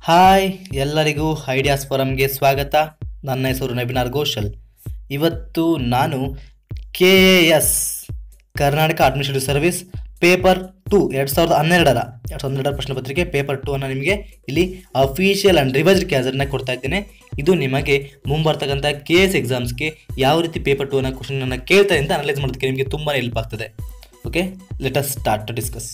Hi ಎಲ್ಲರಿಗೂ ideas ಫೋರಮ್ಗೆ ಸ್ವಾಗತ ನನ್ನ ಹೆಸರು ನಬೀನಾರ್ ಘೋಷಲ್ ಇವತ್ತು ನಾನು K A S Karnataka administrative service paper two ಎರಡು ಸಾವಿರದ ಹನ್ನೆರಡರ ಎರಡು ಸಾವಿರದ ಹನ್ನೆರಡರ ಪ್ರಶ್ನೆ ಪತ್ರಿಕೆ ಪೇಪರ್ ಟು ಅನ್ನು ನಿಮಗೆ ಇಲ್ಲಿ ಅಫಿಷಿಯಲ್ ಆ್ಯಂಡ್ ರಿವೈಸ್ಡ್ ಕ್ಯಾಸರ್ನ ಕೊಡ್ತಾ ಇದ್ದೇನೆ ಇದು ನಿಮಗೆ ಮುಂಬರ್ತಕ್ಕಂಥ ಕೆ ಎಸ್ ಎಕ್ಸಾಮ್ಸ್ಗೆ ಯಾವ ರೀತಿ ಪೇಪರ್ ಟು ಅನ್ನೋ ಕ್ವಶನನ್ನು ಕೇಳ್ತಾರೆ ಅಂತ ಅನಲೈಸ್ ಮಾಡೋದಕ್ಕೆ ನಿಮಗೆ ತುಂಬಾ ಹೆಲ್ಪ್ ಆಗ್ತದೆ okay let us start to discuss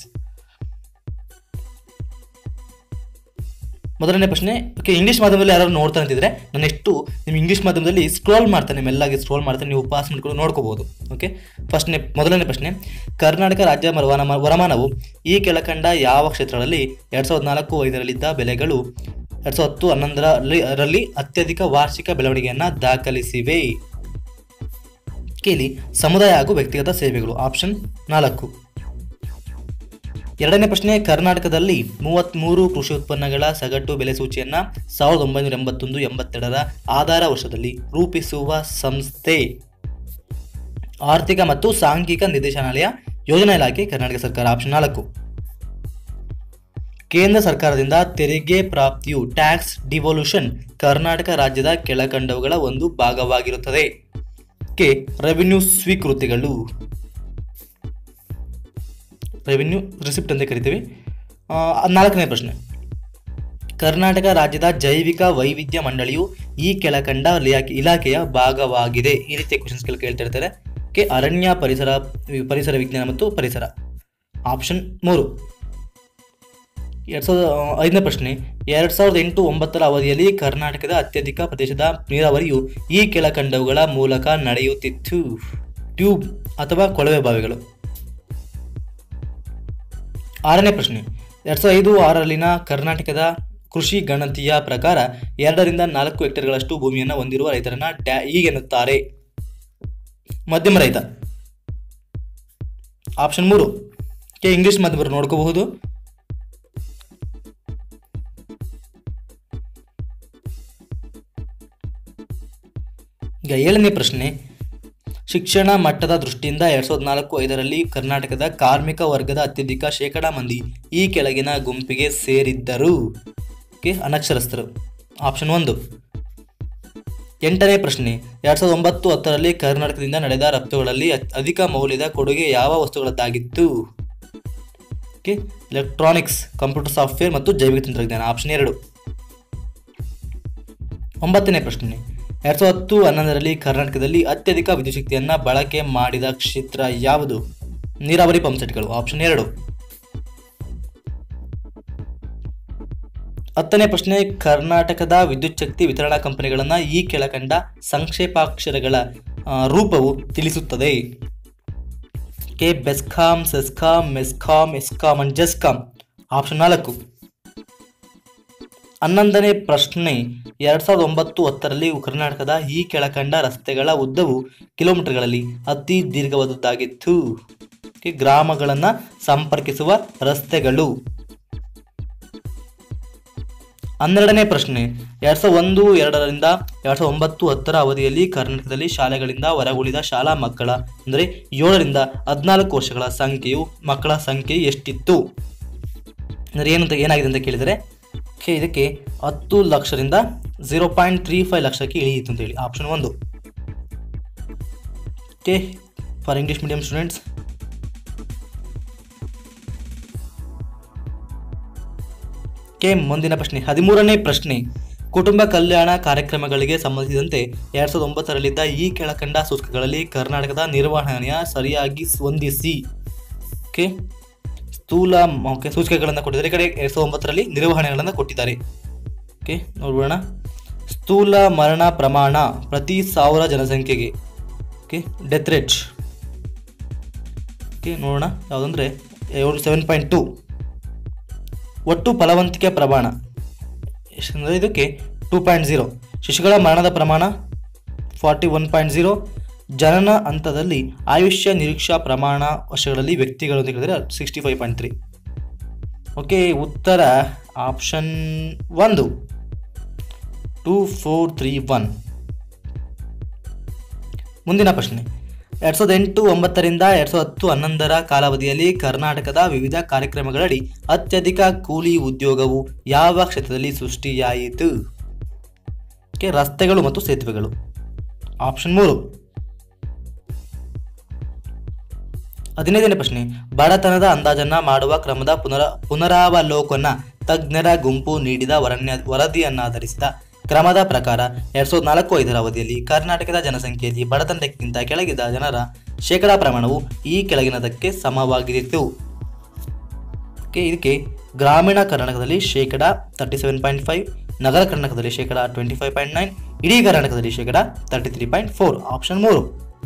ಮೊದಲನೇ ಪ್ರಶ್ನೆ ಓಕೆ ಇಂಗ್ಲೀಷ್ ಮಾಧ್ಯಮದಲ್ಲಿ ಯಾರು ನೋಡ್ತಾ ಅಂತಿದ್ರೆ ನಾನು ಎಷ್ಟು ನಿಮ್ಮ ಇಂಗ್ಲೀಷ್ ಮಾಧ್ಯಮದಲ್ಲಿ ಸ್ಕ್ರೋಲ್ ಮಾಡ್ತಾನೆ ಮೆಲ್ಲಾಗಿ ಸ್ಕ್ರೋಲ್ ಮಾಡ್ತಾನೆ ನೀವು ಪಾಸ್ ಮಾಡ್ಕೊಂಡು ನೋಡ್ಕೋಬಹುದು ಓಕೆ ಫಸ್ಟ್ನೇ ಮೊದಲನೇ ಪ್ರಶ್ನೆ ಕರ್ನಾಟಕ ರಾಜ್ಯ ವರಮಾನ ವರಮಾನವು ಈ ಕೆಳಕಂಡ ಯಾವ ಕ್ಷೇತ್ರಗಳಲ್ಲಿ ಎರಡು ಸಾವಿರದ ನಾಲ್ಕು ಐದರಲ್ಲಿದ್ದ ಬೆಲೆಗಳು ಎರಡು ಸಾವಿರದ ಹತ್ತು ಹನ್ನೊಂದರಲ್ಲಿ ರಲ್ಲಿ ಅತ್ಯಧಿಕ ವಾರ್ಷಿಕ ಬೆಳವಣಿಗೆಯನ್ನು ದಾಖಲಿಸಿವೆ ಕೇಳಿ ಸಮುದಾಯ ಹಾಗೂ ವ್ಯಕ್ತಿಗತ ಸೇವೆಗಳು ಆಪ್ಷನ್ ನಾಲ್ಕು ಎರಡನೇ ಪ್ರಶ್ನೆ ಕರ್ನಾಟಕದಲ್ಲಿ ಮೂವತ್ತ್ಮೂರು ಕೃಷಿ ಉತ್ಪನ್ನಗಳ ಸಗಟು ಬೆಲೆ ಸೂಚಿಯನ್ನು ಸಾವಿರದ ಒಂಬೈನೂರ ಎಂಬತ್ತೊಂದು ಎಂಬತ್ತೆರಡರ ಆಧಾರ ವರ್ಷದಲ್ಲಿ ರೂಪಿಸುವ ಸಂಸ್ಥೆ ಆರ್ಥಿಕ ಮತ್ತು ಸಾಂಘಿಕ ನಿರ್ದೇಶನಾಲಯ ಯೋಜನಾ ಇಲಾಖೆ ಕರ್ನಾಟಕ ಸರ್ಕಾರ ಆಪ್ಷನ್ ನಾಲ್ಕು ಕೇಂದ್ರ ಸರ್ಕಾರದಿಂದ ತೆರಿಗೆ ಪ್ರಾಪ್ತಿಯು ಟ್ಯಾಕ್ಸ್ ಡಿವೊಲ್ಯೂಷನ್ ಕರ್ನಾಟಕ ರಾಜ್ಯದ ಕೆಳಕಂಡವುಗಳ ಒಂದು ಭಾಗವಾಗಿರುತ್ತದೆ ಕೆ ರೆವಿನ್ಯೂ ಸ್ವೀಕೃತಿಗಳು ರೆವಿನ್ಯೂ ರಿಸಿಪ್ಟ್ ಅಂತ ಕರಿತೀವಿ ಆ, ನಾಲ್ಕನೇ ಪ್ರಶ್ನೆ ಕರ್ನಾಟಕ ರಾಜ್ಯದ ಜೈವಿಕ ವೈವಿಧ್ಯ ಮಂಡಳಿಯು ಈ ಕೆಳಕಂಡ ಇಲಾಖೆ ಇಲಾಖೆಯ ಭಾಗವಾಗಿದೆ ಈ ರೀತಿಯ ಕ್ವಶನ್ಸ್ಗಳು ಕೇಳ್ತಾ ಇರ್ತಾರೆ ಕೆ ಅರಣ್ಯ ಪರಿಸರ ಪರಿಸರ ವಿಜ್ಞಾನ ಮತ್ತು ಪರಿಸರ ಆಪ್ಷನ್ ಮೂರು ಎರಡು ಸಾವಿರದ ಐದನೇ ಪ್ರಶ್ನೆ ಎರಡು ಸಾವಿರದ ಎಂಟು ಒಂಬತ್ತರ ಅವಧಿಯಲ್ಲಿ ಕರ್ನಾಟಕದ ಅತ್ಯಧಿಕ ಪ್ರದೇಶದ ನೀರಾವರಿಯು ಈ ಕೆಳಕಂಡವುಗಳ ಮೂಲಕ ನಡೆಯುತ್ತಿತ್ತು ಟ್ಯೂಬ್ ಅಥವಾ ಕೊಳವೆ ಬಾವಿಗಳು ಆರನೇ ಪ್ರಶ್ನೆ ಎರಡು ಸಾವಿರದ ಐದು ಆರರಲ್ಲಿನ ಕರ್ನಾಟಕದ ಕೃಷಿ ಗಣತಿಯ ಪ್ರಕಾರ ಎರಡರಿಂದ ನಾಲ್ಕು ಹೆಕ್ಟೇರ್ಗಳಷ್ಟು ಭೂಮಿಯನ್ನು ಹೊಂದಿರುವ ರೈತರನ್ನ ಡ್ಯಾ ಹೀಗೆನ್ನುತ್ತಾರೆ ಮಧ್ಯಮ ರೈತ ಆಪ್ಷನ್ ಮೂರು ಕೆ ಇಂಗ್ಲಿಷ್ ಮಾಧ್ಯಮರು ನೋಡ್ಕೋಬಹುದು ಈಗ ಏಳನೇ ಪ್ರಶ್ನೆ ಶಿಕ್ಷಣ ಮಟ್ಟದ ದೃಷ್ಟಿಯಿಂದ ಎರಡ್ ಸಾವಿರದ ನಾಲ್ಕು ಐದರಲ್ಲಿ ಕರ್ನಾಟಕದ ಕಾರ್ಮಿಕ ವರ್ಗದ ಅತ್ಯಧಿಕ ಶೇಕಡ ಮಂದಿ ಈ ಕೆಳಗಿನ ಗುಂಪಿಗೆ ಸೇರಿದ್ದರು ಓಕೆ ಅನಕ್ಷರಸ್ಥರು ಆಪ್ಷನ್ ಒಂದು ಎಂಟನೇ ಪ್ರಶ್ನೆ ಎರಡ್ ಸಾವಿರದ ಒಂಬತ್ತು ಹತ್ತರಲ್ಲಿ ಕರ್ನಾಟಕದಿಂದ ನಡೆದ ರಫ್ತುಗಳಲ್ಲಿ ಅತ್- ಅಧಿಕ ಮೌಲ್ಯದ ಕೊಡುಗೆ ಯಾವ ವಸ್ತುಗಳದ್ದಾಗಿತ್ತು ಓಕೆ ಎಲೆಕ್ಟ್ರಾನಿಕ್ಸ್ ಕಂಪ್ಯೂಟರ್ ಸಾಫ್ಟ್ವೇರ್ ಮತ್ತು ಜೈವಿಕ ತಂತ್ರಜ್ಞಾನ ಆಪ್ಷನ್ ಎರಡು ಒಂಬತ್ತನೇ ಪ್ರಶ್ನೆ ಎರಡ್ ಸಾವಿರದ ಹತ್ತು ಹನ್ನೊಂದರಲ್ಲಿ ಕರ್ನಾಟಕದಲ್ಲಿ ಅತ್ಯಧಿಕ ವಿದ್ಯುತ್ ಶಕ್ತಿಯನ್ನು ಬಳಕೆ ಮಾಡಿದ ಕ್ಷೇತ್ರ ಯಾವುದು ನೀರಾವರಿ ಪಂಪ್ಸೆಟ್ಗಳು ಆಪ್ಷನ್ ಎರಡು ಹತ್ತನೇ ಪ್ರಶ್ನೆ ಕರ್ನಾಟಕದ ವಿದ್ಯುತ್ ಶಕ್ತಿ ವಿತರಣಾ ಕಂಪನಿಗಳನ್ನು ಈ ಕೆಳಕಂಡ ಸಂಕ್ಷೇಪಾಕ್ಷರಗಳ ಆ, ರೂಪವು ತಿಳಿಸುತ್ತದೆ ಕೆ ಬೆಸ್ಕಾಂ ಸೆಸ್ಕಾಂ ಮೆಸ್ಕಾಂ ಎಸ್ಕಾಂ ಅಂಡ್ ಜೆಸ್ಕಾಂ ಆಪ್ಷನ್ ನಾಲ್ಕು ಹನ್ನೊಂದನೇ ಪ್ರಶ್ನೆ ಎರಡ್ ಸಾವಿರದ ಒಂಬತ್ತು ಹತ್ತರಲ್ಲಿ ಕರ್ನಾಟಕದ ಈ ಕೆಳಕಂಡ ರಸ್ತೆಗಳ ಉದ್ದವು ಕಿಲೋಮೀಟರ್ಗಳಲ್ಲಿ ಅತಿ ದೀರ್ಘವಾದದ್ದಾಗಿತ್ತು Okay, ಗ್ರಾಮಗಳನ್ನು ಸಂಪರ್ಕಿಸುವ ರಸ್ತೆಗಳು ಹನ್ನೆರಡನೇ ಪ್ರಶ್ನೆ ಎರಡ್ ಸಾವಿರದ ಒಂದು ಎರಡರಿಂದ ಎರಡ್ ಸಾವಿರದ ಒಂಬತ್ತು ಹತ್ತರ ಅವಧಿಯಲ್ಲಿ ಕರ್ನಾಟಕದಲ್ಲಿ ಶಾಲೆಗಳಿಂದ ಹೊರಗುಳಿದ ಶಾಲಾ ಮಕ್ಕಳ ಅಂದರೆ ಏಳರಿಂದ ಹದಿನಾಲ್ಕು ವರ್ಷಗಳ ಸಂಖ್ಯೆಯು ಮಕ್ಕಳ ಸಂಖ್ಯೆ ಎಷ್ಟಿತ್ತು ಅಂದರೆ ಏನಂತ ಏನಾಗಿದೆ ಅಂತ ಕೇಳಿದರೆ ಓಕೆ ಇದಕ್ಕೆ ಹತ್ತು ಲಕ್ಷದಿಂದ ಝೀರೋ ಪಾಯಿಂಟ್ ತ್ರೀ ಫೈವ್ ಲಕ್ಷಕ್ಕೆ ಇಳಿಯಿತು ಅಂತ ಹೇಳಿ ಆಪ್ಷನ್ ಒಂದು okay for English medium students ಕೆ ಮುಂದಿನ ಪ್ರಶ್ನೆ ಹದಿಮೂರನೇ ಪ್ರಶ್ನೆ ಕುಟುಂಬ ಕಲ್ಯಾಣ ಕಾರ್ಯಕ್ರಮಗಳಿಗೆ ಸಂಬಂಧಿಸಿದಂತೆ ಎರಡ್ ಸಾವಿರದ ಒಂಬತ್ತರಲ್ಲಿದ್ದ ಈ ಕೆಳಕಂಡ ಸೂಚಕಗಳಲ್ಲಿ ಕರ್ನಾಟಕದ ನಿರ್ವಹಣೆಯ ಸರಿಯಾಗಿ ಹೊಂದಿಸಿ ಓಕೆ ಸ್ಥೂಲ ಓಕೆ ಸೂಚಕಗಳನ್ನು ಕೊಟ್ಟಿದ್ದಾರೆ ಈ ಕಡೆ ಎರಡ್ ಸಾವಿರದ ಒಂಬತ್ತರಲ್ಲಿ ನಿರ್ವಹಣೆಗಳನ್ನು ಕೊಟ್ಟಿದ್ದಾರೆ ಓಕೆ ನೋಡೋಣ ಸ್ಥೂಲ ಮರಣ ಪ್ರಮಾಣ ಪ್ರತಿ ಸಾವಿರ ಜನಸಂಖ್ಯೆಗೆ ಓಕೆ ಡೆತ್ ರೇಟ್ ಓಕೆ ನೋಡೋಣ ಯಾವುದಂದ್ರೆ ಏಳು ಸೆವೆನ್ ಪಾಯಿಂಟ್ ಟು ಒಟ್ಟು ಫಲವಂತಿಕೆ ಪ್ರಮಾಣ ಎಷ್ಟಂದರೆ ಇದಕ್ಕೆ ಟೂ ಪಾಯಿಂಟ್ ಝೀರೋ ಶಿಶುಗಳ ಮರಣದ ಪ್ರಮಾಣ ಫಾರ್ಟಿ ಒನ್ ಪಾಯಿಂಟ್ ಝೀರೋ ಜನನ ಹಂತದಲ್ಲಿ ಆಯುಷ್ಯ ನಿರೀಕ್ಷಾ ಪ್ರಮಾಣ ವರ್ಷಗಳಲ್ಲಿ ವ್ಯಕ್ತಿಗಳು ಅಂತ ಹೇಳಿದ್ರೆ sixty five point three okay ಉತ್ತರ ಆಪ್ಷನ್ ಒಂದು ಟೂ ಫೋರ್ ತ್ರೀ ಒನ್ ಮುಂದಿನ ಪ್ರಶ್ನೆ ಎರಡ್ ಸಾವಿರದ ಎಂಟು ಒಂಬತ್ತರಿಂದ ಎರಡ್ ಸಾವಿರದ ಹತ್ತು ಹನ್ನೊಂದರ ಕಾಲಾವಧಿಯಲ್ಲಿ ಕರ್ನಾಟಕದ ವಿವಿಧ ಕಾರ್ಯಕ್ರಮಗಳಡಿ ಅತ್ಯಧಿಕ ಕೂಲಿ ಉದ್ಯೋಗವು ಯಾವ ಕ್ಷೇತ್ರದಲ್ಲಿ ಸೃಷ್ಟಿಯಾಯಿತು ಕೆ ರಸ್ತೆಗಳು ಮತ್ತು ಸೇತುವೆಗಳು ಆಪ್ಷನ್ ಮೂರು ಹದಿನೈದನೇ ಪ್ರಶ್ನೆ ಬಡತನದ ಅಂದಾಜನ್ನ ಮಾಡುವ ಕ್ರಮದ ಪುನರ ಪುನರಾವಲೋಕನ ತಜ್ಞರ ಗುಂಪು ನೀಡಿದ ವರಣ್ಯ ವರದಿಯನ್ನಾಧರಿಸಿದ ಕ್ರಮದ ಪ್ರಕಾರ ಎರಡ್ ಸಾವಿರದ ನಾಲ್ಕು ಐದರ ಅವಧಿಯಲ್ಲಿ ಕರ್ನಾಟಕದ ಜನಸಂಖ್ಯೆಯಲ್ಲಿ ಬಡತನಕ್ಕಿಂತ ಕೆಳಗಿದ ಜನರ ಶೇಕಡಾ ಪ್ರಮಾಣವು ಈ ಕೆಳಗಿನದಕ್ಕೆ ಸಮವಾಗಿತ್ತು ಓಕೆ ಇದಕ್ಕೆ ಗ್ರಾಮೀಣ ಕರ್ನಾಟಕದಲ್ಲಿ ಶೇಕಡ ತರ್ಟಿ ಸೆವೆನ್ ಪಾಯಿಂಟ್ ಫೈವ್ ನಗರ ಕರ್ನಾಟಕದಲ್ಲಿ ಶೇಕಡ ಟ್ವೆಂಟಿ ಫೈವ್ ಪಾಯಿಂಟ್ ನೈನ್ ಇಡೀ ಕರ್ನಾಟಕದಲ್ಲಿ ಶೇಕಡ thirty three point four option ಮೂರು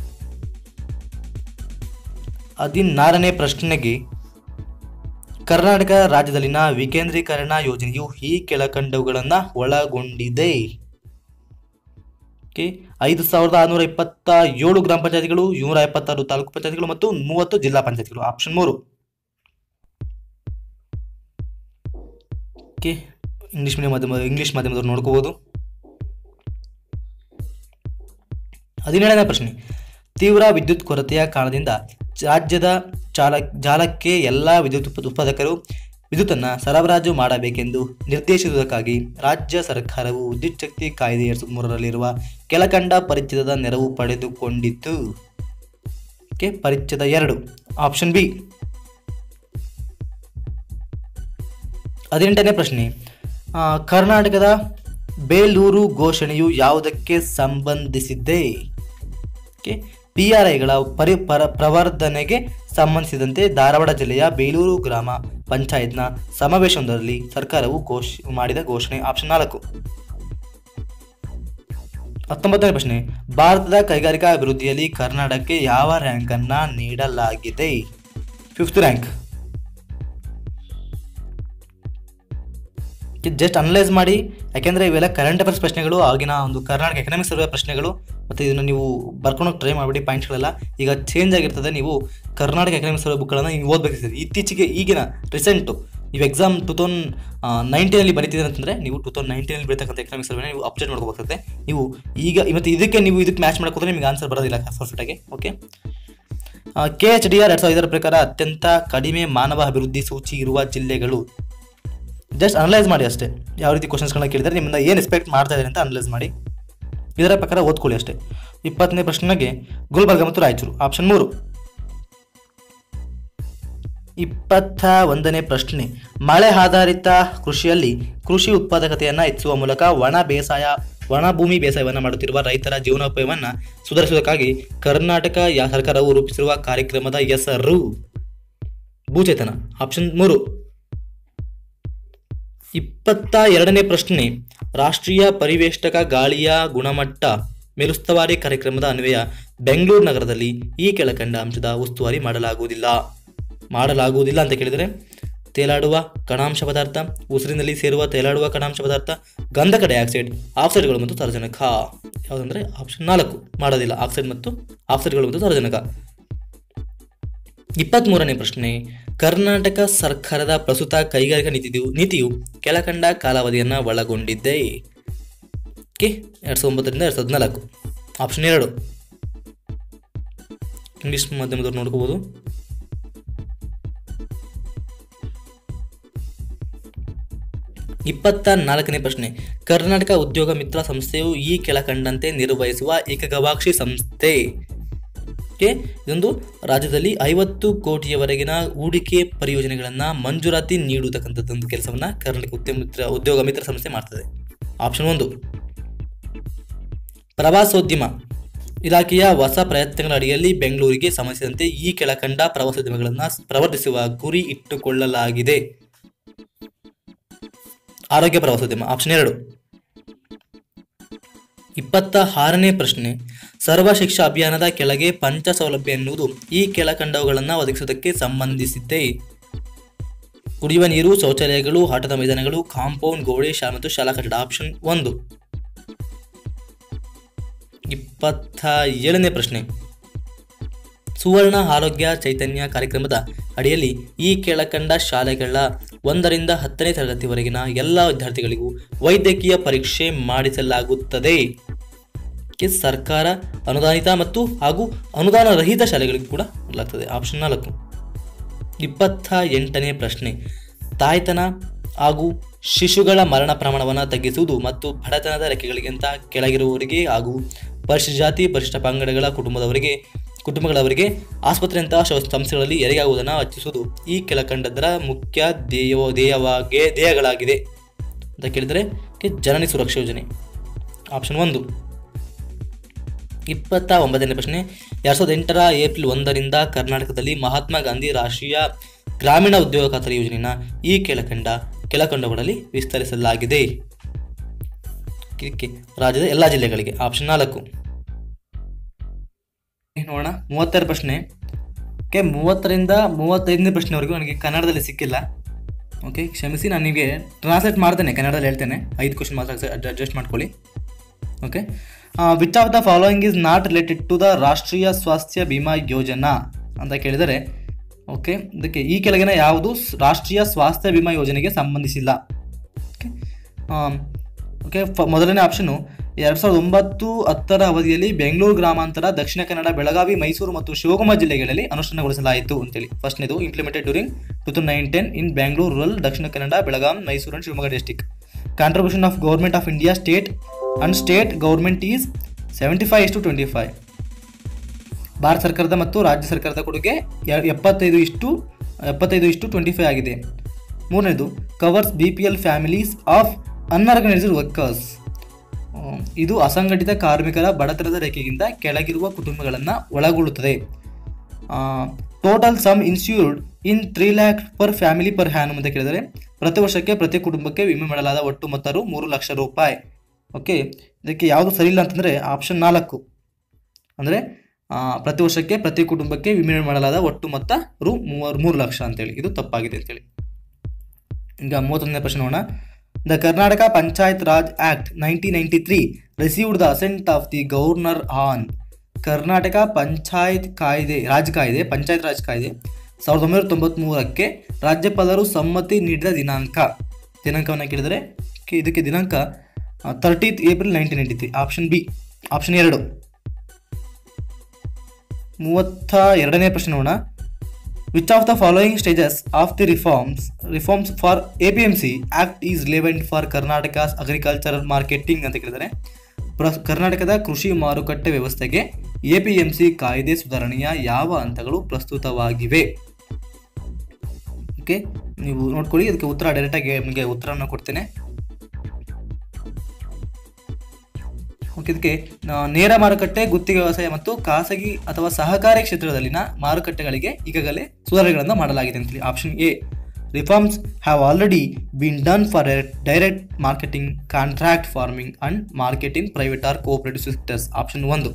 ಹದಿನಾರನೇ ಪ್ರಶ್ನೆಗೆ ಕರ್ನಾಟಕ ರಾಜ್ಯದಲ್ಲಿನ ವಿಕೇಂದ್ರೀಕರಣ ಯೋಜನೆಯು ಈ ಕೆಳಕಂಡವುಗಳನ್ನು ಒಳಗೊಂಡಿದೆ ಓಕೆ ಐದು ಸಾವಿರದ ಆರುನೂರ ಇಪ್ಪತ್ತ ಏಳು ಗ್ರಾಮ ಪಂಚಾಯತಿಗಳು ನೂರ ಎಪ್ಪತ್ತಾರು ತಾಲೂಕು ಪಂಚಾಯತಿಗಳು ಮತ್ತು ಮೂವತ್ತು ಜಿಲ್ಲಾ ಪಂಚಾಯತಿಗಳು ಆಪ್ಷನ್ ಮೂರು ಓಕೆ ಇಂಗ್ಲೀಷ್ ಮೀಡಿಯಂ ಮಾಧ್ಯಮ ಇಂಗ್ಲೀಷ್ ಮಾಧ್ಯಮದವ್ರು ನೋಡ್ಕೋಬೋದು ಹದಿನೇಳನೇ ಪ್ರಶ್ನೆ ತೀವ್ರ ವಿದ್ಯುತ್ ಕೊರತೆಯ ಕಾರಣದಿಂದ ರಾಜ್ಯದ ಚಾಲ ಜಾಲಕ್ಕೆ ಎಲ್ಲ ವಿದ್ಯುತ್ ಉತ್ಪ- ಉತ್ಪಾದಕರು ವಿದ್ಯುತ್ತನ್ನು ಸರಬರಾಜು ಮಾಡಬೇಕೆಂದು ನಿರ್ದೇಶಿಸುವುದಕ್ಕಾಗಿ ರಾಜ್ಯ ಸರ್ಕಾರವು ವಿದ್ಯುತ್ ಶಕ್ತಿ ಕಾಯ್ದೆ ಎರಡ್ ಸಾವಿರದ ಮೂರರಲ್ಲಿರುವ ಕೆಳಕಂಡ ಪರಿಚ್ಛೇದದ ನೆರವು ಪಡೆದುಕೊಂಡಿತ್ತು ಓಕೆ ಪರಿಚ್ಛೇದ ಎರಡು ಆಪ್ಷನ್ ಬಿ ಹದಿನೆಂಟನೇ ಪ್ರಶ್ನೆ ಆ, ಕರ್ನಾಟಕದ ಬೇಲೂರು ಘೋಷಣೆಯು ಯಾವುದಕ್ಕೆ ಸಂಬಂಧಿಸಿದೆ ಓಕೆ ಪಿ ಆರ್ ಐಗಳ ಪರಿ ಪರ ಪ್ರವರ್ಧನೆಗೆ ಸಂಬಂಧಿಸಿದಂತೆ ಧಾರವಾಡ ಜಿಲ್ಲೆಯ ಬೇಲೂರು ಗ್ರಾಮ ಪಂಚಾಯತ್ನ ಸಮಾವೇಶವೊಂದರಲ್ಲಿ ಸರ್ಕಾರವು ಘೋಷ ಮಾಡಿದ ಘೋಷಣೆ ಆಪ್ಷನ್ ನಾಲ್ಕು ಹತ್ತೊಂಬತ್ತನೇ ಪ್ರಶ್ನೆ ಭಾರತದ ಕೈಗಾರಿಕಾ ಅಭಿವೃದ್ಧಿಯಲ್ಲಿ ಕರ್ನಾಟಕಕ್ಕೆ ಯಾವ ರ್ಯಾಂಕ್ ಅನ್ನ ನೀಡಲಾಗಿದೆ ಫಿಫ್ತ್ ರ್ಯಾಂಕ್ ಜಸ್ಟ್ ಅನಲೈಸ್ ಮಾಡಿ ಯಾಕೆಂದರೆ ಇವೆಲ್ಲ ಕರೆಂಟ್ ಅಫೇರ್ಸ್ ಪ್ರಶ್ನೆಗಳು ಆಗಿನ ಒಂದು ಕರ್ನಾಟಕ ಎಕನಾಮಿಕ್ಸ್ ಸರ್ವೆ ಪ್ರಶ್ನೆಗಳು ಮತ್ತು ಇದನ್ನು ನೀವು ಬರ್ಕೊಂಡು ಟ್ರೈ ಮಾಡಿಬಿಡಿ ಪಾಯಿಂಟ್ಸ್ಗಳೆಲ್ಲ ಈಗ ಚೇಂಜ್ ಆಗಿರ್ತದೆ ನೀವು ಕರ್ನಾಟಕ ಎಕನಾಮಿಕ್ಸ್ ಸರ್ವೆ ಬುಕ್ಗಳನ್ನು ನೀವು ಓದಬೇಕಾಗ್ತದೆ ಇತ್ತೀಚೆಗೆ ಈಗಿನ ರೀಸೆಂಟು ನೀವು ಎಕ್ಸಾಮ್ ಟು ತೌಸಂಡ್ ನೈನ್ಟೀನಲ್ಲಿ ಬರೀತಿದ್ದೀರ ಅಂತಂದರೆ ನೀವು ಟು ತೌಸಂಡ್ ನೈನ್ಟೀನಲ್ಲಿ ಬರೀತಕ್ಕಂಥ ಎಕನಾಮಿಕ್ಸ್ ಸರ್ವೆ ನೀವು ಅಪ್ಡೇಟ್ ಮಾಡ್ಕೋಬೇಕಾಗುತ್ತೆ ನೀವು ಈಗ ಮತ್ತು ಇದಕ್ಕೆ ನೀವು ಇದಕ್ಕೆ ಮ್ಯಾಚ್ ಮಾಡ್ಕೋದ್ರೆ ನಿಮಗೆ ಆನ್ಸರ್ ಬರೋದಿಲ್ಲ ಪರ್ಫೆಕ್ಟಾಗಿ okay K H D R ಎರಡು ಸಾವಿರದ ಐದರ ಪ್ರಕಾರ ಅತ್ಯಂತ ಕಡಿಮೆ ಮಾನವ ಅಭಿವೃದ್ಧಿ ಸೂಚಿ ಇರುವ ಜಿಲ್ಲೆಗಳು ಜಸ್ಟ್ ಅನಲೈಸ್ ಮಾಡಿ ಅಷ್ಟೇ ಯಾವ ರೀತಿ ಕ್ವಶನ್ಸ್ಗಳನ್ನ ಕೇಳಿದರೆ ನಿಮ್ಮನ್ನ ಏನು ಎಕ್ಸ್ಪೆಕ್ಟ್ ಮಾಡ್ತಾ ಇದ್ದಾರೆ ಅಂತ ಅನಲೈಸ್ ಮಾಡಿ ಇದರ ಪ್ರಕಾರ ಓದ್ಕೊಳ್ಳಿ ಅಷ್ಟೇ ಇಪ್ಪತ್ತನೇ ಪ್ರಶ್ನೆಗೆ ಗುಲ್ಬರ್ಗ ಮತ್ತು ರಾಯಚೂರು ಆಪ್ಷನ್ ಮೂರು ಇಪ್ಪತ್ತ ಒಂದನೇ ಪ್ರಶ್ನೆ ಮಳೆ ಆಧಾರಿತ ಕೃಷಿಯಲ್ಲಿ ಕೃಷಿ ಉತ್ಪಾದಕತೆಯನ್ನು ಹೆಚ್ಚಿಸುವ ಮೂಲಕ ಒಣ ಬೇಸಾಯ ಒಣ ಭೂಮಿ ಬೇಸಾಯವನ್ನು ಮಾಡುತ್ತಿರುವ ರೈತರ ಜೀವನೋಪಾಯವನ್ನು ಸುಧಾರಿಸುವುದಕ್ಕಾಗಿ ಕರ್ನಾಟಕ ಯಾ ಸರ್ಕಾರವು ರೂಪಿಸಿರುವ ಕಾರ್ಯಕ್ರಮದ ಹೆಸರು ಭೂಚೇತನ ಆಪ್ಷನ್ ಮೂರು ಇಪ್ಪತ್ತ ಎರಡನೇ ಪ್ರಶ್ನೆ ರಾಷ್ಟ್ರೀಯ ಪರಿವೇಷ್ಟಕ ಗಾಳಿಯ ಗುಣಮಟ್ಟ ಮೇಲುಸ್ತುವಾರಿ ಕಾರ್ಯಕ್ರಮದ ಅನ್ವಯ ಬೆಂಗಳೂರು ನಗರದಲ್ಲಿ ಈ ಕೆಳಕಂಡ ಅಂಶದ ಉಸ್ತುವಾರಿ ಮಾಡಲಾಗುವುದಿಲ್ಲ ಮಾಡಲಾಗುವುದಿಲ್ಲ ಅಂತ ಕೇಳಿದರೆ ತೇಲಾಡುವ ಕಣಾಂಶ ಪದಾರ್ಥ ಉಸಿರಿನಲ್ಲಿ ಸೇರುವ ತೇಲಾಡುವ ಕಣಾಂಶ ಪದಾರ್ಥ ಗಂಧಕ ಡೈಆಕ್ಸೈಡ್ ಆಕ್ಸೈಡ್ಗಳು ಮತ್ತು ಸಾರಜನಕ ಯಾವುದಂದ್ರೆ ಆಪ್ಷನ್ ನಾಲ್ಕು ಮಾಡೋದಿಲ್ಲ ಆಕ್ಸೈಡ್ ಮತ್ತು ಆಕ್ಸೈಡ್ಗಳು ಮತ್ತು ಸಾರಜನಕ ಇಪ್ಪತ್ತ್ಮೂರನೇ ಪ್ರಶ್ನೆ ಕರ್ನಾಟಕ ಸರ್ಕಾರದ ಪ್ರಸ್ತುತ ಕೈಗಾರಿಕಾ ನೀತಿಯು ನೀತಿಯು ಕೆಳಕಂಡ ಕಾಲಾವಧಿಯನ್ನು ಒಳಗೊಂಡಿದೆ ಓಕೆ ಎರಡು ಸಾವಿರದ ಒಂಬತ್ತರಿಂದ ಎರಡು ಸಾವಿರದ ಹದಿನಾಲ್ಕು ಆಪ್ಷನ್ ಎರಡು ಇಂಗ್ಲೀಷ್ ಮಾಧ್ಯಮದವ್ರು ನೋಡ್ಕೋಬೋದು ಇಪ್ಪತ್ತ ನಾಲ್ಕನೇ ಪ್ರಶ್ನೆ ಕರ್ನಾಟಕ ಉದ್ಯೋಗ ಮಿತ್ರ ಸಂಸ್ಥೆಯು ಈ ಕೆಳಕಂಡಂತೆ ನಿರ್ವಹಿಸುವ ಏಕಗವಾಕ್ಷಿ ಸಂಸ್ಥೆ ಗೆ ಇದೊಂದು ರಾಜ್ಯದಲ್ಲಿ ಐವತ್ತು ಕೋಟಿಯವರೆಗಿನ ಹೂಡಿಕೆ ಪರಿಯೋಜನೆಗಳನ್ನು ಮಂಜೂರಾತಿ ನೀಡುವುದಕ್ಕಂಥದ್ದೊಂದು ಕೆಲಸವನ್ನು ಕರ್ನಾಟಕ ಉದ್ಯಮ ಮಿತ್ರ ಉದ್ಯೋಗ ಮಿತ್ರ ಸಂಸ್ಥೆ ಮಾಡ್ತದೆ ಆಪ್ಷನ್ ಒಂದು ಪ್ರವಾಸೋದ್ಯಮ ಇಲಾಖೆಯ ಹೊಸ ಪ್ರಯತ್ನಗಳ ಅಡಿಯಲ್ಲಿ ಬೆಂಗಳೂರಿಗೆ ಸಂಬಂಧಿಸಿದಂತೆ ಈ ಕೆಳಕಂಡ ಪ್ರವಾಸೋದ್ಯಮಗಳನ್ನು ಪ್ರವರ್ತಿಸುವ ಗುರಿ ಇಟ್ಟುಕೊಳ್ಳಲಾಗಿದೆ ಆರೋಗ್ಯ ಪ್ರವಾಸೋದ್ಯಮ ಆಪ್ಷನ್ ಎರಡು ಇಪ್ಪತ್ತ ಆರನೇ ಪ್ರಶ್ನೆ ಸರ್ವ ಶಿಕ್ಷಾ ಅಭಿಯಾನದ ಕೆಳಗೆ ಪಂಚ ಸೌಲಭ್ಯ ಎನ್ನುವುದು ಈ ಕೆಳಕಂಡವುಗಳನ್ನು ಒದಗಿಸುವುದಕ್ಕೆ ಸಂಬಂಧಿಸಿದೆ ಕುಡಿಯುವ ನೀರು ಶೌಚಾಲಯಗಳು ಆಟದ ಮೈದಾನಗಳು ಕಾಂಪೌಂಡ್ ಗೋಡೆ ಶಾ ಮತ್ತು ಶಾಲಾ ಕಟ್ಟಡ ಆಪ್ಷನ್ ಒಂದು ಇಪ್ಪತ್ತ ಏಳನೇ ಪ್ರಶ್ನೆ ಸುವರ್ಣ ಆರೋಗ್ಯ ಚೈತನ್ಯ ಕಾರ್ಯಕ್ರಮದ ಅಡಿಯಲ್ಲಿ ಈ ಕೆಳಕಂಡ ಶಾಲೆಗಳ ಒಂದರಿಂದ ಹತ್ತನೇ ತರಗತಿವರೆಗಿನ ಎಲ್ಲ ವಿದ್ಯಾರ್ಥಿಗಳಿಗೂ ವೈದ್ಯಕೀಯ ಪರೀಕ್ಷೆ ಮಾಡಿಸಲಾಗುತ್ತದೆ ಕ್ಕೆ ಸರ್ಕಾರ ಅನುದಾನಿತ ಮತ್ತು ಹಾಗೂ ಅನುದಾನ ರಹಿತ ಶಾಲೆಗಳಿಗೂ ಕೂಡ ಕೊಡಲಾಗ್ತದೆ ಆಪ್ಷನ್ ನಾಲ್ಕು ಇಪ್ಪತ್ತ ಎಂಟನೇ ಪ್ರಶ್ನೆ ತಾಯ್ತನ ಹಾಗೂ ಶಿಶುಗಳ ಮರಣ ಪ್ರಮಾಣವನ್ನು ತಗ್ಗಿಸುವುದು ಮತ್ತು ಬಡತನದ ರೇಖೆಗಳಿಗಿಂತ ಕೆಳಗಿರುವವರಿಗೆ ಹಾಗೂ ಪರಿಶಿಷ್ಟ ಜಾತಿ ಪರಿಶಿಷ್ಟ ಪಂಗಡಗಳ ಕುಟುಂಬದವರಿಗೆ ಕುಟುಂಬಗಳವರಿಗೆ ಆಸ್ಪತ್ರೆಯಂತಹ ಶ- ಸಂಸ್ಥೆಗಳಲ್ಲಿ ಹೆರಿಗೆಯಾಗುವುದನ್ನು ಹೆಚ್ಚಿಸುವುದು ಈ ಕೆಳಕಂಡದರ ಮುಖ್ಯ ಧ್ಯೇಯ ಧ್ಯೇಯವಾಗಿ ಧ್ಯೇಯಗಳಾಗಿದೆ ಅಂತ ಕೇಳಿದರೆ ಕೆ- ಜನನಿ ಸುರಕ್ಷಾ ಯೋಜನೆ ಆಪ್ಷನ್ ಒಂದು ಇಪ್ಪತ್ತ ಒಂಬತ್ತನೇ ಪ್ರಶ್ನೆ ಎರಡು ಸಾವಿರದ ಎಂಟರ ಏಪ್ರಿಲ್ ಒಂದರಿಂದ ಕರ್ನಾಟಕದಲ್ಲಿ ಮಹಾತ್ಮ ಗಾಂಧಿ ರಾಷ್ಟ್ರೀಯ ಗ್ರಾಮೀಣ ಉದ್ಯೋಗ ಖಾತರಿ ಯೋಜನೆಯನ್ನು ಈ ಕೆಳಕಂಡ ಕೆಳಕಂಡಗಳಲ್ಲಿ ವಿಸ್ತರಿಸಲಾಗಿದೆ ಇದಕ್ಕೆ ರಾಜ್ಯದ ಎಲ್ಲ ಜಿಲ್ಲೆಗಳಿಗೆ ಆಪ್ಷನ್ ನಾಲ್ಕು ನೋಡೋಣ ಮೂವತ್ತರ ಪ್ರಶ್ನೆ ಓಕೆ ಮೂವತ್ತರಿಂದ ಮೂವತ್ತೈದನೇ ಪ್ರಶ್ನೆವರೆಗೂ ನನಗೆ ಕನ್ನಡದಲ್ಲಿ ಸಿಕ್ಕಿಲ್ಲ ಓಕೆ ಕ್ಷಮಿಸಿ ನಾನು ನಿಮಗೆ ಟ್ರಾನ್ಸ್ಲೇಟ್ ಮಾಡ್ತೇನೆ ಕನ್ನಡದಲ್ಲಿ ಹೇಳ್ತೇನೆ ಐದು ಕ್ವಶನ್ ಮಾತ್ರ ಅಡ್ಜಸ್ಟ್ ಮಾಡ್ಕೊಳ್ಳಿ okay which of the following is not related to the Rashtriya Swasthya Bima ಯೋಜನಾ ಅಂತ ಕೇಳಿದರೆ ಓಕೆ ಇದಕ್ಕೆ ಈ ಕೆಳಗಿನ ಯಾವುದು ಸ್- ರಾಷ್ಟ್ರೀಯ ಸ್ವಾಸ್ಥ್ಯ ಬಿಮಾ ಯೋಜನೆಗೆ ಸಂಬಂಧಿಸಿಲ್ಲ ಓಕೆ ಓಕೆ ಫ ಮೊದಲನೇ ಆಪ್ಷನು ಎರಡು ಸಾವಿರದ ಒಂಬತ್ತು ಹತ್ತರ ಅವಧಿಯಲ್ಲಿ ಬೆಂಗಳೂರು ಗ್ರಾಮಾಂತರ ದಕ್ಷಿಣ ಕನ್ನಡ ಬೆಳಗಾವಿ ಮೈಸೂರು ಮತ್ತು ಶಿವಮೊಗ್ಗ ಜಿಲ್ಲೆಗಳಲ್ಲಿ ಅನುಷ್ಠಾನಗೊಳಿಸಲಾಯಿತು ಅಂತೇಳಿ ಫಸ್ಟ್ನೇದು implemented during two thousand nine ten in Bengaluru rural Dakshina Kannada Belgaum Mysuru and Shivamogga district contribution of government of India state and state government is seventy five ಇಷ್ಟು ಟ್ವೆಂಟಿ ಫೈವ್ ಭಾರತ ಸರ್ಕಾರದ ಮತ್ತು ರಾಜ್ಯ ಸರ್ಕಾರದ ಕೊಡುಗೆ ಎ- ಎಪ್ಪತ್ತೈದು ಇಷ್ಟು ಎಪ್ಪತ್ತೈದು ಇಷ್ಟು ಟ್ವೆಂಟಿ ಫೈವ್ ಆಗಿದೆ ಮೂರನೇದು covers B P L families of unorganised workers ಇದು ಅಸಂಘಟಿತ ಕಾರ್ಮಿಕರ ಬಡತನದ ರೇಖೆಗಿಂತ ಕೆಳಗಿರುವ ಕುಟುಂಬಗಳನ್ನು ಒಳಗೊಳ್ಳುತ್ತದೆ total sum insured in three lakh per family per annum ಅಂತ ಕೇಳಿದರೆ ಪ್ರತಿ ವರ್ಷಕ್ಕೆ ಪ್ರತಿ ಕುಟುಂಬಕ್ಕೆ ವಿಮೆ ಮಾಡಲಾದ ಒಟ್ಟು ಮೊತ್ತರು ಮೂರು ಲಕ್ಷ ರೂಪಾಯಿ ಓಕೆ ಇದಕ್ಕೆ ಯಾವುದು ಸರಿ ಇಲ್ಲ ಅಂತಂದರೆ ಆಪ್ಷನ್ ನಾಲ್ಕು ಅಂದರೆ ಪ್ರತಿ ವರ್ಷಕ್ಕೆ ಪ್ರತಿ ಕುಟುಂಬಕ್ಕೆ ವಿಮೆ ಮಾಡಲಾದ ಒಟ್ಟು ಮೊತ್ತ ರು ಮೂವರು ಮೂರು ಲಕ್ಷ ಅಂತೇಳಿ ಇದು ತಪ್ಪಾಗಿದೆ ಅಂತೇಳಿ ಈಗ ಮೂವತ್ತೊಂದನೇ ಪ್ರಶ್ನೆ ನೋಡೋಣ the Karnataka Panchayat Raj act nineteen ninety three received the assent of the governor on Karnataka Panchayat ಕಾಯ್ದೆ ರಾಜ್ ಕಾಯ್ದೆ ಪಂಚಾಯತ್ ರಾಜ್ ಕಾಯ್ದೆ ಸಾವಿರದ ಒಂಬೈನೂರ ತೊಂಬತ್ತ್ಮೂರಕ್ಕೆ ರಾಜ್ಯಪಾಲರು ಸಮ್ಮತಿ ನೀಡಿದ ದಿನಾಂಕ ದಿನಾಂಕವನ್ನು ಕೇಳಿದರೆ ಕೆ- ಇದಕ್ಕೆ ದಿನಾಂಕ thirtieth April nineteen ninety three option B option ಎರಡು ಮೂವತ್ತ ಎರಡನೇ ಪ್ರಶ್ನೆ ನೋಡೋಣ which of the following stages of the reforms reforms for A P M C act is relevant for Karnataka's agricultural marketing ಅಂತ ಕೇಳಿದರೆ ಪ್ರ ಕರ್ನಾಟಕದ ಕೃಷಿ ಮಾರುಕಟ್ಟೆ ವ್ಯವಸ್ಥೆಗೆ ಎ ಪಿ ಎಂ ಸಿ ಕಾಯ್ದೆ ಸುಧಾರಣೆಯ ಯಾವ ಹಂತಗಳು ಪ್ರಸ್ತುತವಾಗಿವೆ ಓಕೆ ನೀವು ನೋಡ್ಕೊಳ್ಳಿ ಅದಕ್ಕೆ ಉತ್ತರ ಡೈರೆಕ್ಟಾಗಿ ನಿಮಗೆ ಉತ್ತರವನ್ನು ಕೊಡ್ತೇನೆ ಓಕೆ ಇದಕ್ಕೆ ಆ, ನೇರ ಮಾರುಕಟ್ಟೆ ಗುತ್ತಿಗೆ ವ್ಯವಸಾಯ ಮತ್ತು ಖಾಸಗಿ ಅಥವಾ ಸಹಕಾರಿ ಕ್ಷೇತ್ರದಲ್ಲಿನ ಮಾರುಕಟ್ಟೆಗಳಿಗೆ ಈಗಾಗಲೇ ಸುಧಾರಣೆಗಳನ್ನು ಮಾಡಲಾಗಿದೆ ಅಂತೇಳಿ option A reforms have already been done for direct marketing contract farming and marketing private or cooperative sectors option ಒಂದು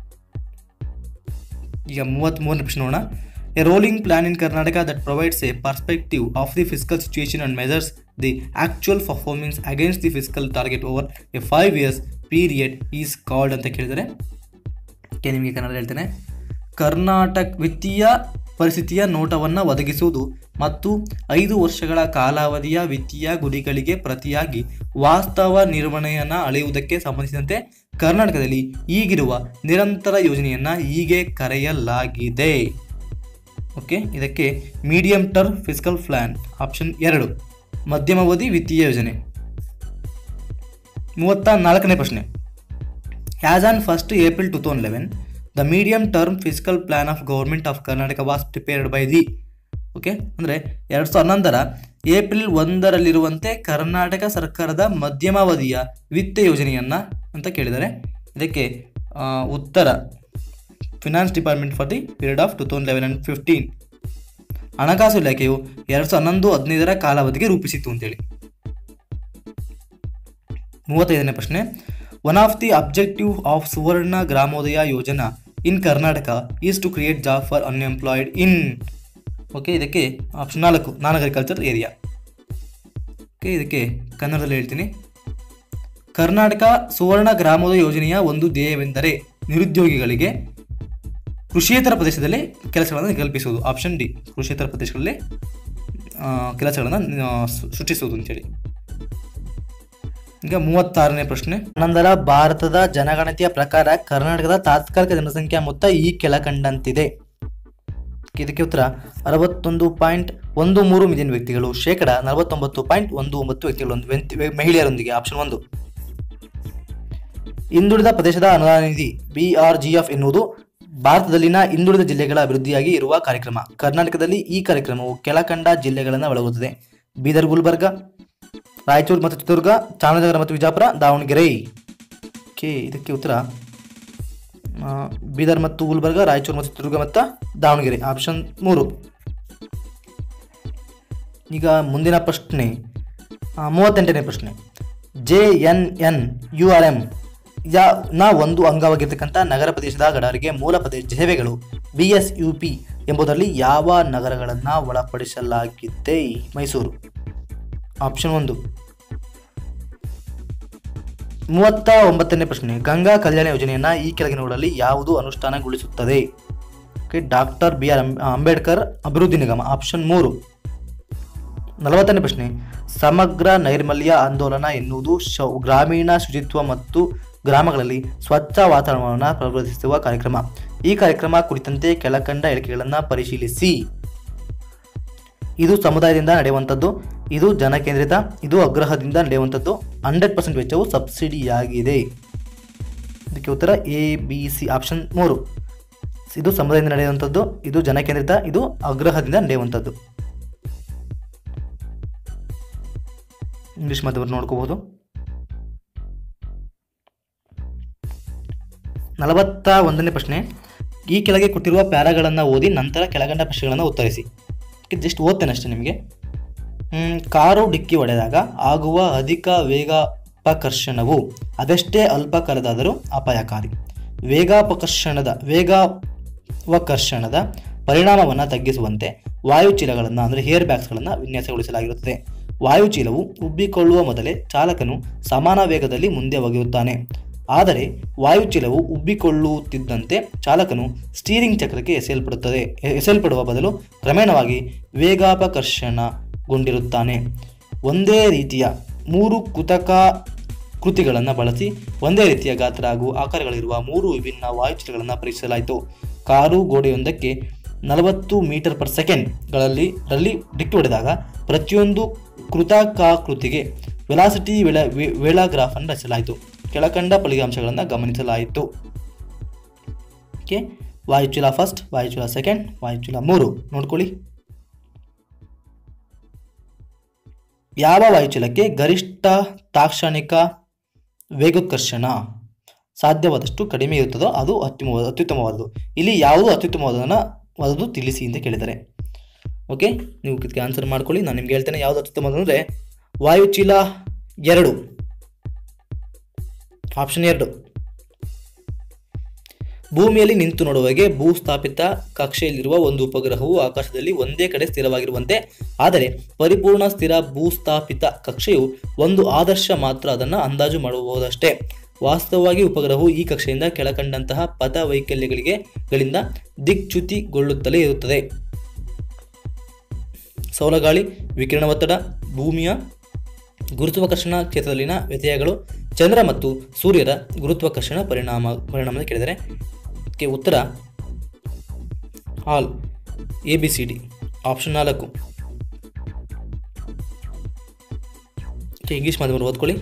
ಈಗ ಮೂವತ್ತ್ಮೂರನೇ ಪ್ರಶ್ನೆ ನೋಡೋಣ a rolling plan in Karnataka that provides a perspective of the fiscal situation and measures the actual performance against the fiscal target over a five years period is called ಅಂತ ಕೇಳಿದರೆ okay ನಿಮಗೆ ಕನ್ನಡ ಹೇಳ್ತೇನೆ ಕರ್ನಾಟಕ ವಿತ್ತೀಯ ಪರಿಸ್ಥಿತಿಯ ನೋಟವನ್ನು ಒದಗಿಸುವುದು ಮತ್ತು ಐದು ವರ್ಷಗಳ ಕಾಲಾವಧಿಯ ವಿತ್ತೀಯ ಗುರಿಗಳಿಗೆ ಪ್ರತಿಯಾಗಿ ವಾಸ್ತವ ನಿರ್ವಹಣೆಯನ್ನು ಅಳೆಯುವುದಕ್ಕೆ ಸಂಬಂಧಿಸಿದಂತೆ ಕರ್ನಾಟಕದಲ್ಲಿ ಈಗಿರುವ ನಿರಂತರ ಯೋಜನೆಯನ್ನು ಹೀಗೆ ಕರೆಯಲಾಗಿದೆ ಓಕೆ ಇದಕ್ಕೆ medium term fiscal plan option ಎರಡು ಮಧ್ಯಮಾವಧಿ ವಿತ್ತೀಯ ಯೋಜನೆ ಮೂವತ್ತ ನಾಲ್ಕನೇ ಪ್ರಶ್ನೆ as on first April two thousand eleven the medium term fiscal plan of government of Karnataka was prepared by the okay ಅಂದರೆ ಎರಡು ಸಾವಿರದ ಹನ್ನೊಂದರ ಏಪ್ರಿಲ್ ಒಂದರಲ್ಲಿರುವಂತೆ ಕರ್ನಾಟಕ ಸರ್ಕಾರದ ಮಧ್ಯಮಾವಧಿಯ ವಿತ್ತ ಯೋಜನೆಯನ್ನು ಅಂತ ಕೇಳಿದರೆ ಇದಕ್ಕೆ ಆ, ಉತ್ತರ finance department for the period of two thousand eleven and fifteen ಹಣಕಾಸು ಇಲಾಖೆಯು ಎರಡು ಸಾವಿರದ ಹನ್ನೊಂದು ಹದಿನೈದರ ಕಾಲಾವಧಿಗೆ ರೂಪಿಸಿತ್ತು ಅಂತೇಳಿ ಮೂವತ್ತೈದನೇ ಪ್ರಶ್ನೆ one of the objective of Suvarna Gramodaya Yojana in Karnataka is to create job for unemployed in okay ಇದಕ್ಕೆ ಆಪ್ಷನ್ ನಾಲ್ಕು ನಾನ್ ಅಗ್ರಿಕಲ್ಚರ್ ಏರಿಯಾ ಓಕೆ ಇದಕ್ಕೆ ಕನ್ನಡದಲ್ಲಿ ಹೇಳ್ತೀನಿ ಕರ್ನಾಟಕ ಸುವರ್ಣ ಗ್ರಾಮೋದಯ ಯೋಜನೆಯ ಒಂದು ಧ್ಯೇಯವೆಂದರೆ ನಿರುದ್ಯೋಗಿಗಳಿಗೆ ಕೃಷಿಯೇತರ ಪ್ರದೇಶದಲ್ಲಿ ಕೆಲಸಗಳನ್ನು ಕಲ್ಪಿಸುವುದು ಆಪ್ಷನ್ ಡಿ ಕೃಷಿಯೇತರ ಪ್ರದೇಶಗಳಲ್ಲಿ ಆ, ಕೆಲಸಗಳನ್ನು ಆ, ಸೃ- ಸೃಷ್ಟಿಸುವುದು ಅಂತೇಳಿ ಈಗ ಮೂವತ್ತಾರನೇ ಪ್ರಶ್ನೆ ನಂತರ ಭಾರತದ ಜನಗಣತಿಯ ಪ್ರಕಾರ ಕರ್ನಾಟಕದ ತಾತ್ಕಾಲಿಕ ಜನಸಂಖ್ಯಾ ಮೊತ್ತ ಈ ಕೆಳಕಂಡಂತಿದೆ ಇದಕ್ಕೆ ಉತ್ತರ ಅರವತ್ತೊಂದು ಪಾಯಿಂಟ್ ಒಂದು ಮೂರು ಮಿಲಿಯನ್ ವ್ಯಕ್ತಿಗಳು ಶೇಕಡ ನಲವತ್ತೊಂಬತ್ತು ಪಾಯಿಂಟ್ ಒಂದು ಒಂಬತ್ತು ವ್ಯಕ್ತಿಗಳು ಒಂದು ವ್ಯಕ್ತಿ- ಮಹಿಳೆಯರೊಂದಿಗೆ ಆಪ್ಷನ್ ಒಂದು ಹಿಂದುಳಿದ ಪ್ರದೇಶದ ಅನುದಾನ ನಿಧಿ ಬಿಆರ್ಜಿಎಫ್ ಎನ್ನುವುದು ಭಾರತದಲ್ಲಿನ ಹಿಂದುಳಿದ ಜಿಲ್ಲೆಗಳ ಅಭಿವೃದ್ಧಿಯಾಗಿ ಇರುವ ಕಾರ್ಯಕ್ರಮ ಕರ್ನಾಟಕದಲ್ಲಿ ಈ ಕಾರ್ಯಕ್ರಮವು ಕೆಳಕಂಡ ಜಿಲ್ಲೆಗಳನ್ನು ಒಳಗುತ್ತದೆ ಬೀದರ್ ಗುಲ್ಬರ್ಗ ರಾಯಚೂರು ಮತ್ತು ಚಿತ್ರದುರ್ಗ ಚಾಮರಾಜನಗರ ಮತ್ತು ವಿಜಾಪುರ ದಾವಣಗೆರೆ ಕೆ ಇದಕ್ಕೆ ಉತ್ತರ ಆ, ಬೀದರ್ ಮತ್ತು ಗುಲ್ಬರ್ಗ ರಾಯಚೂರು ಮತ್ತು ಚಿತ್ರದುರ್ಗ ಮತ್ತು ದಾವಣಗೆರೆ ಆಪ್ಷನ್ ಮೂರು ಈಗ ಮುಂದಿನ ಪ್ರಶ್ನೆ ಆ, ಮೂವತ್ತೆಂಟನೇ ಪ್ರಶ್ನೆ J N N U R M ಯಾ ನ ಒಂದು ಅಂಗವಾಗಿರ್ತಕ್ಕಂಥ ನಗರ ಪ್ರದೇಶದ ಗಡರಿಗೆ ಮೂಲ ಪ್ರದೇಶ ಸೇವೆಗಳು ಬಿ ಎಸ್ ಯು ಪಿ ಎಂಬುದರಲ್ಲಿ ಯಾವ ನಗರಗಳನ್ನು ಒಳಪಡಿಸಲಾಗಿದೆ ಮೈಸೂರು ಆಪ್ಷನ್ ಒಂದು ಮೂವತ್ತ ಒಂಬತ್ತನೇ ಪ್ರಶ್ನೆ ಗಂಗಾ ಕಲ್ಯಾಣ ಯೋಜನೆಯನ್ನ ಈ ಕೆಳಗಿನವುಗಳಲ್ಲಿ ಯಾವುದು ಅನುಷ್ಠಾನಗೊಳಿಸುತ್ತದೆ okay doctor B R Ambedkar ಅಭಿವೃದ್ಧಿ ನಿಗಮ ಆಪ್ಷನ್ ಮೂರು ನಲವತ್ತನೇ ಪ್ರಶ್ನೆ ಸಮಗ್ರ ನೈರ್ಮಲ್ಯ ಆಂದೋಲನ ಎನ್ನುವುದು ಶೌ ಗ್ರಾಮೀಣ ಶುಚಿತ್ವ ಮತ್ತು ಗ್ರಾಮಗಳಲ್ಲಿ ಸ್ವಚ್ಛ ವಾತಾವರಣವನ್ನು ಪ್ರವರ್ತಿಸುವ ಕಾರ್ಯಕ್ರಮ ಈ ಕಾರ್ಯಕ್ರಮ ಕುರಿತಂತೆ ಕೆಳಕಂಡ ಹೇಳಿಕೆಗಳನ್ನು ಪರಿಶೀಲಿಸಿ ಇದು ಸಮುದಾಯದಿಂದ ನಡೆಯುವಂಥದ್ದು ಇದು ಜನಕೇಂದ್ರಿತ ಇದು ಅಗ್ರಹದಿಂದ ನಡೆಯುವಂಥದ್ದು ಹಂಡ್ರೆಡ್ ಪರ್ಸೆಂಟ್ ವೆಚ್ಚವು ಸಬ್ಸಿಡಿಯಾಗಿದೆ ಇದಕ್ಕೆ ಉತ್ತರ ಎ ಬಿ ಸಿ ಆಪ್ಷನ್ ಮೂರು ಇದು ಸಮುದಾಯದಿಂದ ನಡೆಯುವಂಥದ್ದು ಇದು ಜನಕೇಂದ್ರಿತ ಇದು ಅಗ್ರಹದಿಂದ ನಡೆಯುವಂಥದ್ದು ಇಂಗ್ಲಿಷ್ ಮಾಧ್ಯಮ ನೋಡ್ಕೋಬಹುದು ನಲವತ್ತ ಒಂದನೇ ಪ್ರಶ್ನೆ ಈ ಕೆಳಗೆ ಕೊಟ್ಟಿರುವ ಪ್ಯಾರಾಗಳನ್ನು ಓದಿ ನಂತರ ಕೆಳಗಂಡ ಪ್ರಶ್ನೆಗಳನ್ನು ಉತ್ತರಿಸಿ ಜಸ್ಟ್ ಓದ್ತೇನೆ ಅಷ್ಟೇ ನಿಮಗೆ ಹ್ಮ್, ಕಾರು ಡಿಕ್ಕಿ ಹೊಡೆದಾಗ ಆಗುವ ಅಧಿಕ ವೇಗಾಪಕರ್ಷಣವು ಅದೆಷ್ಟೇ ಅಲ್ಪ ಕಾಲದಾದರೂ ಅಪಾಯಕಾರಿ ವೇಗಾಪಕರ್ಷಣದ ವೇಗಾವಕರ್ಷಣದ ಪರಿಣಾಮವನ್ನು ತಗ್ಗಿಸುವಂತೆ ವಾಯುಚೀಲಗಳನ್ನು ಅಂದರೆ ಹೇರ್ ಬ್ಯಾಗ್ಸ್ಗಳನ್ನು ವಿನ್ಯಾಸಗೊಳಿಸಲಾಗಿರುತ್ತದೆ ವಾಯುಚೀಲವು ಉಬ್ಬಿಕೊಳ್ಳುವ ಮೊದಲೇ ಚಾಲಕನು ಸಮಾನ ವೇಗದಲ್ಲಿ ಮುಂದೆ ಒಗೆಯುತ್ತಾನೆ ಆದರೆ ವಾಯುಚೀಲವು ಉಬ್ಬಿಕೊಳ್ಳುತ್ತಿದ್ದಂತೆ ಚಾಲಕನು ಸ್ಟೀರಿಂಗ್ ಚಕ್ರಕ್ಕೆ ಎಸೆಯಲ್ಪಡುತ್ತದೆ ಎ- ಎಸೆಯಲ್ಪಡುವ ಬದಲು ಕ್ರಮೇಣವಾಗಿ ವೇಗಾಪಕರ್ಷಣಗೊಂಡಿರುತ್ತಾನೆ ಒಂದೇ ರೀತಿಯ ಮೂರು ಕೃತಕ ಕೃತಿಗಳನ್ನು ಬಳಸಿ ಒಂದೇ ರೀತಿಯ ಗಾತ್ರ ಹಾಗೂ ಆಕಾರಗಳಿರುವ ಮೂರು ವಿಭಿನ್ನ ವಾಯುಚೀಲಗಳನ್ನು ಪರೀಕ್ಷಿಸಲಾಯಿತು ಕಾರು ಗೋಡೆಯೊಂದಕ್ಕೆ ನಲವತ್ತು ಮೀಟರ್ ಪರ್ ಸೆಕೆಂಡ್ಗಳಲ್ಲಿ ರಲ್ಲಿ ಡಿಕ್ಕಿ ಹೊಡೆದಾಗ ಪ್ರತಿಯೊಂದು ಕೃತಕಾಕೃತಿಗೆ ವೆಲಾಸಿಟಿ ವೆಳ ವೆ- ವೇಳಾಗ್ರಾಫ್ ಅನ್ನು ರಚಿಸಲಾಯಿತು ಕೆಳಕಂಡ ಫಲಿತಾಂಶಗಳನ್ನು ಗಮನಿಸಲಾಯಿತು ಓಕೆ ವಾಯುಚೀಲ ಫಸ್ಟ್ ವಾಯುಚೀಲ ಸೆಕೆಂಡ್ ವಾಯುಚೀಲ ಮೂರು ನೋಡ್ಕೊಳ್ಳಿ ಯಾವ ವಾಯುಚೀಲಕ್ಕೆ ಗರಿಷ್ಠ ತಾಕ್ಷಣಿಕ ವೇಗೋತ್ಕರ್ಷಣ ಸಾಧ್ಯವಾದಷ್ಟು ಕಡಿಮೆ ಇರುತ್ತದೋ ಅದು ಅತ್ಯುಮ ಅತ್ಯುತ್ತಮವಾದದ್ದು ಇಲ್ಲಿ ಯಾವುದು ಅತ್ಯುತ್ತಮವಾದದನ್ನು ಅದು ತಿಳಿಸಿ ಅಂತ ಕೇಳಿದ್ದಾರೆ ಓಕೆ ನೀವು ಇದಕ್ಕೆ ಆನ್ಸರ್ ಮಾಡ್ಕೊಳ್ಳಿ ನಾನು ನಿಮ್ಗೆ ಹೇಳ್ತೇನೆ ಯಾವುದು ಅತ್ಯುತ್ತಮ ಅಂದರೆ ವಾಯುಚೀಲ ಎರಡು ಆಪ್ಷನ್ ಎರಡು ಭೂಮಿಯಲ್ಲಿ ನಿಂತು ನೋಡುವಾಗೆ ಭೂಸ್ಥಾಪಿತ ಕಕ್ಷೆಯಲ್ಲಿರುವ ಒಂದು ಉಪಗ್ರಹವು ಆಕಾಶದಲ್ಲಿ ಒಂದೇ ಕಡೆ ಸ್ಥಿರವಾಗಿರುವಂತೆ ಆದರೆ ಪರಿಪೂರ್ಣ ಸ್ಥಿರ ಭೂಸ್ಥಾಪಿತ ಕಕ್ಷೆಯು ಒಂದು ಆದರ್ಶ ಮಾತ್ರ ಅದನ್ನು ಅಂದಾಜು ಮಾಡಬಹುದಷ್ಟೇ ವಾಸ್ತವವಾಗಿ ಉಪಗ್ರಹವು ಈ ಕಕ್ಷೆಯಿಂದ ಕೆಳಕಂಡಂತಹ ಪಥ ವೈಕಲ್ಯಗಳಿಗೆ ಗಳಿಂದ ದಿಕ್ಚ್ಯುತಿಗೊಳ್ಳುತ್ತಲೇ ಇರುತ್ತದೆ ಸೌರಗಾಳಿ ವಿಕಿರಣ ಒತ್ತಡ ಭೂಮಿಯ ಗುರುತ್ವಾಕರ್ಷಣ ಕ್ಷೇತ್ರದಲ್ಲಿನ ವ್ಯತ್ಯಯಗಳು ಚಂದ್ರ ಮತ್ತು ಸೂರ್ಯರ ಗುರುತ್ವಾಕರ್ಷಣ ಪರಿಣಾಮ ಪರಿಣಾಮದ ಕೇಳಿದರೆ ಕೆ ಉತ್ತರ all A B C D option ನಾಲ್ಕು ಕೆ ಇಂಗ್ಲೀಷ್ ಮಾಧ್ಯಮ ಓದ್ಕೊಳ್ಳಿ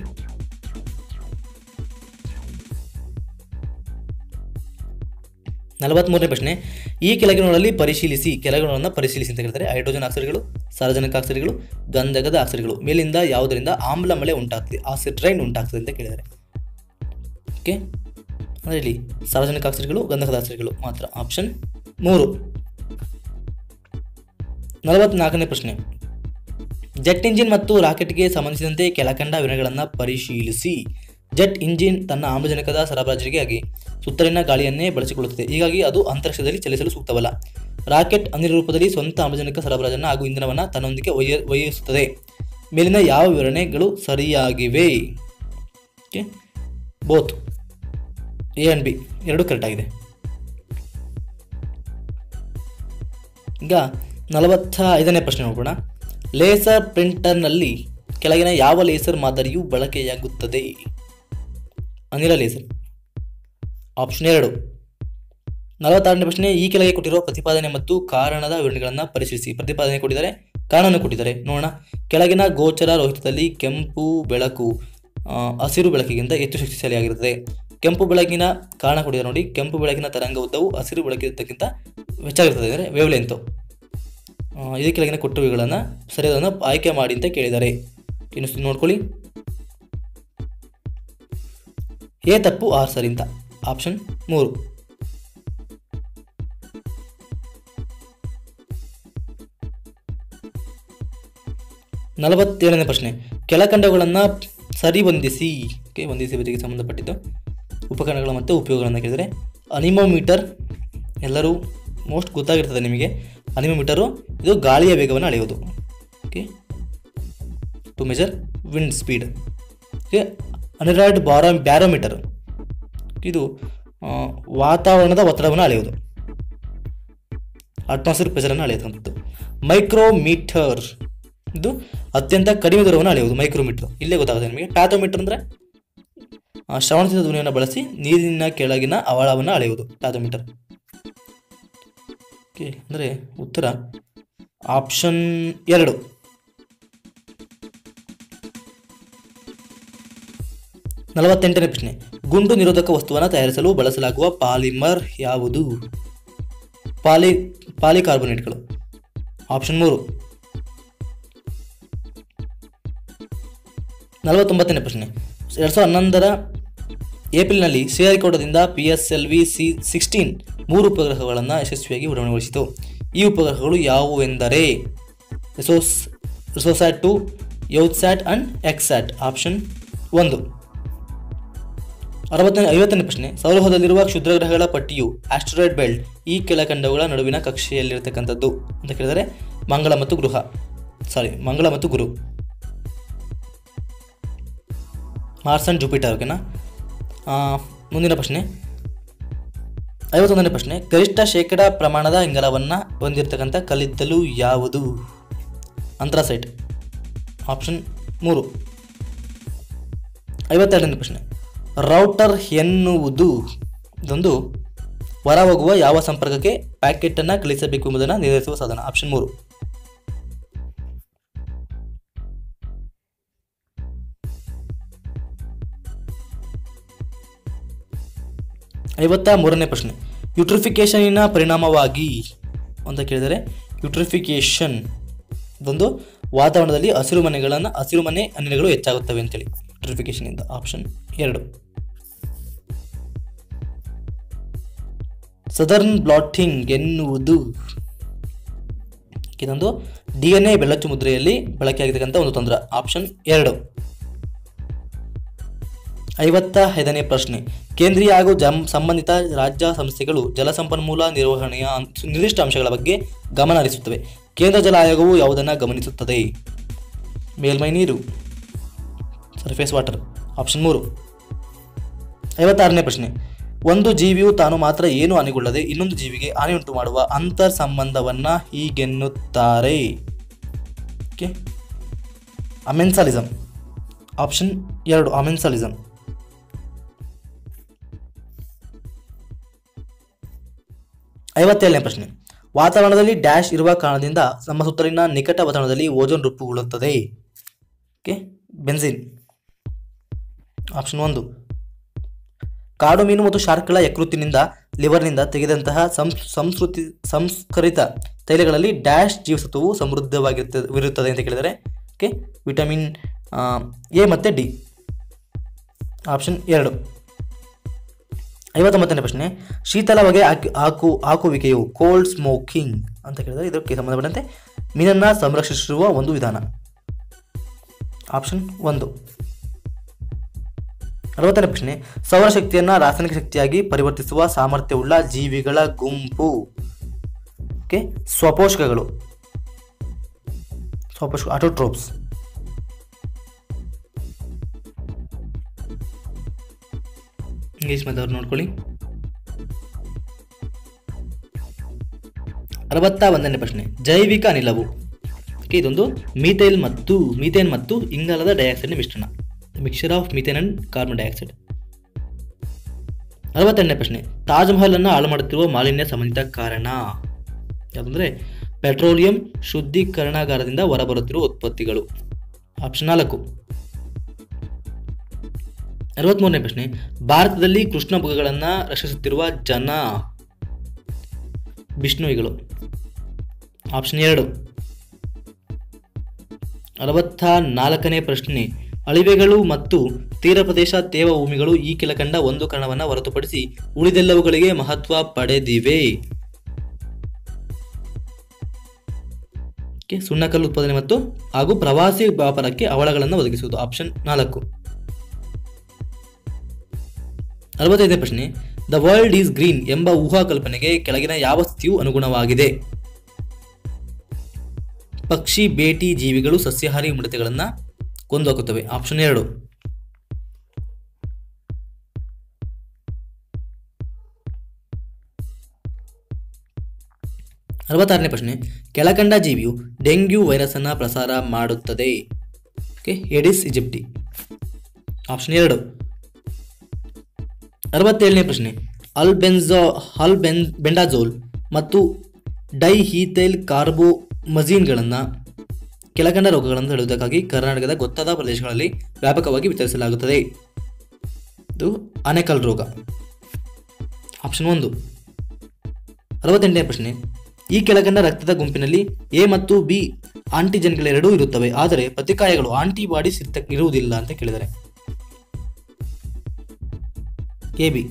ನಲವತ್ತ್ಮೂರನೇ ಪ್ರಶ್ನೆ ಈ ಕೆಳಗಿನಗಳಲ್ಲಿ ಪರಿಶೀಲಿಸಿ ಕೆಳಗಿನಗಳನ್ನು ಪರಿಶೀಲಿಸಿ ಅಂತ ಹೇಳ್ತಾರೆ ಹೈಡ್ರೋಜನ್ ಆಕ್ಸೈಡ್ಗಳು ಸಾರ್ವಜನಿಕ ಆಕ್ಸೈಡ್ಗಳು ಗಂಧಕದ ಆಕ್ಸೈಡ್ಗಳು ಮೇಲಿಂದ ಯಾವುದರಿಂದ ಆಮ್ಲ ಮಳೆ ಉಂಟಾಗ್ತದೆ ಆಸಿಡ್ ರೈನ್ ಉಂಟಾಗ್ತದೆ ಅಂತ ಕೇಳಿದ್ದಾರೆ ಓಕೆ ಅಂದರೆ ಇಲ್ಲಿ ಸಾರ್ವಜನಿಕ ಆಕ್ಸೈಡ್ಗಳು ಗಂಧಕದ ಆಕ್ಸೈಡ್ಗಳು ಮಾತ್ರ ಆಪ್ಷನ್ ಮೂರು ನಲವತ್ನಾಲ್ಕನೇ ಪ್ರಶ್ನೆ ಜೆಟ್ ಇಂಜಿನ್ ಮತ್ತು ರಾಕೆಟ್ಗೆ ಸಂಬಂಧಿಸಿದಂತೆ ಕೆಳಕಂಡ ವಿವರಗಳನ್ನು ಪರಿಶೀಲಿಸಿ ಜೆಟ್ ಇಂಜಿನ್ ತನ್ನ ಆಮ್ಲಜನಕದ ಸರಬರಾಜಿಗಾಗಿ ಸುತ್ತಲಿನ ಗಾಳಿಯನ್ನೇ ಬಳಸಿಕೊಳ್ಳುತ್ತದೆ ಹೀಗಾಗಿ ಅದು ಅಂತರಿಕ್ಷದಲ್ಲಿ ಚಲಿಸಲು ಸೂಕ್ತವಲ್ಲ ರಾಕೆಟ್ ಅನಿಲ ರೂಪದಲ್ಲಿ ಸ್ವಂತ ಆಮ್ಲಜನಕ ಸರಬರಾಜನ್ನು ಹಾಗೂ ಇಂಧನವನ್ನು ತನ್ನೊಂದಿಗೆ ಒಯ್ಯ ಒಯ್ಯಿಸುತ್ತದೆ ಮೇಲಿನ ಯಾವ ವಿವರಣೆಗಳು ಸರಿಯಾಗಿವೆ okay both A and B ಎರಡೂ ಕರೆಕ್ಟ್ ಆಗಿದೆ ಈಗ ನಲವತ್ತ ಐದನೇ ಪ್ರಶ್ನೆ ನೋಡೋಣ ಲೇಸರ್ ಪ್ರಿಂಟರ್ನಲ್ಲಿ ಕೆಳಗಿನ ಯಾವ ಲೇಸರ್ ಮಾದರಿಯು ಬಳಕೆಯಾಗುತ್ತದೆ ಅನಿಲ ಲೇಸರ್ ಆಪ್ಷನ್ ಎರಡು ನಲವತ್ತಾರನೇ ಪ್ರಶ್ನೆ ಈ ಕೆಳಗೆ ಕೊಟ್ಟಿರುವ ಪ್ರತಿಪಾದನೆ ಮತ್ತು ಕಾರಣದ ವಿವರಣೆಗಳನ್ನು ಪರಿಶೀಲಿಸಿ ಪ್ರತಿಪಾದನೆ ಕೊಟ್ಟಿದ್ದಾರೆ ಕಾರಣವನ್ನು ಕೊಟ್ಟಿದ್ದಾರೆ ನೋಡೋಣ ಕೆಳಗಿನ ಗೋಚರ ರೋಹಿತದಲ್ಲಿ ಕೆಂಪು ಬೆಳಕು ಆ, ಹಸಿರು ಬೆಳಕಿಗಿಂತ ಹೆಚ್ಚು ಶಕ್ತಿಶಾಲಿಯಾಗಿರುತ್ತದೆ ಕೆಂಪು ಬೆಳಕಿನ ಕಾರಣ ಕೊಟ್ಟಿದ್ದಾರೆ ನೋಡಿ ಕೆಂಪು ಬೆಳಕಿನ ತರಂಗ ಉದ್ದವು ಹಸಿರು ಬೆಳಕಿದ್ದಕ್ಕಿಂತ ಹೆಚ್ಚಾಗಿರ್ತದೆ ಅಂದರೆ ವೇವ್ಲೆಂತು ಇದೇ ಕೆಳಗಿನ ಕೊಟ್ಟುವಿಗಳನ್ನು ಸರಿಯಾದನ್ನು ಆಯ್ಕೆ ಮಾಡಿ ಅಂತ ಕೇಳಿದ್ದಾರೆ ಇನ್ನು ನೋಡ್ಕೊಳ್ಳಿ ಎ ತಪ್ಪು ಆರ್ ಸರಿ ಅಂತ ಆಪ್ಷನ್ ಮೂರು ನಲವತ್ತೇಳನೇ ಪ್ರಶ್ನೆ ಕೆಳಕಂಡಗಳನ್ನು ಸರಿಹೊಂದಿಸಿ ಓಕೆ ಹೊಂದಿಸಿ ಬದಿಗೆ ಸಂಬಂಧಪಟ್ಟಿದ್ದು ಉಪಕರಣಗಳು ಮತ್ತು ಉಪಯೋಗಗಳನ್ನು ಕೇಳಿದರೆ ಅನಿಮೋಮೀಟರ್ ಎಲ್ಲರೂ ಮೋಸ್ಟ್ ಗೊತ್ತಾಗಿರ್ತದೆ ನಿಮಗೆ ಅನಿಮೋಮೀಟರು ಇದು ಗಾಳಿಯ ವೇಗವನ್ನು ಅಳೆಯುವುದು okay to measure wind speed okay aneroid baro barometer ಇದು ಆ, ವಾತಾವರಣದ ಒತ್ತಡವನ್ನು ಅಳೆಯುವುದು ಅಟ್ಮಾಸ್ಫಿಯರ್ ಪ್ರೆಷರನ್ನು ಅಳೆಯುವಂಥದ್ದು ಮೈಕ್ರೋಮೀಟರ್ ಇದು ಅತ್ಯಂತ ಕಡಿಮೆ ದೂರವನ್ನು ಅಳೆಯುವುದು ಮೈಕ್ರೋಮೀಟರ್ ಇಲ್ಲೇ ಗೊತ್ತಾಗುತ್ತೆ ನಿಮಗೆ ಪ್ಯಾಥೋಮೀಟರ್ ಅಂದರೆ ಶ್ರವಣದಿಂದ ಧ್ವನಿಯನ್ನು ಬಳಸಿ ನೀರಿನ ಕೆಳಗಿನ ಆಳವನ್ನು ಅಳೆಯುವುದು ಪ್ಯಾಥೋಮೀಟರ್ ಓಕೆ ಅಂದರೆ ಉತ್ತರ ಆಪ್ಷನ್ ಎರಡು ನಲವತ್ತೆಂಟನೇ ಪ್ರಶ್ನೆ ಗುಂಡು ನಿರೋಧಕ ವಸ್ತುವನ್ನು ತಯಾರಿಸಲು ಬಳಸಲಾಗುವ ಪಾಲಿಮರ್ ಯಾವುದು ಪಾಲಿ ಪಾಲಿಕಾರ್ಬೊನೇಟ್ಗಳು ಆಪ್ಷನ್ ಮೂರು ನಲವತ್ತೊಂಬತ್ತನೇ ಪ್ರಶ್ನೆ ಎರಡು ಸಾವಿರದ ಹನ್ನೊಂದರ ಏಪ್ರಿಲ್ನಲ್ಲಿ ಶ್ರೀಹರಿಕೋಟದಿಂದ P S L V C sixteen ಮೂರು ಉಪಗ್ರಹಗಳನ್ನು ಯಶಸ್ವಿಯಾಗಿ ಉಡಾವಣೆಗೊಳಿಸಿತು ಈ ಉಪಗ್ರಹಗಳು ಯಾವುವೆಂದರೆ resource Resourcesat two Youthsat and Xsat option ಒಂದು ಅರವತ್ತನೇ ಐವತ್ತನೇ ಪ್ರಶ್ನೆ ಸೌರಹದಲ್ಲಿರುವ ಕ್ಷುದ್ರಗ್ರಹಗಳ ಪಟ್ಟಿಯು ಆಸ್ಟ್ರಾಯ್ಡ್ ಬೆಲ್ಟ್ ಈ ಕೆಳಕಂಡಗಳ ನಡುವಿನ ಕಕ್ಷೆಯಲ್ಲಿರತಕ್ಕಂಥದ್ದು ಅಂತ ಕೇಳಿದರೆ ಮಂಗಳ ಮತ್ತು ಗೃಹ ಸಾರಿ ಮಂಗಳ ಮತ್ತು ಗುರು ಮಾರ್ಸ್ ಅಂಡ್ ಜುಪಿಟರ್ ಓಕೆನಾ ಆ, ಮುಂದಿನ ಪ್ರಶ್ನೆ ಐವತ್ತೊಂದನೇ ಪ್ರಶ್ನೆ ಗರಿಷ್ಠ ಶೇಕಡ ಪ್ರಮಾಣದ ಇಂಗಾಲವನ್ನು ಹೊಂದಿರತಕ್ಕಂಥ ಕಲ್ಲಿದ್ದಲು ಯಾವುದು ಅಂತ್ರಾಸೈಟ್ ಆಪ್ಷನ್ ಮೂರು ಐವತ್ತೆರಡನೇ ಪ್ರಶ್ನೆ ರೌಟರ್ ಎನ್ನುವುದು ಇದೊಂದು ಹೊರಹೋಗುವ ಯಾವ ಸಂಪರ್ಕಕ್ಕೆ ಪ್ಯಾಕೆಟನ್ನು ಕಳಿಸಬೇಕು ಎಂಬುದನ್ನು ನಿರ್ಧರಿಸುವ ಸಾಧನ ಆಪ್ಷನ್ ಮೂರು ಐವತ್ತ ಮೂರನೇ ಪ್ರಶ್ನೆ ಯುಟ್ರಿಫಿಕೇಶನಿನ ಪರಿಣಾಮವಾಗಿ ಅಂತ ಕೇಳಿದರೆ ಯುಟ್ರಿಫಿಕೇಶನ್ ಇದೊಂದು ವಾತಾವರಣದಲ್ಲಿ ಹಸಿರು ಮನೆಗಳನ್ನು ಹಸಿರು ಮನೆ ಅನಿಲಗಳು ಹೆಚ್ಚಾಗುತ್ತವೆ ಅಂತೇಳಿ ಯುಟ್ರಿಫಿಕೇಶನಿಂದ ಆಪ್ಷನ್ ಎರಡು ಸದರ್ನ್ ಬ್ಲಾಟಿಂಗ್ ಎನ್ನುವುದು ಇದೊಂದು ಡಿ ಎನ್ ಎ ಬೆಳ್ಳಚ್ಚು ಮುದ್ರೆಯಲ್ಲಿ ಬಳಕೆಯಾಗಿರ್ತಕ್ಕಂಥ ಒಂದು ತಂತ್ರ ಆಪ್ಷನ್ ಎರಡು ಐವತ್ತ ಐದನೇ ಪ್ರಶ್ನೆ ಕೇಂದ್ರೀಯ ಹಾಗೂ ಜಂ ಸಂಬಂಧಿತ ರಾಜ್ಯ ಸಂಸ್ಥೆಗಳು ಜಲಸಂಪನ್ಮೂಲ ನಿರ್ವಹಣೆಯ ಅಂ- ನಿರ್ದಿಷ್ಟ ಅಂಶಗಳ ಬಗ್ಗೆ ಗಮನ ಹರಿಸುತ್ತವೆ ಕೇಂದ್ರ ಜಲ ಆಯೋಗವು ಯಾವುದನ್ನು ಗಮನಿಸುತ್ತದೆ ಮೇಲ್ಮೈ ನೀರು ಸರ್ಫೇಸ್ ವಾಟರ್ ಆಪ್ಷನ್ ಮೂರು ಐವತ್ತಾರನೇ ಪ್ರಶ್ನೆ ಒಂದು ಜೀವಿಯು ತಾನು ಮಾತ್ರ ಏನು ಹಾನಿಗೊಳ್ಳದೆ ಇನ್ನೊಂದು ಜೀವಿಗೆ ಹಾನಿಯುಂಟು ಮಾಡುವ ಅಂತರ್ ಸಂಬಂಧವನ್ನು ಹೀಗೆನ್ನುತ್ತಾರೆ ಓಕೆ ಅಮೆನ್ಸಾಲಿಸಮ್ ಆಪ್ಷನ್ ಎರಡು ಅಮೆನ್ಸಾಲಿಸಮ್ ಐವತ್ತೇಳನೇ ಪ್ರಶ್ನೆ ವಾತಾವರಣದಲ್ಲಿ ಡ್ಯಾಶ್ ಇರುವ ಕಾರಣದಿಂದ ನಮ್ಮ ಸುತ್ತಲಿನ ನಿಕಟ ವಾತಾವರಣದಲ್ಲಿ ಓಜೋನ್ ರೂಪುಗೊಳ್ಳುತ್ತದೆ ಓಕೆ ಬೆನ್ಸಿನ್ ಆಪ್ಷನ್ ಒಂದು ಕಾಡು ಮೀನು ಮತ್ತು ಶಾರ್ಕ್ಗಳ ಯಕೃತ್ತಿನಿಂದ ಲಿವರ್ನಿಂದ ತೆಗೆದಂತಹ ಸಂ ಸಂಸ್ಕೃತಿ ಸಂಸ್ಕರಿತ ತೈಲಗಳಲ್ಲಿ ಡ್ಯಾಶ್ ಜೀವಸತ್ವವು ಸಮೃದ್ಧವಾಗಿರುತ್ತದೆ ವಿರುತ್ತದೆ ಅಂತ ಕೇಳಿದರೆ ಓಕೆ ವಿಟಮಿನ್ ಎ ಮತ್ತು ಡಿ ಆಪ್ಷನ್ ಎರಡು ಐವತ್ತೊಂಬತ್ತನೇ ಪ್ರಶ್ನೆ ಶೀತಲ ಹೊಗೆ ಹಾಕಿ ಹಾಕು ಹಾಕುವಿಕೆಯು ಕೋಲ್ಡ್ ಸ್ಮೋಕಿಂಗ್ ಅಂತ ಕೇಳಿದರೆ ಇದಕ್ಕೆ ಸಂಬಂಧಪಟ್ಟಂತೆ ಮೀನನ್ನು ಸಂರಕ್ಷಿಸುವ ಒಂದು ವಿಧಾನ ಆಪ್ಷನ್ ಒಂದು ಅರವತ್ತನೇ ಪ್ರಶ್ನೆ ಸೌರಶಕ್ತಿಯನ್ನು ರಾಸಾಯನಿಕ ಶಕ್ತಿಯಾಗಿ ಪರಿವರ್ತಿಸುವ ಸಾಮರ್ಥ್ಯವುಳ್ಳ ಜೀವಿಗಳ ಗುಂಪು ಓಕೆ ಸ್ವಪೋಷಕಗಳು ಸ್ವಪೋಷಕ ಆಟೋಟ್ರೋಪ್ಸ್ ಇಂಗ್ಲೀಷ್ ಮಾತಾವ್ರು ನೋಡ್ಕೊಳ್ಳಿ ಅರವತ್ತ ಒಂದನೇ ಪ್ರಶ್ನೆ ಜೈವಿಕ ಅನಿಲವು ಓಕೆ ಇದೊಂದು ಮೀಥೈಲ್ ಮತ್ತು ಮೀಥೇನ್ ಮತ್ತು ಇಂಗಾಲದ ಡೈಆಕ್ಸೈಡ್ನ ಮಿಶ್ರಣ mixture of methane and carbon dioxide ಅರವತ್ತೆರಡನೇ ಪ್ರಶ್ನೆ ತಾಜ್ ಮಹಲ್ ಅನ್ನು ಹಾಳು ಮಾಡುತ್ತಿರುವ ಮಾಲಿನ್ಯ ಸಂಬಂಧಿತ ಕಾರಣ ಯಾವುದಂದ್ರೆ ಪೆಟ್ರೋಲಿಯಂ ಶುದ್ಧೀಕರಣಾಗಾರದಿಂದ ಹೊರಬರುತ್ತಿರುವ ಉತ್ಪತ್ತಿಗಳು ಆಪ್ಷನ್ ನಾಲ್ಕು ಅರವತ್ಮೂರನೇ ಪ್ರಶ್ನೆ ಭಾರತದಲ್ಲಿ ಕೃಷ್ಣ ಮೃಗಗಳನ್ನು ರಕ್ಷಿಸುತ್ತಿರುವ ಜನ ಬಿಷ್ಣುಯಿಗಳು ಆಪ್ಷನ್ ಎರಡು ಅರವತ್ತ ನಾಲ್ಕನೇ ಪ್ರಶ್ನೆ ಅಳಿವೆಗಳು ಮತ್ತು ತೀರ ಪ್ರದೇಶ ತೇವಭೂಮಿಗಳು ಈ ಕೆಳಕಂಡ ಒಂದು ಕಣವನ್ನು ಹೊರತುಪಡಿಸಿ ಉಳಿದೆಲ್ಲವುಗಳಿಗೆ ಮಹತ್ವ ಪಡೆದಿವೆ Okay, ಸುಣ್ಣಕಲ್ಲು ಉತ್ಪಾದನೆ ಮತ್ತು ಹಾಗೂ ಪ್ರವಾಸಿ ವ್ಯಾಪಾರಕ್ಕೆ ಅವಳಗಳನ್ನು ಒದಗಿಸುವುದು ಆಪ್ಷನ್ ನಾಲ್ಕು ಅರವತ್ತೈದನೇ ಪ್ರಶ್ನೆ ದ ವರ್ಲ್ಡ್ ಈಸ್ ಗ್ರೀನ್ ಎಂಬ ಊಹಾ ಕಲ್ಪನೆಗೆ ಕೆಳಗಿನ ಯಾವ ಸ್ಥಿತಿಯು ಅನುಗುಣವಾಗಿದೆ ಪಕ್ಷಿ ಬೇಟಿ ಜೀವಿಗಳು ಸಸ್ಯಾಹಾರಿ ಮಿಡತೆಗಳನ್ನು ಕೊಂದೊಕ್ಕುತ್ತವೆ ಆಪ್ಷನ್ ಎರಡು ಅರವತ್ತಾರನೇ ಪ್ರಶ್ನೆ ಕೆಳಕಂಡ ಜೀವಿಯು ಡೆಂಗ್ಯೂ ವೈರಸ್ ಅನ್ನು ಪ್ರಸಾರ ಮಾಡುತ್ತದೆ ಓಕೆ ಎಡಿಸ್ ಇಜಿಪ್ಟಿ ಆಪ್ಷನ್ ಎರಡು ಅರವತ್ತೇಳನೇ ಪ್ರಶ್ನೆ ಅಲ್ಬೆನ್ಜೋ ಅಲ್ಬೆನ್ ಬೆಂಡಾಜೋಲ್ ಮತ್ತು ಡೈಹೀಥೈಲ್ ಕಾರ್ಬೋಮಜೀನ್ಗಳನ್ನು ಕೆಳಕಂಡ ರೋಗಗಳನ್ನು ತಡೆಯುವುದಕ್ಕಾಗಿ ಕರ್ನಾಟಕದ ಗೊತ್ತಾದ ಪ್ರದೇಶಗಳಲ್ಲಿ ವ್ಯಾಪಕವಾಗಿ ವಿತರಿಸಲಾಗುತ್ತದೆ ಇದು ಆನೆಕಲ್ ರೋಗ ಆಪ್ಷನ್ ಒಂದು ಅರವತ್ತೆಂಟನೇ ಪ್ರಶ್ನೆ ಈ ಕೆಳಕಂಡ ರಕ್ತದ ಗುಂಪಿನಲ್ಲಿ ಎ ಮತ್ತು ಬಿ ಆಂಟಿಜೆನ್ಗಳೆರಡೂ ಇರುತ್ತವೆ ಆದರೆ ಪ್ರತಿಕಾಯಗಳು ಆಂಟಿಬಾಡೀಸ್ ಇರ್ತ ಇರುವುದಿಲ್ಲ ಅಂತ ಕೇಳಿದರೆ ಎ ಬಿ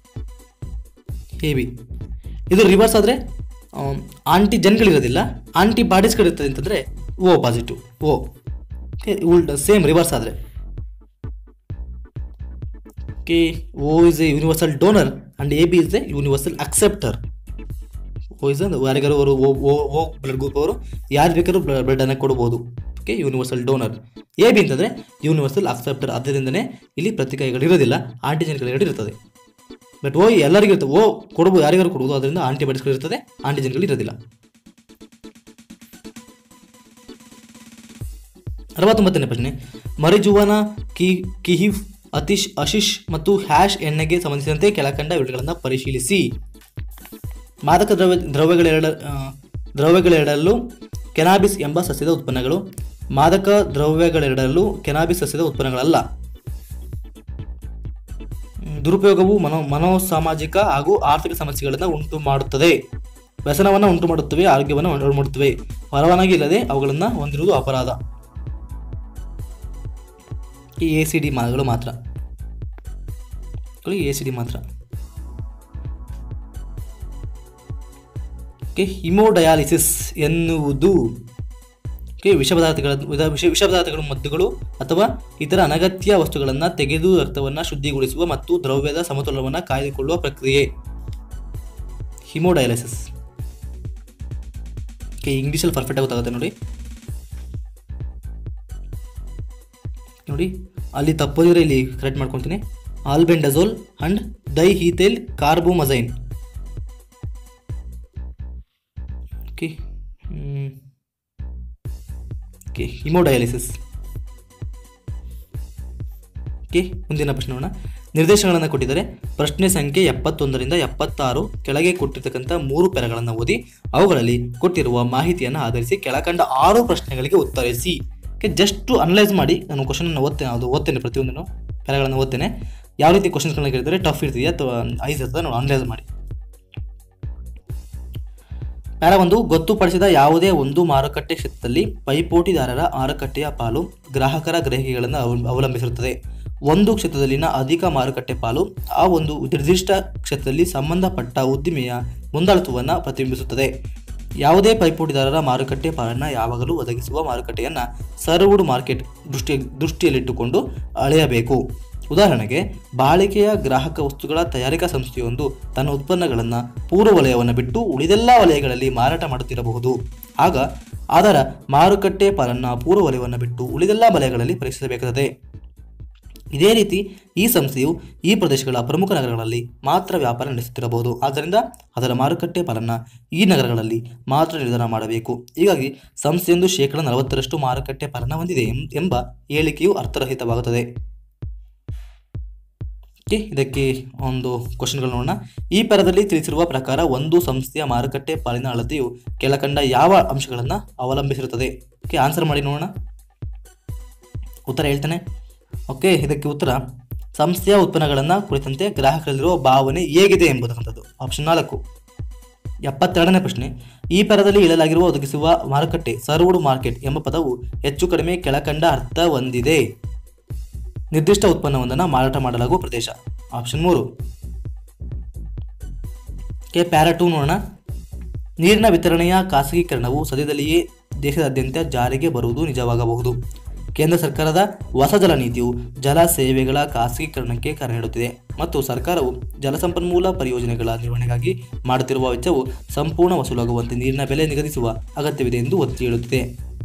ಎ ಬಿ ಇದು ರಿವರ್ಸ್ ಆದರೆ ಆಂಟಿಜೆನ್ಗಳಿರೋದಿಲ್ಲ ಆಂಟಿಬಾಡೀಸ್ಗಳಿರ್ತದೆ ಅಂತಂದರೆ ಓ ಪಾಸಿಟಿವ್ ಓ ಉಲ್ಟ ಸೇಮ್ ರಿವರ್ಸ್ ಆದರೆ ಕೆ O is a universal donor and A B is a universal acceptor O is ಯಾರಿಗಾರು ಅವರು ಓ ಓ ಓ ಬ್ಲಡ್ ಗ್ರೂಪ್ ಅವರು ಯಾರು ಬೇಕಾದ್ರೂ ಬ್ಲಡ್ ಅನ್ನು ಕೊಡ್ಬೋದು okay universal donor A B ಅಂತಂದರೆ ಯೂನಿವರ್ಸಲ್ ಅಕ್ಸೆಪ್ಟರ್ ಅದರಿಂದನೇ ಇಲ್ಲಿ ಪ್ರತಿಕ್ರಿಯೆಗಳು ಇರೋದಿಲ್ಲ ಆಂಟಿಜೆನ್ಗಳು ಇರ್ತದೆ ಬಟ್ ಓ ಎಲ್ಲರಿಗೂ ಇರ್ತದೆ ಓ ಕೊಡ್ಬೋದು ಯಾರಿಗಾರು ಕೊಡ್ಬೋದು ಅದರಿಂದ ಆಂಟಿಬಾಡೀಸ್ಗಳು ಇರ್ತದೆ ಆಂಟಿಜೆನ್ಗಳು ಇರೋದಿಲ್ಲ ಅರವತ್ತೊಂಬತ್ತನೇ ಪ್ರಶ್ನೆ ಮರಿಜುವಾನ ಕಿ ಕಿಹಿಫ್ ಅತಿಶ್ ಅಶಿಶ್ ಮತ್ತು ಹ್ಯಾಶ್ ಎಣ್ಣೆಗೆ ಸಂಬಂಧಿಸಿದಂತೆ ಕೆಳಕಂಡ ವಿವರಗಳನ್ನು ಪರಿಶೀಲಿಸಿ ಮಾದಕ ದ್ರವ್ಯ ದ್ರವ್ಯಗಳೆರಡ ಆ, ದ್ರವ್ಯಗಳೆರಡರಲ್ಲೂ ಕೆನಾಬಿಸ್ ಎಂಬ ಸಸ್ಯದ ಉತ್ಪನ್ನಗಳು ಮಾದಕ ದ್ರವ್ಯಗಳೆರಡರಲ್ಲೂ ಕೆನಾಬಿಸ್ ಸಸ್ಯದ ಉತ್ಪನ್ನಗಳಲ್ಲ ಹ್ಮ್, ದುರುಪಯೋಗವು ಮನೋ ಮನೋಸಾಮಾಜಿಕ ಹಾಗೂ ಆರ್ಥಿಕ ಸಮಸ್ಯೆಗಳನ್ನು ಉಂಟು ಮಾಡುತ್ತದೆ ವ್ಯಸನವನ್ನು ಉಂಟು ಮಾಡುತ್ತವೆ ಆರೋಗ್ಯವನ್ನು ಉಂಟು ಮಾಡುತ್ತವೆ ಪರವಾನಗಿ ಇಲ್ಲದೆ ಅವುಗಳನ್ನು ಹೊಂದಿರುವುದು ಅಪರಾಧ ಈ ಎ ಸಿ ಡಿ ಮಾಗಳು ಮಾತ್ರ ಎ ಸಿ ಡಿ ಮಾತ್ರ ಓಕೆ ಹಿಮೋಡಯಾಲಿಸಿಸ್ ಎನ್ನುವುದು ಓಕೆ ವಿಷ ಪದಾರ್ಥಗಳ ವಿಧ- ವಿಷ ವಿಷ ಪದಾರ್ಥಗಳು ಮದ್ದುಗಳು ಅಥವಾ ಇತರ ಅನಗತ್ಯ ವಸ್ತುಗಳನ್ನು ತೆಗೆದು ರಕ್ತವನ್ನು ಶುದ್ಧಿಗೊಳಿಸುವ ಮತ್ತು ದ್ರವ್ಯದ ಸಮತೋಲನವನ್ನು ಕಾಯ್ದುಕೊಳ್ಳುವ ಪ್ರಕ್ರಿಯೆ ಹಿಮೋಡಯಾಲಿಸಿಸ್ ಓಕೆ ಇಂಗ್ಲೀಷಲ್ಲಿ ಪರ್ಫೆಕ್ಟ್ ಗೊತ್ತಾಗುತ್ತೆ ನೋಡಿ ನೋಡಿ ಅಲ್ಲಿ ತಪ್ಪೋದಿದ್ರೆ ಇಲ್ಲಿ ಕರೆಕ್ಟ್ ಮಾಡ್ಕೊತೀನಿ albendazole and diethylcarbamazine okay okay haemodialysis okay ಮುಂದಿನ ಪ್ರಶ್ನೆ ನೋಡೋಣ ನಿರ್ದೇಶನಗಳನ್ನು ಕೊಟ್ಟಿದ್ದಾರೆ ಪ್ರಶ್ನೆ ಸಂಖ್ಯೆ ಎಪ್ಪತ್ತೊಂದರಿಂದ ಎಪ್ಪತ್ತಾರು ಕೆಳಗೆ ಕೊಟ್ಟಿರ್ತಕ್ಕಂಥ ಮೂರು ಪೆರಗಳನ್ನು ಓದಿ ಅವುಗಳಲ್ಲಿ ಕೊಟ್ಟಿರುವ ಮಾಹಿತಿಯನ್ನು ಆಧರಿಸಿ ಕೆಳಕಂಡ ಆರು ಪ್ರಶ್ನೆಗಳಿಗೆ ಉತ್ತರಿಸಿ ಓಕೆ ಜಸ್ಟ್ ಅನಲೈಸ್ ಮಾಡಿ ನಾನು ಕ್ವಶನ್ ಓದ್ತೇನೆ ಅದು ಓದ್ತೇನೆ ಪ್ರತಿಯೊಂದನ್ನು ಪೆರಗಳನ್ನು ಓದ್ತೇನೆ ಯಾವ ರೀತಿ ಕ್ವಶನ್ಸ್ಗಳನ್ನ ಕೇಳಿದರೆ ಟಫ್ ಇರ್ತೀಯಾ ಅಥವಾ ಐಸ್ ಇರ್ತದೆ ನೋಡಿ ಅನಲೈಸ್ ಮಾಡಿ ಪ್ಯಾರ ಒಂದು ಗೊತ್ತುಪಡಿಸಿದ ಯಾವುದೇ ಒಂದು ಮಾರುಕಟ್ಟೆ ಕ್ಷೇತ್ರದಲ್ಲಿ ಪೈಪೋಟಿದಾರರ ಮಾರುಕಟ್ಟೆಯ ಪಾಲು ಗ್ರಾಹಕರ ಗ್ರಹಿಕೆಗಳನ್ನು ಅವಲ- ಅವಲಂಬಿಸಿರುತ್ತದೆ ಒಂದು ಕ್ಷೇತ್ರದಲ್ಲಿನ ಅಧಿಕ ಮಾರುಕಟ್ಟೆ ಪಾಲು ಆ ಒಂದು ನಿರ್ದಿಷ್ಟ ಕ್ಷೇತ್ರದಲ್ಲಿ ಸಂಬಂಧಪಟ್ಟ ಉದ್ದಿಮೆಯ ಮುಂದಾಳತ್ವವನ್ನು ಪ್ರತಿಬಿಂಬಿಸುತ್ತದೆ ಯಾವುದೇ ಪೈಪೋಟಿದಾರರ ಮಾರುಕಟ್ಟೆ ಪಾಲನ್ನು ಯಾವಾಗಲೂ ಒದಗಿಸುವ ಮಾರುಕಟ್ಟೆಯನ್ನು ಸರ್ವ್ಡ್ ಮಾರ್ಕೆಟ್ ದೃಷ್ಟಿ ದೃಷ್ಟಿಯಲ್ಲಿಟ್ಟುಕೊಂಡು ಅಳೆಯಬೇಕು ಉದಾಹರಣೆಗೆ ಬಾಳಿಕೆಯ ಗ್ರಾಹಕ ವಸ್ತುಗಳ ತಯಾರಿಕಾ ಸಂಸ್ಥೆಯೊಂದು ತನ್ನ ಉತ್ಪನ್ನಗಳನ್ನು ಪೂರ್ವ ವಲಯವನ್ನು ಬಿಟ್ಟು ಉಳಿದೆಲ್ಲ ವಲಯಗಳಲ್ಲಿ ಮಾರಾಟ ಮಾಡುತ್ತಿರಬಹುದು ಆಗ ಅದರ ಮಾರುಕಟ್ಟೆ ಪಾಲನ್ನು ಪೂರ್ವ ವಲಯವನ್ನು ಬಿಟ್ಟು ಉಳಿದೆಲ್ಲ ವಲಯಗಳಲ್ಲಿ ಪರೀಕ್ಷಿಸಬೇಕಾಗುತ್ತದೆ ಇದೇ ರೀತಿ ಈ ಸಂಸ್ಥೆಯು ಈ ಪ್ರದೇಶಗಳ ಪ್ರಮುಖ ನಗರಗಳಲ್ಲಿ ಮಾತ್ರ ವ್ಯಾಪಾರ ನಡೆಸುತ್ತಿರಬಹುದು ಆದ್ದರಿಂದ ಅದರ ಮಾರುಕಟ್ಟೆ ಪಾಲನ್ನ ಈ ನಗರಗಳಲ್ಲಿ ಮಾತ್ರ ನಿರ್ಧಾರ ಮಾಡಬೇಕು ಹೀಗಾಗಿ ಸಂಸ್ಥೆಯೊಂದು ಶೇಕಡ ನಲವತ್ತರಷ್ಟು ಮಾರುಕಟ್ಟೆ ಪಾಲನ್ನ ಹೊಂದಿದೆ ಎಂ- ಎಂಬ ಹೇಳಿಕೆಯು ಅರ್ಥರಹಿತವಾಗುತ್ತದೆ ಓಕೆ ಇದಕ್ಕೆ ಒಂದು ಕ್ವಶನ್ಗಳು ನೋಡೋಣ ಈ ಪರದಲ್ಲಿ ತಿಳಿಸಿರುವ ಪ್ರಕಾರ ಒಂದು ಸಂಸ್ಥೆಯ ಮಾರುಕಟ್ಟೆ ಪಾಲಿನ ಅಳತೆಯು ಕೆಳಕಂಡ ಯಾವ ಅಂಶಗಳನ್ನು ಅವಲಂಬಿಸಿರುತ್ತದೆ ಓಕೆ ಆನ್ಸರ್ ಮಾಡಿ ನೋಡೋಣ ಉತ್ತರ ಹೇಳ್ತಾನೆ ಓಕೆ ಇದಕ್ಕೆ ಉತ್ತರ ಸಂಸ್ಥೆಯ ಉತ್ಪನ್ನಗಳನ್ನು ಕುರಿತಂತೆ ಗ್ರಾಹಕರಲ್ಲಿರುವ ಭಾವನೆ ಹೇಗಿದೆ ಎಂಬುದಕ್ಕಂಥದ್ದು ಆಪ್ಷನ್ ನಾಲ್ಕು ಎಪ್ಪತ್ತೆರಡನೇ ಪ್ರಶ್ನೆ ಈ ಪದದಲ್ಲಿ ಹೇಳಲಾಗಿರುವ ಒದಗಿಸುವ ಮಾರುಕಟ್ಟೆ ಸರ್ವ್ಡ್ ಮಾರ್ಕೆಟ್ ಎಂಬ ಪದವು ಹೆಚ್ಚು ಕಡಿಮೆ ಕೆಳಕಂಡ ಅರ್ಥ ಹೊಂದಿದೆ ನಿರ್ದಿಷ್ಟ ಉತ್ಪನ್ನವೊಂದನ್ನು ಮಾರಾಟ ಮಾಡಲಾಗುವ ಪ್ರದೇಶ ಆಪ್ಷನ್ ಮೂರು ಕೆ ಪ್ಯಾರಾ ಟೂ ನೋಡೋಣ ನೀರಿನ ವಿತರಣೆಯ ಖಾಸಗೀಕರಣವು ಸದ್ಯದಲ್ಲಿಯೇ ದೇಶದಾದ್ಯಂತ ಜಾರಿಗೆ ಬರುವುದು ನಿಜವಾಗಬಹುದು ಕೇಂದ್ರ ಸರ್ಕಾರದ ಹೊಸ ಜಲ ನೀತಿಯು ಜಲ ಸೇವೆಗಳ ಖಾಸಗೀಕರಣಕ್ಕೆ ಕರೆ ನೀಡುತ್ತಿದೆ ಮತ್ತು ಸರ್ಕಾರವು ಜಲಸಂಪನ್ಮೂಲ ಪರಿಯೋಜನೆಗಳ ನಿರ್ವಹಣೆಗಾಗಿ ಮಾಡುತ್ತಿರುವ ವೆಚ್ಚವು ಸಂಪೂರ್ಣ ವಸೂಲಾಗುವಂತೆ ನೀರಿನ ಬೆಲೆ ನಿಗದಿಸುವ ಅಗತ್ಯವಿದೆ ಎಂದು ಒತ್ತಿ ಹೇಳುತ್ತಿದೆ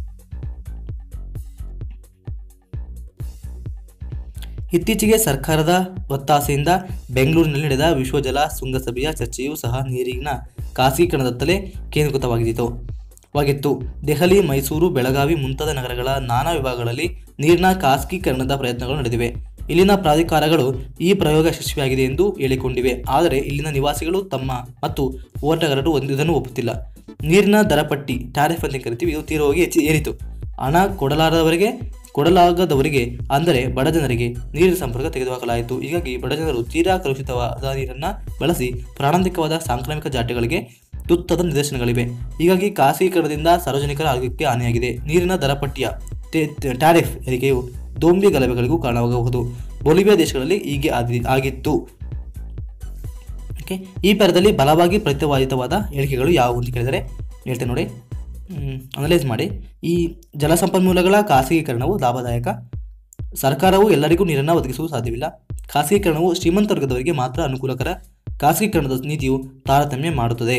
ಇತ್ತೀಚೆಗೆ ಸರ್ಕಾರದ ಒತ್ತಾಸೆಯಿಂದ ಬೆಂಗಳೂರಿನಲ್ಲಿ ನಡೆದ ವಿಶ್ವ ಜಲ ಶೃಂಗಸಭೆಯ ಚರ್ಚೆಯೂ ಸಹ ನೀರಿನ ಖಾಸಗೀಕರಣದತ್ತಲೇ ಕೇಂದ್ರೀಕೃತವಾಗಿತ್ತು ವಾಗಿತ್ತು ದೆಹಲಿ ಮೈಸೂರು ಬೆಳಗಾವಿ ಮುಂತಾದ ನಗರಗಳ ನಾನಾ ವಿಭಾಗಗಳಲ್ಲಿ ನೀರಿನ ಖಾಸಗೀಕರಣದ ಪ್ರಯತ್ನಗಳು ನಡೆದಿವೆ ಇಲ್ಲಿನ ಪ್ರಾಧಿಕಾರಗಳು ಈ ಪ್ರಯೋಗ ಯಶಸ್ವಿಯಾಗಿದೆ ಎಂದು ಹೇಳಿಕೊಂಡಿವೆ ಆದರೆ ಇಲ್ಲಿನ ನಿವಾಸಿಗಳು ತಮ್ಮ ಮತ್ತು ಹೋರಾಟಗಾರರು ಒಂದು ಇದನ್ನು ಒಪ್ಪುತ್ತಿಲ್ಲ ನೀರಿನ ದರಪಟ್ಟಿ ಟ್ಯಾರಿಫ್ ಅಂತ ಕರಿತೀವಿ ಇದು ತೀವ್ರವಾಗಿ ಹೆಚ್ಚು ಏರಿತು ಹಣ ಕೊಡಲಾರದವರಿಗೆ ಕೊಡಲಾಗದವರಿಗೆ ಅಂದರೆ ಬಡ ಜನರಿಗೆ ನೀರಿನ ಸಂಪರ್ಕ ತೆಗೆದುಹಾಕಲಾಯಿತು ಹೀಗಾಗಿ ಬಡ ಜನರು ತೀರಾ ಕಲುಷಿತವಾದ ನೀರನ್ನು ಬಳಸಿ ಪ್ರಾಣಾಂತಿಕವಾದ ಸಾಂಕ್ರಾಮಿಕ ಜಾಟಗಳಿಗೆ ತುತ್ತಾದ ನಿದರ್ಶನಗಳಿವೆ ಹೀಗಾಗಿ ಖಾಸಗೀಕರಣದಿಂದ ಸಾರ್ವಜನಿಕರ ಆರೋಗ್ಯಕ್ಕೆ ಹಾನಿಯಾಗಿದೆ ನೀರಿನ ದರಪಟ್ಟಿಯ ತೆ- ತೆ- ಟ್ಯಾರಿಫ್ ಏರಿಕೆಯು ದೊಂಬಿ ಗಲಭೆಗಳಿಗೂ ಕಾರಣವಾಗಬಹುದು ಬೊಲಿವಿಯಾ ದೇಶಗಳಲ್ಲಿ ಹೀಗೆ ಆದಿ- ಆಗಿತ್ತು ಓಕೆ ಈ ಪರದಲ್ಲಿ ಬಲವಾಗಿ ಪ್ರತಿಪಾದಿತವಾದ ಹೇಳಿಕೆಗಳು ಯಾವುವು ಅಂತ ಕೇಳಿದರೆ ಹೇಳ್ತೇನೆ ನೋಡಿ ಅನಲೈಸ್ ಮಾಡಿ ಈ ಜಲಸಂಪನ್ಮೂಲಗಳ ಖಾಸಗೀಕರಣವು ಲಾಭದಾಯಕ ಸರ್ಕಾರವು ಎಲ್ಲರಿಗೂ ನೀರನ್ನು ಒದಗಿಸುವುದು ಸಾಧ್ಯವಿಲ್ಲ ಖಾಸಗೀಕರಣವು ಶ್ರೀಮಂತ ವರ್ಗದವರಿಗೆ ಮಾತ್ರ ಅನುಕೂಲಕರ ಖಾಸಗೀಕರಣದ ನೀತಿಯು ತಾರತಮ್ಯ ಮಾಡುತ್ತದೆ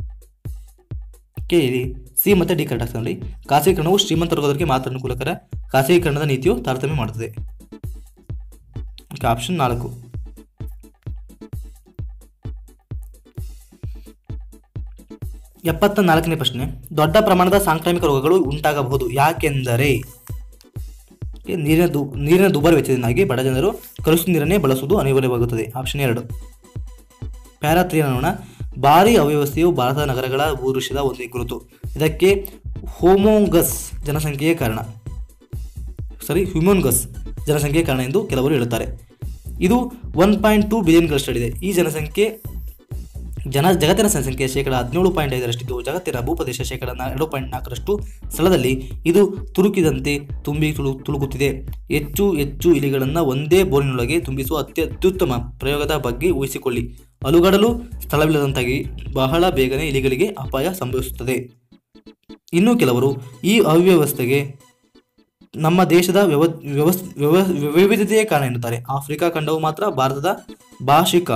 ಓಕೆ ಇಲ್ಲಿ ಸಿ ಮತ್ತು ಡಿ ಕರೆಕ್ಟ್ ಆಗ್ತದೆ ನೋಡಿ ಖಾಸಗೀಕರಣವು ಶ್ರೀಮಂತ ವರ್ಗದವರಿಗೆ ಮಾತ್ರ ಅನುಕೂಲಕರ ಖಾಸಗೀಕರಣದ ನೀತಿಯು ತಾರತಮ್ಯ ಮಾಡುತ್ತದೆ ಓಕೆ ಆಪ್ಷನ್ ನಾಲ್ಕು ಎಪ್ಪತ್ತ ನಾಲ್ಕನೇ ಪ್ರಶ್ನೆ ದೊಡ್ಡ ಪ್ರಮಾಣದ ಸಾಂಕ್ರಾಮಿಕ ರೋಗಗಳು ಉಂಟಾಗಬಹುದು ಯಾಕೆಂದರೆ ಓಕೆ, ನೀರಿನ ದು ನೀರಿನ ದುಬಾರಿ ವೆಚ್ಚದಿಂದಾಗಿ ಬಡ ಜನರು ಕಲುಷಿತ ನೀರನ್ನೇ ಬಳಸುವುದು ಅನಿವಾರ್ಯವಾಗುತ್ತದೆ ಆಪ್ಷನ್ ಎರಡು ಪ್ಯಾರಾ ತ್ರೀ ನೋಡೋಣ ಭಾರಿ ಅವ್ಯವಸ್ಥೆಯು ಭಾರತದ ನಗರಗಳ ಭೂದೃಶ್ಯದ ಒಂದು ಗುರುತು ಇದಕ್ಕೆ ಹೋಮೋಗಸ್ ಜನಸಂಖ್ಯೆಯೇ ಕಾರಣ ಸಾರಿ ಹ್ಯೂಮನ್ಗಸ್ ಜನಸಂಖ್ಯೆಯ ಕಾರಣ ಎಂದು ಕೆಲವರು ಹೇಳುತ್ತಾರೆ ಇದು ಒನ್ ಪಾಯಿಂಟ್ ಟೂ ಬಿಲಿಯನ್ಗಳಷ್ಟಿದೆ ಈ ಜನಸಂಖ್ಯೆ ಜನ ಜಗತ್ತಿನ ಜನಸಂಖ್ಯೆ ಶೇಕಡ ಹದಿನೇಳು ಪಾಯಿಂಟ್ ಐದರಷ್ಟಿದ್ದು ಜಗತ್ತಿನ ಭೂಪ್ರದೇಶ ಶೇಕಡ ನಾ- ಎರಡು ಪಾಯಿಂಟ್ ನಾಲ್ಕರಷ್ಟು ಸ್ಥಳದಲ್ಲಿ ಇದು ತುರುಕಿದಂತೆ ತುಂಬಿ ತುಳು ತುಳುಕುತ್ತಿದೆ ಹೆಚ್ಚು ಹೆಚ್ಚು ಇಲಿಗಳನ್ನು ಒಂದೇ ಬೋರಿನೊಳಗೆ ತುಂಬಿಸುವ ಅತ್ಯ ಅತ್ಯುತ್ತಮ ಪ್ರಯೋಗದ ಬಗ್ಗೆ ಊಹಿಸಿಕೊಳ್ಳಿ ಅಲುಗಡಲು ಸ್ಥಳವಿಲ್ಲದಂತಾಗಿ ಬಹಳ ಬೇಗನೆ ಇಲಿಗಳಿಗೆ ಅಪಾಯ ಸಂಭವಿಸುತ್ತದೆ ಇನ್ನು ಕೆಲವರು ಈ ಅವ್ಯವಸ್ಥೆಗೆ ನಮ್ಮ ದೇಶದ ವ್ಯವ ವ್ಯವಸ್ ವ್ಯವ ವಿವಿಧತೆಯೇ ಕಾರಣ ಎನ್ನುತ್ತಾರೆ ಆಫ್ರಿಕಾ ಖಂಡವು ಮಾತ್ರ ಭಾರತದ ಭಾಷಿಕ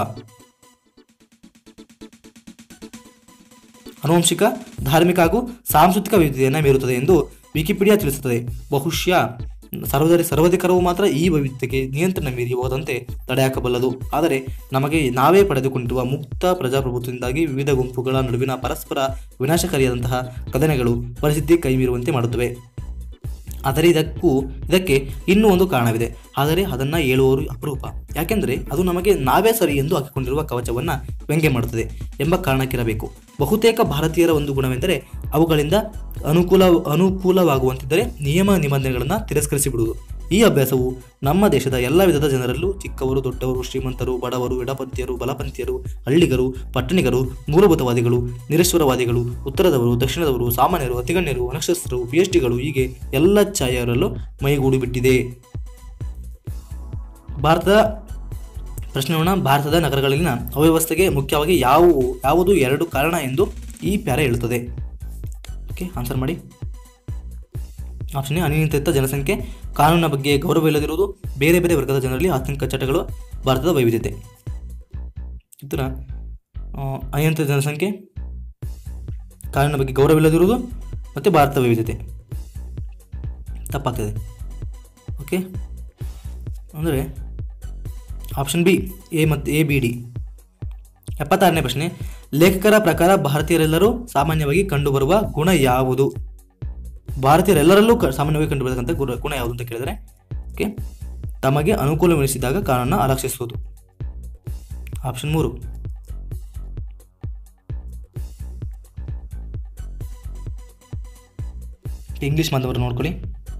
ಆನುವಂಶಿಕ ಧಾರ್ಮಿಕ ಹಾಗೂ ಸಾಂಸ್ಕೃತಿಕ ವಿವಿಧತೆಯನ್ನು ಮೀರುತ್ತದೆ ಎಂದು ವಿಕಿಪೀಡಿಯಾ ತಿಳಿಸುತ್ತದೆ ಬಹುಶಃ ಸರ್ವದರಿ ಸರ್ವಾಧಿಕಾರವು ಮಾತ್ರ ಈ ವೈವಿಧ್ಯತೆಗೆ ನಿಯಂತ್ರಣ ಮೀರಿ ಹೋದಂತೆ ತಡೆಹಾಕಬಲ್ಲದು ಆದರೆ ನಮಗೆ ನಾವೇ ಪಡೆದುಕೊಂಡಿರುವ ಮುಕ್ತ ಪ್ರಜಾಪ್ರಭುತ್ವದಿಂದಾಗಿ ವಿವಿಧ ಗುಂಪುಗಳ ನಡುವಿನ ಪರಸ್ಪರ ವಿನಾಶಕಾರಿಯಾದಂತಹ ಕದನಗಳು ಪರಿಸ್ಥಿತಿ ಕೈಮೀರುವಂತೆ ಮಾಡುತ್ತವೆ ಆದರೆ ಇದಕ್ಕೂ ಇದಕ್ಕೆ ಇನ್ನೂ ಒಂದು ಕಾರಣವಿದೆ ಆದರೆ ಅದನ್ನು ಹೇಳುವವರು ಅಪರೂಪ ಯಾಕೆಂದರೆ ಅದು ನಮಗೆ ನಾವೇ ಸರಿ ಎಂದು ಹಾಕಿಕೊಂಡಿರುವ ಕವಚವನ್ನು ವ್ಯಂಗ್ಯ ಮಾಡುತ್ತದೆ ಎಂಬ ಕಾರಣಕ್ಕಿರಬೇಕು ಬಹುತೇಕ ಭಾರತೀಯರ ಒಂದು ಗುಣವೆಂದರೆ ಅವುಗಳಿಂದ ಅನುಕೂಲ ಅನುಕೂಲವಾಗುವಂತಿದ್ದರೆ ನಿಯಮ ನಿಬಂಧನೆಗಳನ್ನು ತಿರಸ್ಕರಿಸಿಬಿಡುವುದು ಈ ಅಭ್ಯಾಸವು ನಮ್ಮ ದೇಶದ ಎಲ್ಲ ವಿಧದ ಜನರಲ್ಲೂ ಚಿಕ್ಕವರು ದೊಡ್ಡವರು ಶ್ರೀಮಂತರು ಬಡವರು ಎಡಪಂಥೀಯರು ಬಲಪಂಥೀಯರು ಹಳ್ಳಿಗರು ಪಟ್ಟಣಿಗರು ಮೂಲಭೂತವಾದಿಗಳು ನಿರೀಶ್ವರವಾದಿಗಳು ಉತ್ತರದವರು ದಕ್ಷಿಣದವರು ಸಾಮಾನ್ಯರು ಅತಿಗಣ್ಯರು ಅನಕ್ಷರಸ್ಥರು ಪಿ ಎಚ್ ಡಿಗಳು ಹೀಗೆ ಎಲ್ಲ ಛಾಯರಲ್ಲೂ ಮೈಗೂಡಿ ಬಿಟ್ಟಿದೆ ಭಾರತದ ಪ್ರಶ್ನೆ ನೋಡೋಣ ಭಾರತದ ನಗರಗಳಲ್ಲಿನ ಅವ್ಯವಸ್ಥೆಗೆ ಮುಖ್ಯವಾಗಿ ಯಾವುವು ಯಾವುದು ಎರಡು ಕಾರಣ ಎಂದು ಈ ಪ್ಯಾರ ಹೇಳುತ್ತದೆ ಓಕೆ ಆನ್ಸರ್ ಮಾಡಿ ಆಪ್ಷನ್ ಎ ಅನಿಯಂತ್ರಿತ ಜನಸಂಖ್ಯೆ ಕಾನೂನಿನ ಬಗ್ಗೆ ಗೌರವ ಇಲ್ಲದಿರುವುದು ಬೇರೆ ಬೇರೆ ವರ್ಗದ ಜನರಲ್ಲಿ ಆತಂಕ ಚಟಗಳು ಭಾರತದ ವೈವಿಧ್ಯತೆ ಉತ್ತರ ಆ, ಅನಿಯಂತ್ರಿತ ಜನಸಂಖ್ಯೆ ಕಾನೂನಿನ ಬಗ್ಗೆ ಗೌರವವಿಲ್ಲದಿರುವುದು ಮತ್ತು ಭಾರತದ ವೈವಿಧ್ಯತೆ ತಪ್ಪಾಗ್ತದೆ ಓಕೆ ಅಂದರೆ ಆಪ್ಷನ್ ಬಿ ಎ ಮತ್ತು ಎ ಬಿ ಡಿ ಎಪ್ಪತ್ತಾರನೇ ಪ್ರಶ್ನೆ ಲೇಖಕರ ಪ್ರಕಾರ ಭಾರತೀಯರೆಲ್ಲರೂ ಸಾಮಾನ್ಯವಾಗಿ ಕಂಡುಬರುವ ಗುಣ ಯಾವುದು ಭಾರತೀಯರೆಲ್ಲರಲ್ಲೂ ಕ- ಸಾಮಾನ್ಯವಾಗಿ ಕಂಡುಬರತಕ್ಕಂಥ ಗುಣ ಗುಣ ಯಾವುದು ಅಂತ ಕೇಳಿದರೆ ಓಕೆ ತಮಗೆ ಅನುಕೂಲವೆನಿಸಿದಾಗ ಕಾನೂನನ್ನು ಅಲಕ್ಷಿಸುವುದು ಆಪ್ಷನ್ ಮೂರು ಇಂಗ್ಲೀಷ್ ಮಾಧ್ಯಮರು ನೋಡ್ಕೊಳ್ಳಿ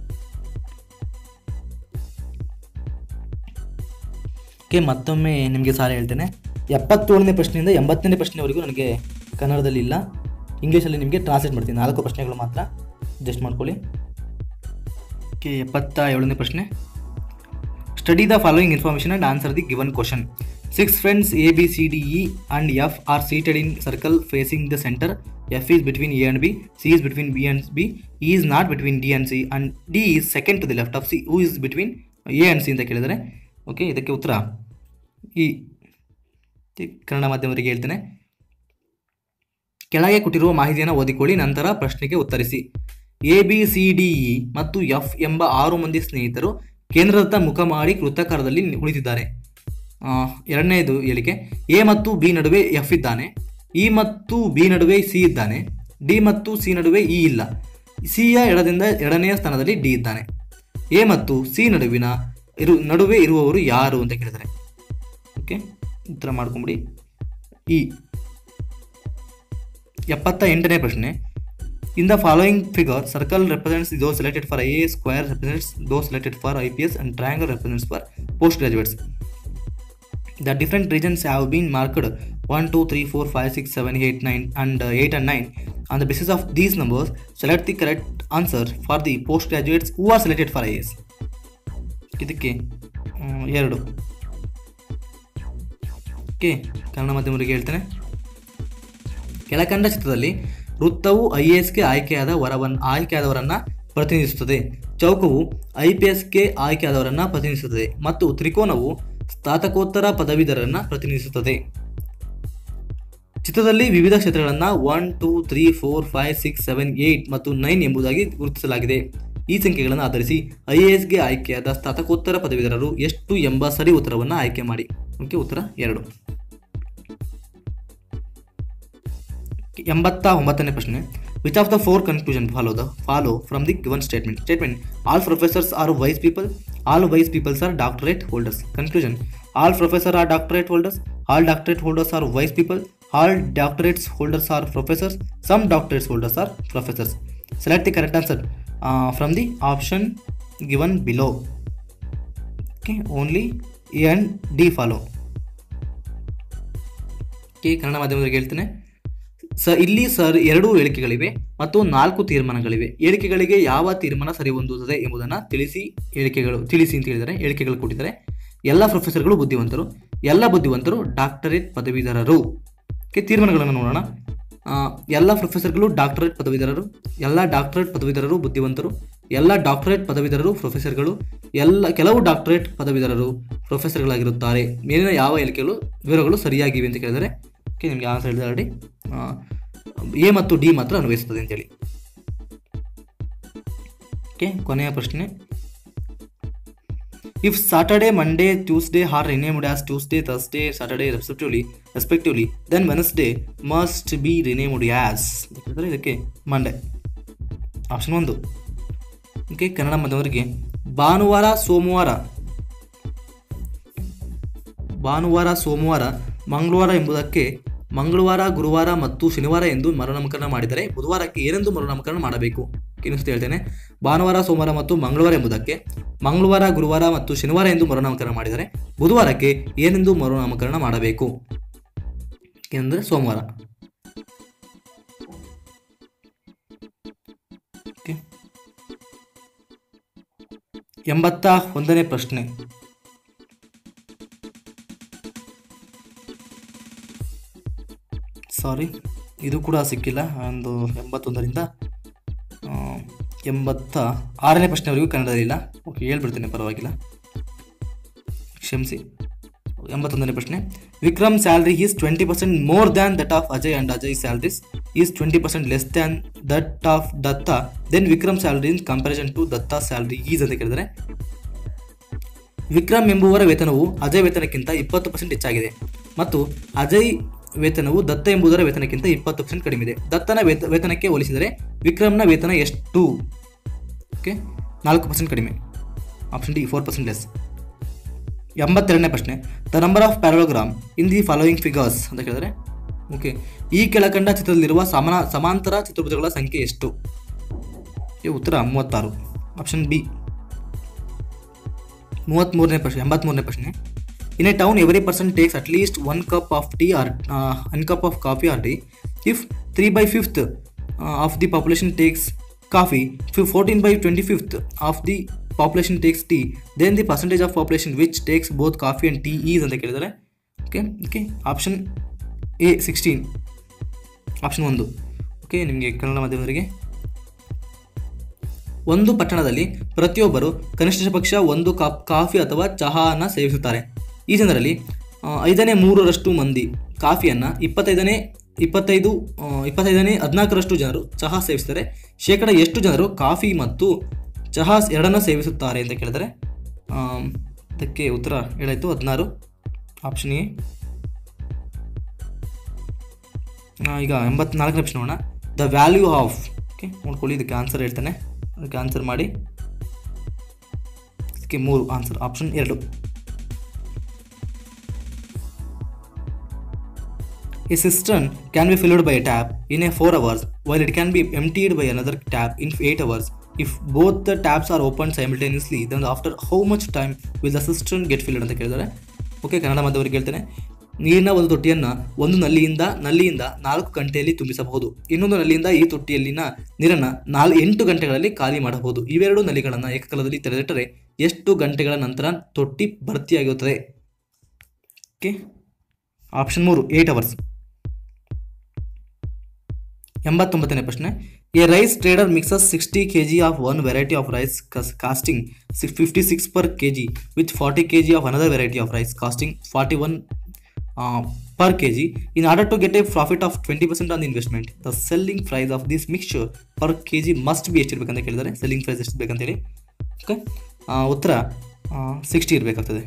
ಓಕೆ ಮತ್ತೊಮ್ಮೆ ನಿಮಗೆ ಸಾರಿ ಹೇಳ್ತೇನೆ ಎಪ್ಪತ್ತೇಳನೇ ಪ್ರಶ್ನೆಯಿಂದ ಎಂಬತ್ತನೇ ಪ್ರಶ್ನೆವರೆಗೂ ನನಗೆ ಕನ್ನಡದಲ್ಲಿ ಇಲ್ಲ ಇಂಗ್ಲೀಷಲ್ಲಿ ನಿಮಗೆ ಟ್ರಾನ್ಸ್ಲೇಟ್ ಮಾಡ್ತೀನಿ ನಾಲ್ಕು ಪ್ರಶ್ನೆಗಳು ಮಾತ್ರ ಅಡ್ಜಸ್ಟ್ ಮಾಡ್ಕೊಳ್ಳಿ ಓಕೆ ಎಪ್ಪತ್ತ ಏಳನೇ ಪ್ರಶ್ನೆ study the following information and answer the given question six friends A B C D E and F are seated in circle facing the centre F is between A and B C is between B and B E is not between D and C and D is second to the left of C who is between A and C ಅಂತ ಕೇಳಿದರೆ okay ಇದಕ್ಕೆ ಉತ್ತರ ಈ ಈ ಕನ್ನಡ ಮಾಧ್ಯಮದವರಿಗೆ ಹೇಳ್ತೇನೆ ಕೆಳಗೆ ಕೊಟ್ಟಿರುವ ಮಾಹಿತಿಯನ್ನು ಓದಿಕೊಳ್ಳಿ ನಂತರ ಪ್ರಶ್ನೆಗೆ ಉತ್ತರಿಸಿ A B C D E ಮತ್ತು ಎಫ್ ಎಂಬ ಆರು ಮಂದಿ ಸ್ನೇಹಿತರು ಕೇಂದ್ರದತ್ತ ಮುಖ ಮಾಡಿ ವೃತ್ತಾಕಾರದಲ್ಲಿ ಕುಳಿತಿದ್ದಾರೆ ಆ, ಎರಡನೆಯದು ಹೇಳಿಕೆ ಎ ಮತ್ತು ಬಿ ನಡುವೆ ಎಫ್ ಇದ್ದಾನೆ ಇ ಮತ್ತು ಬಿ ನಡುವೆ ಸಿ ಇದ್ದಾನೆ ಡಿ ಮತ್ತು ಸಿ ನಡುವೆ ಇ ಇಲ್ಲ ಸಿಯ ಎಡದಿಂದ ಎರಡನೆಯ ಸ್ಥಾನದಲ್ಲಿ ಡಿ ಇದ್ದಾನೆ ಎ ಮತ್ತು ಸಿ ನಡುವಿನ ಇರು ನಡುವೆ ಇರುವವರು ಯಾರು ಅಂತ ಕೇಳಿದ್ದಾರೆ ಓಕೆ ಉತ್ತರ ಮಾಡ್ಕೊಂಬಿಡಿ ಇ ಎಪ್ಪತ್ತ ಎಂಟನೇ ಪ್ರಶ್ನೆ in the following figure circle represents those selected for I A square represents those selected for I P S and triangle represents for post graduates The different regions have been marked 1, 2, 3, 4, 5, 6, 7, 8, 9 and uh, 8 and 9. On the basis of these numbers, select the correct answer for the postgraduates who are selected for IAS. ಇದಕ್ಕೆ ಮ್, ಎರಡು okay Kannada ಮಾಧ್ಯಮರಿಗೆ ಹೇಳ್ತೇನೆ ಕೆಳಕಂಡ ಚಿತ್ರದಲ್ಲಿ ವೃತ್ತವು I A ಎಸ್ಗೆ ಆಯ್ಕೆಯಾದ ವರವನ್ ಆಯ್ಕೆಯಾದವರನ್ನ ಪ್ರತಿನಿಧಿಸುತ್ತದೆ ಚೌಕವು I P ಎಸ್ಗೆ ಆಯ್ಕೆಯಾದವರನ್ನ ಪ್ರತಿನಿಧಿಸುತ್ತದೆ ಮತ್ತು ತ್ರಿಕೋನವು ಸ್ನಾತಕೋತ್ತರ ಪದವೀಧರರನ್ನ ಪ್ರತಿನಿಧಿಸುತ್ತದೆ ಚಿತ್ರದಲ್ಲಿ ವಿವಿಧ ಕ್ಷೇತ್ರಗಳನ್ನು one two three four five six seven eight ಮತ್ತು ನೈನ್ ಎಂಬುದಾಗಿ ಗುರುತಿಸಲಾಗಿದೆ ಈ ಸಂಖ್ಯೆಗಳನ್ನು ಆಧರಿಸಿ ಐ ಎ ಎಸ್ಗೆ ಆಯ್ಕೆಯಾದ ಸ್ನಾತಕೋತ್ತರ ಪದವೀಧರರು ಎಷ್ಟು ಎಂಬ ಸರಿ ಉತ್ತರವನ್ನು ಆಯ್ಕೆ ಮಾಡಿ ಓಕೆ ಉತ್ತರ ಎರಡು ಎಂಬತ್ತ ಒಂಬತ್ತನೇ ಪ್ರಶ್ನೆ which of the four conclusion follow the follow from the given statement statement all professors are wise people all wise peoples are doctorate holders conclusion all professor are doctorate holders all doctorate holders are wise people all doctorates holders are professors some doctorates holders are professors select the correct answer from the option given below okay only A and D follow okay Kannada ಮಾಧ್ಯಮದಲ್ಲಿ ಹೇಳ್ತೇನೆ ಸ ಇಲ್ಲಿ sir ಎರಡು ಹೇಳಿಕೆಗಳಿವೆ ಮತ್ತು ನಾಲ್ಕು ತೀರ್ಮಾನಗಳಿವೆ ಹೇಳಿಕೆಗಳಿಗೆ ಯಾವ ತೀರ್ಮಾನ ಸರಿ ಹೊಂದುತ್ತದೆ ಎಂಬುದನ್ನು ತಿಳಿಸಿ ಹೇಳಿಕೆಗಳು ತಿಳಿಸಿ ಅಂತ ಹೇಳಿದರೆ ಹೇಳಿಕೆಗಳು ಕೊಟ್ಟಿದ್ದಾರೆ ಎಲ್ಲ ಪ್ರೊಫೆಸರ್ಗಳು ಬುದ್ಧಿವಂತರು ಎಲ್ಲ ಬುದ್ಧಿವಂತರು ಡಾಕ್ಟರೇಟ್ ಪದವೀಧರರು ಓಕೆ ತೀರ್ಮಾನಗಳನ್ನು ನೋಡೋಣ ಆ, ಎಲ್ಲ ಪ್ರೊಫೆಸರ್ಗಳು ಡಾಕ್ಟರೇಟ್ ಪದವೀಧರರು ಎಲ್ಲ ಡಾಕ್ಟರೇಟ್ ಪದವೀಧರರು ಬುದ್ಧಿವಂತರು ಎಲ್ಲ ಡಾಕ್ಟರೇಟ್ ಪದವೀಧರರು ಪ್ರೊಫೆಸರ್ಗಳು ಎಲ್ಲ ಕೆಲವು ಡಾಕ್ಟರೇಟ್ ಪದವೀಧರರು ಪ್ರೊಫೆಸರ್ಗಳಾಗಿರುತ್ತಾರೆ ಮೇಲಿನ ಯಾವ ಹೇಳಿಕೆಗಳು ವಿವರಗಳು ಸರಿಯಾಗಿವೆ ಅಂತ ಕೇಳಿದರೆ ಓಕೆ ನಿಮಗೆ ಆನ್ಸರ್ ಹೇಳಿದ್ರೆ ಆಲ್ರೆಡಿ ಎ ಮತ್ತು ಡಿ ಮಾತ್ರ ಅನ್ವಯಿಸುತ್ತದೆ ಅಂತೇಳಿ ಓಕೆ ಕೊನೆಯ ಪ್ರಶ್ನೆ if Saturday Monday Tuesday are renamed as Tuesday Thursday Saturday respectively respectively then Wednesday must be renamed as ಯಾಕಂದರೆ ಇದಕ್ಕೆ ಮಂಡೇ ಆಪ್ಷನ್ ಒಂದು ಓಕೆ ಕನ್ನಡ ಮಾಧ್ಯಮದವರಿಗೆ ಭಾನುವಾರ ಸೋಮವಾರ ಭಾನುವಾರ ಸೋಮವಾರ ಮಂಗಳವಾರ ಎಂಬುದಕ್ಕೆ ಮಂಗಳವಾರ ಗುರುವಾರ ಮತ್ತು ಶನಿವಾರ ಎಂದು ಮರುನಾಮಕರಣ ಮಾಡಿದರೆ ಬುಧವಾರಕ್ಕೆ ಏನೆಂದು ಮರುನಾಮಕರಣ ಮಾಡಬೇಕು ಇನ್ನೊಂದು ಹೇಳ್ತೇನೆ ಭಾನುವಾರ ಸೋಮವಾರ ಮತ್ತು ಮಂಗಳವಾರ ಎಂಬುದಕ್ಕೆ ಮಂಗಳವಾರ ಗುರುವಾರ ಮತ್ತು ಶನಿವಾರ ಎಂದು ಮರುನಾಮಕರಣ ಮಾಡಿದರೆ ಬುಧವಾರಕ್ಕೆ ಏನೆಂದು ಮರುನಾಮಕರಣ ಮಾಡಬೇಕು ಏನೆಂದರೆ ಸೋಮವಾರ ಓಕೆ ಎಂಬತ್ತ ಒಂದನೇ ಪ್ರಶ್ನೆ ಸಾರಿ ಇದು ಕೂಡ ಸಿಕ್ಕಿಲ್ಲ ಒಂದು ಎಂಬತ್ತೊಂದರಿಂದ ಆ, ಎಂಬತ್ತ ಆರನೇ ಪ್ರಶ್ನೆವರೆಗೂ ಕನ್ನಡದಲ್ಲಿಲ್ಲ ಓಕೆ ಹೇಳ್ಬಿಡ್ತೇನೆ ಪರವಾಗಿಲ್ಲ ಕ್ಷಮಿಸಿ ಎಂಬತ್ತೊಂದನೇ ಪ್ರಶ್ನೆ Vikram salary is twenty percent more than that of Ajay and Ajay salaries is twenty percent less than that of Datta then Vikram salary in comparison to Datta salary is ಅಂತ ಕೇಳಿದರೆ ವಿಕ್ರಮ್ ಎಂಬುವರ ವೇತನವು ಅಜಯ್ ವೇತನಕ್ಕಿಂತ ಇಪ್ಪತ್ತು ಪರ್ಸೆಂಟ್ ಹೆಚ್ಚಾಗಿದೆ ಮತ್ತು ಅಜಯ್ ವೇತನವು ದತ್ತ ಎಂಬುದರ ವೇತನಕ್ಕಿಂತ ಇಪ್ಪತ್ತು ಪರ್ಸೆಂಟ್ ಕಡಿಮೆ ಇದೆ ದತ್ತನ ವೇತ ವೇತನಕ್ಕೆ ಹೋಲಿಸಿದರೆ ವಿಕ್ರಮ್ನ ವೇತನ ಎಷ್ಟು ಓಕೆ ನಾಲ್ಕು ಪರ್ಸೆಂಟ್ ಕಡಿಮೆ option D four percent less ಎಂಬತ್ತೆರಡನೇ ಪ್ರಶ್ನೆ the number of parallelogram in the following figures ಅಂತ ಕೇಳಿದರೆ ಓಕೆ ಈ ಕೆಳಕಂಡ ಚಿತ್ರದಲ್ಲಿರುವ ಸಮಾನ ಸಮಾಂತರ ಚತುರ್ಭುಜಗಳ ಸಂಖ್ಯೆ ಎಷ್ಟು ಈ ಉತ್ತರ ಮೂವತ್ತಾರು ಆಪ್ಷನ್ ಬಿ ಮೂವತ್ತ್ಮೂರನೇ ಪ್ರಶ್ನೆ ಎಂಬತ್ತ್ಮೂರನೇ ಪ್ರಶ್ನೆ in a town every person takes at least one cup of tea or one cup of coffee or tea if three by fifth of the population takes coffee fourteen by twenty fifth of the population takes tea then the percentage of population which takes both coffee and tea is ಅಂತ ಕೇಳಿದ್ದಾರೆ okay okay option A sixteen option ಒಂದು okay ನಿಮಗೆ ಕನ್ನಡ ಮಾಧ್ಯಮದವರಿಗೆ ಒಂದು ಪಟ್ಟಣದಲ್ಲಿ ಪ್ರತಿಯೊಬ್ಬರು ಕನಿಷ್ಠ ಪಕ್ಷ ಒಂದು ಕಪ್ ಕಾಫಿ ಅಥವಾ ಚಹಾನ ಸೇವಿಸುತ್ತಾರೆ ಈ ಜನರಲ್ಲಿ ಆ, ಐದನೇ ಮೂರರಷ್ಟು ಮಂದಿ ಕಾಫಿಯನ್ನು ಇಪ್ಪತ್ತೈದನೇ ಇಪ್ಪತ್ತೈದು ಆ, ಇಪ್ಪತ್ತೈದನೇ ಹದಿನಾಲ್ಕರಷ್ಟು ಜನರು ಚಹಾ ಸೇವಿಸ್ತಾರೆ ಶೇಕಡ ಎಷ್ಟು ಜನರು ಕಾಫಿ ಮತ್ತು ಚಹಾ ಎರಡನ್ನ ಸೇವಿಸುತ್ತಾರೆ ಅಂತ ಕೇಳಿದರೆ ಆಮ್, ಇದಕ್ಕೆ ಉತ್ತರ ಹೇಳಾಯಿತು ಹದಿನಾರು ಆಪ್ಷನ್ ಎ ಆ, ಈಗ ಎಂಬತ್ನಾಲ್ಕನೇ ಪ್ರಶ್ನೆ ನೋಡೋಣ ದ ವ್ಯಾಲ್ಯೂ ಆಫ್ ಓಕೆ ನೋಡ್ಕೊಳ್ಳಿ ಇದಕ್ಕೆ ಆನ್ಸರ್ ಹೇಳ್ತಾನೆ ಅದಕ್ಕೆ ಆನ್ಸರ್ ಮಾಡಿ ಇದಕ್ಕೆ ಮೂರು ಆನ್ಸರ್ ಆಪ್ಷನ್ ಎರಡು A cistern can be filled by a tap in a 4 hours while it can be emptied by another tap in 8 hours. If both the taps are opened simultaneously, then after how much time will the cistern get filled ಅಂತ ಕೇಳಿದ್ದಾರೆ okay Kannada ಮಾಧ್ಯಮರಿಗೆ ಹೇಳ್ತೇನೆ ನೀರಿನ ಒಂದು ತೊಟ್ಟಿಯನ್ನು ಒಂದು ನಲ್ಲಿಯಿಂದ ನಲ್ಲಿಯಿಂದ ನಾಲ್ಕು ಗಂಟೆಯಲ್ಲಿ ತುಂಬಿಸಬಹುದು ಇನ್ನೊಂದು ನಲ್ಲಿಯಿಂದ ಈ ತೊಟ್ಟಿಯಲ್ಲಿನ ನೀರನ್ನು ನಾಲ್ ಎಂಟು ಗಂಟೆಗಳಲ್ಲಿ ಖಾಲಿ ಮಾಡಬಹುದು ಇವೆರಡು ನಲ್ಲಿಗಳನ್ನು ಏಕಕಾಲದಲ್ಲಿ ತೆರೆದಿಟ್ಟರೆ ಎಷ್ಟು ಗಂಟೆಗಳ ನಂತರ ತೊಟ್ಟಿ ಭರ್ತಿಯಾಗಿರುತ್ತದೆ ಓಕೆ ಆಪ್ಷನ್ ಮೂರು ಏಯ್ಟ್ ಅವರ್ಸ್ ಎಂಬತ್ತೊಂಬತ್ತನೇ ಪ್ರಶ್ನೆ a rice trader mixes sixty K G of one variety of rice costing six fifty six per K G with forty K G of another variety of rice costing forty one per K G in order to get a profit of twenty percent on investment the selling price of this mixture per K G must be ಎಷ್ಟಿರ್ಬೇಕಂತ ಕೇಳಿದ್ದಾರೆ selling price ಎಷ್ಟು ಬೇಕಂತೇಳಿ okay ಉತ್ತರ sixty ಇರಬೇಕಾಗ್ತದೆ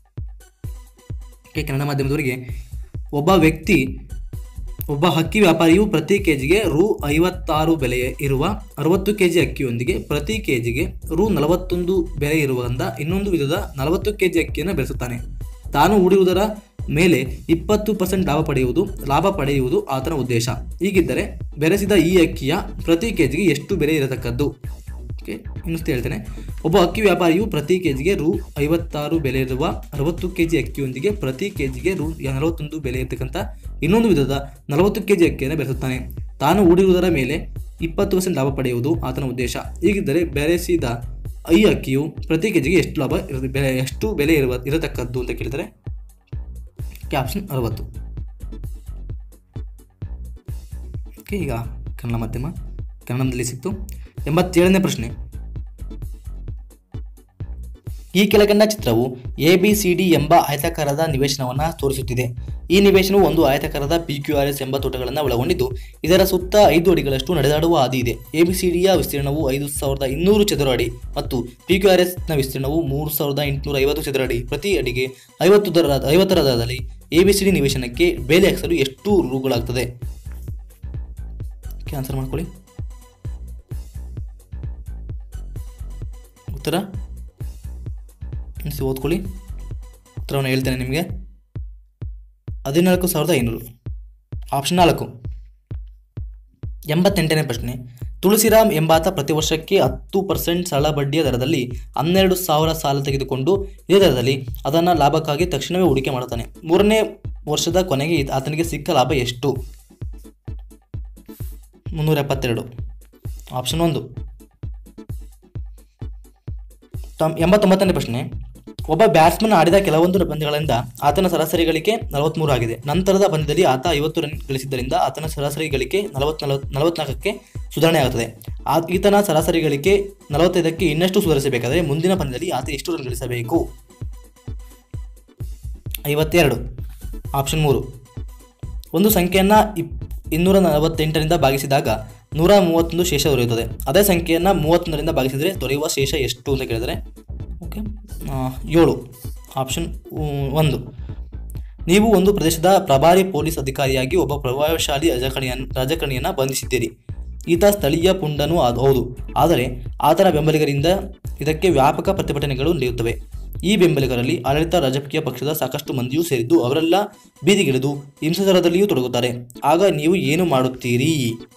okay Kannada ಮಾಧ್ಯಮದವರಿಗೆ ಒಬ್ಬ ವ್ಯಕ್ತಿ ಒಬ್ಬ ಅಕ್ಕಿ ವ್ಯಾಪಾರಿಯು ಪ್ರತಿ ಕೆಜಿಗೆ ರು ಐವತ್ತಾರು ಬೆಲೆ ಇರುವ ಅರವತ್ತು ಕೆಜಿ ಅಕ್ಕಿಯೊಂದಿಗೆ ಪ್ರತಿ ಕೆಜಿಗೆ ರು ನಲವತ್ತೊಂದು ಬೆಲೆ ಇರುವುದರಿಂದ ಇನ್ನೊಂದು ವಿಧದ ನಲವತ್ತು ಕೆಜಿ ಅಕ್ಕಿಯನ್ನು ಬೆಳೆಸುತ್ತಾನೆ ತಾನು ಹೂಡಿರುವುದರ ಮೇಲೆ ಇಪ್ಪತ್ತು ಪರ್ಸೆಂಟ್ ಲಾಭ ಪಡೆಯುವುದು ಲಾಭ ಪಡೆಯುವುದು ಆತನ ಉದ್ದೇಶ ಹೀಗಿದ್ದರೆ ಬೆರೆಸಿದ ಈ ಅಕ್ಕಿಯ ಪ್ರತಿ ಕೆಜಿಗೆ ಎಷ್ಟು ಬೆಲೆ ಇರತಕ್ಕದ್ದು ಓಕೆ ಇನ್ನೊಂದು ಹೇಳ್ತೇನೆ ಒಬ್ಬ ಅಕ್ಕಿ ವ್ಯಾಪಾರಿಯು ಪ್ರತಿ ಕೆಜಿಗೆ ರು ಐವತ್ತಾರು ಬೆಲೆ ಇರುವ ಅರವತ್ತು ಕೆಜಿ ಅಕ್ಕಿಯೊಂದಿಗೆ ಪ್ರತಿ ಕೆಜಿಗೆ ರು ನಲವತ್ತೊಂದು ಬೆಲೆ ಇರತಕ್ಕಂಥ ಇನ್ನೊಂದು ವಿಧದ ನಲವತ್ತು ಕೆಜಿ ಅಕ್ಕಿಯನ್ನು ಬೆಳೆಸುತ್ತಾನೆ ತಾನು ಹೂಡಿರುವುದರ ಮೇಲೆ ಇಪ್ಪತ್ತು ಪರ್ಸೆಂಟ್ ಲಾಭ ಪಡೆಯುವುದು ಆತನ ಉದ್ದೇಶ ಹೀಗಿದ್ದರೆ ಬೆರೆಸಿದ ಈ ಅಕ್ಕಿಯು ಪ್ರತಿ ಕೆಜಿಗೆ ಎಷ್ಟು ಲಾಭ ಇರ- ಬೆಲೆ ಎಷ್ಟು ಬೆಲೆ ಇರುವ ಇರತಕ್ಕದ್ದು ಅಂತ ಕೇಳಿದರೆ ಆಪ್ಷನ್ ಅರವತ್ತು ಓಕೆ ಈಗ ಕನ್ನಡ ಮಾಧ್ಯಮ ಕನ್ನಡದಲ್ಲಿ ಸಿಕ್ತು ಎಂಬತ್ತೇಳನೇ ಪ್ರಶ್ನೆ ಈ ಕೆಳಕಂಡ ಚಿತ್ರವು ಎ ಬಿ ಸಿ ಡಿ ಎಂಬ ಆಯತಾಕಾರದ ನಿವೇಶನವನ್ನು ತೋರಿಸುತ್ತಿದೆ ಈ ನಿವೇಶನವು ಒಂದು ಆಯತಾಕಾರದ ಪಿ ಕ್ಯೂ ಆರ್ ಎಸ್ ಎಂಬ ತೋಟಗಳನ್ನು ಒಳಗೊಂಡಿದ್ದು ಇದರ ಸುತ್ತ ಐದು ಅಡಿಗಳಷ್ಟು ನಡೆದಾಡುವ ಹಾದಿ ಇದೆ ಎ ಬಿ ಸಿ ಡಿಯ ವಿಸ್ತೀರ್ಣವು ಐದು ಸಾವಿರದ ಇನ್ನೂರು ಚದರ ಅಡಿ ಮತ್ತು ಪಿ ಕ್ಯೂ ಆರ್ ಎಸ್ನ ವಿಸ್ತೀರ್ಣವು ಮೂರು ಸಾವಿರದ ಎಂಟುನೂರ ಐವತ್ತು ಚದರ ಅಡಿ ಪ್ರತಿ ಅಡಿಗೆ ಐವತ್ತು ದರ ಐವತ್ತರ ದರದಲ್ಲಿ ಎ ಬಿ ಸಿ ಡಿ ನಿವೇಶನಕ್ಕೆ ಬೆಲೆ ಹಾಕಿಸಲು ಎಷ್ಟು ರೂಗಳಾಗ್ತದೆ ಆನ್ಸರ್ ಮಾಡ್ಕೊಳ್ಳಿ ಉತ್ತರ ಅನಿಸಿ ಓದ್ಕೊಳ್ಳಿ ಉತ್ತರವನ್ನು ಹೇಳ್ತೇನೆ ನಿಮಗೆ ಹದಿನಾಲ್ಕು ಸಾವಿರದ ಐನೂರು ಆಪ್ಷನ್ ನಾಲ್ಕು ಎಂಬತ್ತೆಂಟನೇ ಪ್ರಶ್ನೆ ತುಳಸಿರಾಮ್ ಎಂಬಾತ ಪ್ರತಿ ವರ್ಷಕ್ಕೆ ಹತ್ತು ಪರ್ಸೆಂಟ್ ಸರಳ ಬಡ್ಡಿಯ ದರದಲ್ಲಿ ಹನ್ನೆರಡು ಸಾವಿರ ಸಾಲ ತೆಗೆದುಕೊಂಡು ಇದೇ ದರದಲ್ಲಿ ಅದನ್ನು ಲಾಭಕ್ಕಾಗಿ ತಕ್ಷಣವೇ ಹೂಡಿಕೆ ಮಾಡುತ್ತಾನೆ ಮೂರನೇ ವರ್ಷದ ಕೊನೆಗೆ ಈತ- ಆತನಿಗೆ ಸಿಕ್ಕ ಲಾಭ ಎಷ್ಟು ಮುನ್ನೂರ ಎಪ್ಪತ್ತೆರಡು ಆಪ್ಷನ್ ಒಂದು ತಮ್ ಎಂಬತ್ತೊಂಬತ್ತನೇ ಪ್ರಶ್ನೆ ಒಬ್ಬ ಬ್ಯಾಟ್ಸ್ಮನ್ ಆಡಿದ ಕೆಲವೊಂದು ಪಂದ್ಯಗಳಿಂದ ಆತನ ಸರಾಸರಿ ಗಳಿಕೆ ನಲವತ್ತ್ಮೂರು ಆಗಿದೆ ನಂತರದ ಪಂದ್ಯದಲ್ಲಿ ಆತ ಐವತ್ತು ರನ್ ಗಳಿಸಿದ್ದರಿಂದ ಆತನ ಸರಾಸರಿ ಗಳಿಕೆ ನಲವತ್ ನಲವತ್ನಾಲ್ಕಕ್ಕೆ ಸುಧಾರಣೆ ಆಗುತ್ತದೆ ಆ ಈತನ ಸರಾಸರಿ ಗಳಿಕೆ ನಲವತ್ತೈದಕ್ಕೆ ಇನ್ನಷ್ಟು ಸುಧಾರಿಸಬೇಕಾದರೆ ಮುಂದಿನ ಪಂದ್ಯದಲ್ಲಿ ಆತ ಎಷ್ಟು ರನ್ ಗಳಿಸಬೇಕು ಐವತ್ತೆರಡು ಆಪ್ಷನ್ ಮೂರು ಒಂದು ಸಂಖ್ಯೆಯನ್ನು ಇಪ್ ಇನ್ನೂರ ನಲವತ್ತೆಂಟರಿಂದ ಭಾಗಿಸಿದಾಗ ನೂರ ಮೂವತ್ತೊಂದು ಶೇಷ ದೊರೆಯುತ್ತದೆ ಅದೇ ಸಂಖ್ಯೆಯನ್ನು ಮೂವತ್ತೊಂದರಿಂದ ಭಾಗಿಸಿದರೆ ದೊರೆಯುವ ಶೇಷ ಎಷ್ಟು ಅಂತ ಕೇಳಿದರೆ ಓಕೆ ಆ, ಏಳು ಆಪ್ಷನ್ ಉ- ಒಂದು ನೀವು ಒಂದು ಪ್ರದೇಶದ ಪ್ರಭಾರಿ ಪೊಲೀಸ್ ಅಧಿಕಾರಿಯಾಗಿ ಒಬ್ಬ ಪ್ರಭಾವಶಾಲಿ ರಾಜಕಾರಣಿಯನ್ ರಾಜಕಾರಣಿಯನ್ನು ಬಂಧಿಸಿದ್ದೀರಿ ಈತ ಸ್ಥಳೀಯ ಪುಂಡನೂ ಆದ- ಹೌದು ಆದರೆ ಆತನ ಬೆಂಬಲಿಗರಿಂದ ಇದಕ್ಕೆ ವ್ಯಾಪಕ ಪ್ರತಿಭಟನೆಗಳು ನಡೆಯುತ್ತವೆ ಈ ಬೆಂಬಲಿಗರಲ್ಲಿ ಆಡಳಿತ ರಾಜಕೀಯ ಪಕ್ಷದ ಸಾಕಷ್ಟು ಮಂದಿಯೂ ಸೇರಿದ್ದು ಅವರೆಲ್ಲ ಬೀದಿಗಿಳಿದು ಹಿಂಸಾಚಾರದಲ್ಲಿಯೂ ತೊಡಗುತ್ತಾರೆ ಆಗ ನೀವು ಏನು ಮಾಡುತ್ತೀರಿ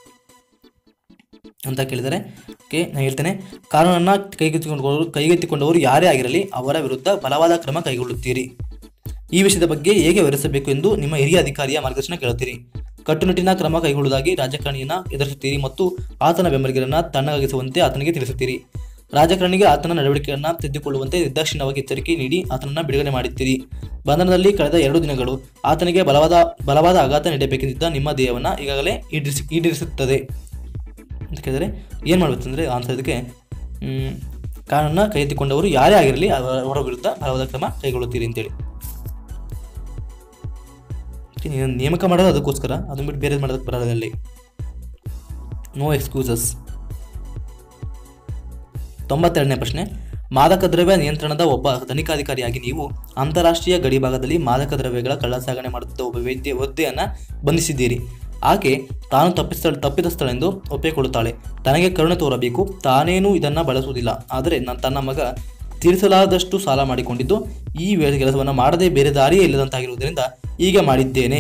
ಅಂತ ಕೇಳಿದರೆ ಓಕೆ ನಾನು ಹೇಳ್ತೇನೆ ಕಾನೂನನ್ನು ಕೈಗೆತ್ತಿಕೊಂಡವರು ಕೈಗೆತ್ತಿಕೊಂಡವರು ಯಾರೇ ಆಗಿರಲಿ ಅವರ ವಿರುದ್ಧ ಬಲವಾದ ಕ್ರಮ ಕೈಗೊಳ್ಳುತ್ತೀರಿ ಈ ವಿಷಯದ ಬಗ್ಗೆ ಹೇಗೆ ವಿವರಿಸಬೇಕು ಎಂದು ನಿಮ್ಮ ಹಿರಿಯ ಅಧಿಕಾರಿಯ ಮಾರ್ಗದರ್ಶನ ಕೇಳುತ್ತೀರಿ ಕಟ್ಟುನಿಟ್ಟಿನ ಕ್ರಮ ಕೈಗೊಳ್ಳುವುದಾಗಿ ರಾಜಕಾರಣಿಯನ್ನ ಎದುರಿಸುತ್ತೀರಿ ಮತ್ತು ಆತನ ಬೆಂಬಲಿಗರನ್ನ ತಣ್ಣಗಾಗಿಸುವಂತೆ ಆತನಿಗೆ ತಿಳಿಸುತ್ತೀರಿ ರಾಜಕಾರಣಿಗೆ ಆತನ ನಡವಳಿಕೆಯನ್ನು ತಿದ್ದುಕೊಳ್ಳುವಂತೆ ನಿರ್ದಾಕ್ಷಿಣ್ಯವಾಗಿ ಎಚ್ಚರಿಕೆ ನೀಡಿ ಆತನನ್ನು ಬಿಡುಗಡೆ ಮಾಡುತ್ತೀರಿ ಬಂಧನದಲ್ಲಿ ಕಳೆದ ಎರಡು ದಿನಗಳು ಆತನಿಗೆ ಬಲವಾದ ಬಲವಾದ ಆಘಾತ ನೀಡಬೇಕೆಂದಿದ್ದ ನಿಮ್ಮ ದೇಹವನ್ನು ಈಗಾಗಲೇ ಈಡೇರಿಸಿ ಈಡೇರಿಸುತ್ತದೆ ಅಂತ ಕೇಳಿದರೆ ಏನು ಮಾಡಬೇಕಂದ್ರೆ ಆನ್ಸರ್ ಇದಕ್ಕೆ ಮ್, ಕಾನೂನನ್ನ ಕೈ ಎತ್ತಿಕೊಂಡವರು ಯಾರೇ ಆಗಿರಲಿ ಅವರ ಅವರ ವಿರುದ್ಧ ಬಲವಾದ ಕ್ರಮ ಕೈಗೊಳ್ಳುತ್ತೀರಿ ಅಂತೇಳಿ ಓಕೆ, ನೀವು ನೇಮಕ ಮಾಡೋದು ಅದಕ್ಕೋಸ್ಕರ ಅದನ್ನ ಬಿಟ್ಟು ಬೇರೆ ಮಾಡೋದಕ್ಕೆ ಬರೋದಿಲ್ಲ ಅಲ್ಲಿ ನೋ ಎಕ್ಸ್ಕ್ಯೂಸಸ್ ತೊಂಬತ್ತೆರಡನೇ ಪ್ರಶ್ನೆ ಮಾದಕ ದ್ರವ್ಯ ನಿಯಂತ್ರಣದ ಒಬ್ಬ ತನಿಖಾಧಿಕಾರಿಯಾಗಿ ನೀವು ಅಂತಾರಾಷ್ಟ್ರೀಯ ಗಡಿ ಭಾಗದಲ್ಲಿ ಮಾದಕ ದ್ರವ್ಯಗಳ ಕಳ್ಳಸಾಗಣೆ ಮಾಡುತ್ತಿದ್ದ ಒಬ್ಬ ವೈದ್ಯ ಹುದ್ದೆಯನ್ನು ಬಂಧಿಸಿದ್ದೀರಿ ಆಕೆ ತಾನು ತಪ್ಪಿಸ್ತ ತಪ್ಪಿತಸ್ಥಳೆಂದು ಒಪ್ಪಿಕೊಳ್ಳುತ್ತಾಳೆ ತನಗೆ ಕರುಣೆ ತೋರಬೇಕು ತಾನೇನೂ ಇದನ್ನು ಬಳಸುವುದಿಲ್ಲ ಆದರೆ ನ- ತನ್ನ ಮಗ ತೀರಿಸಲಾದಷ್ಟು ಸಾಲ ಮಾಡಿಕೊಂಡಿದ್ದು ಈ ವೇಳೆ ಕೆಲಸವನ್ನು ಮಾಡದೆ ಬೇರೆ ದಾರಿಯೇ ಇಲ್ಲದಂತಾಗಿರುವುದರಿಂದ ಈಗ ಮಾಡಿದ್ದೇನೆ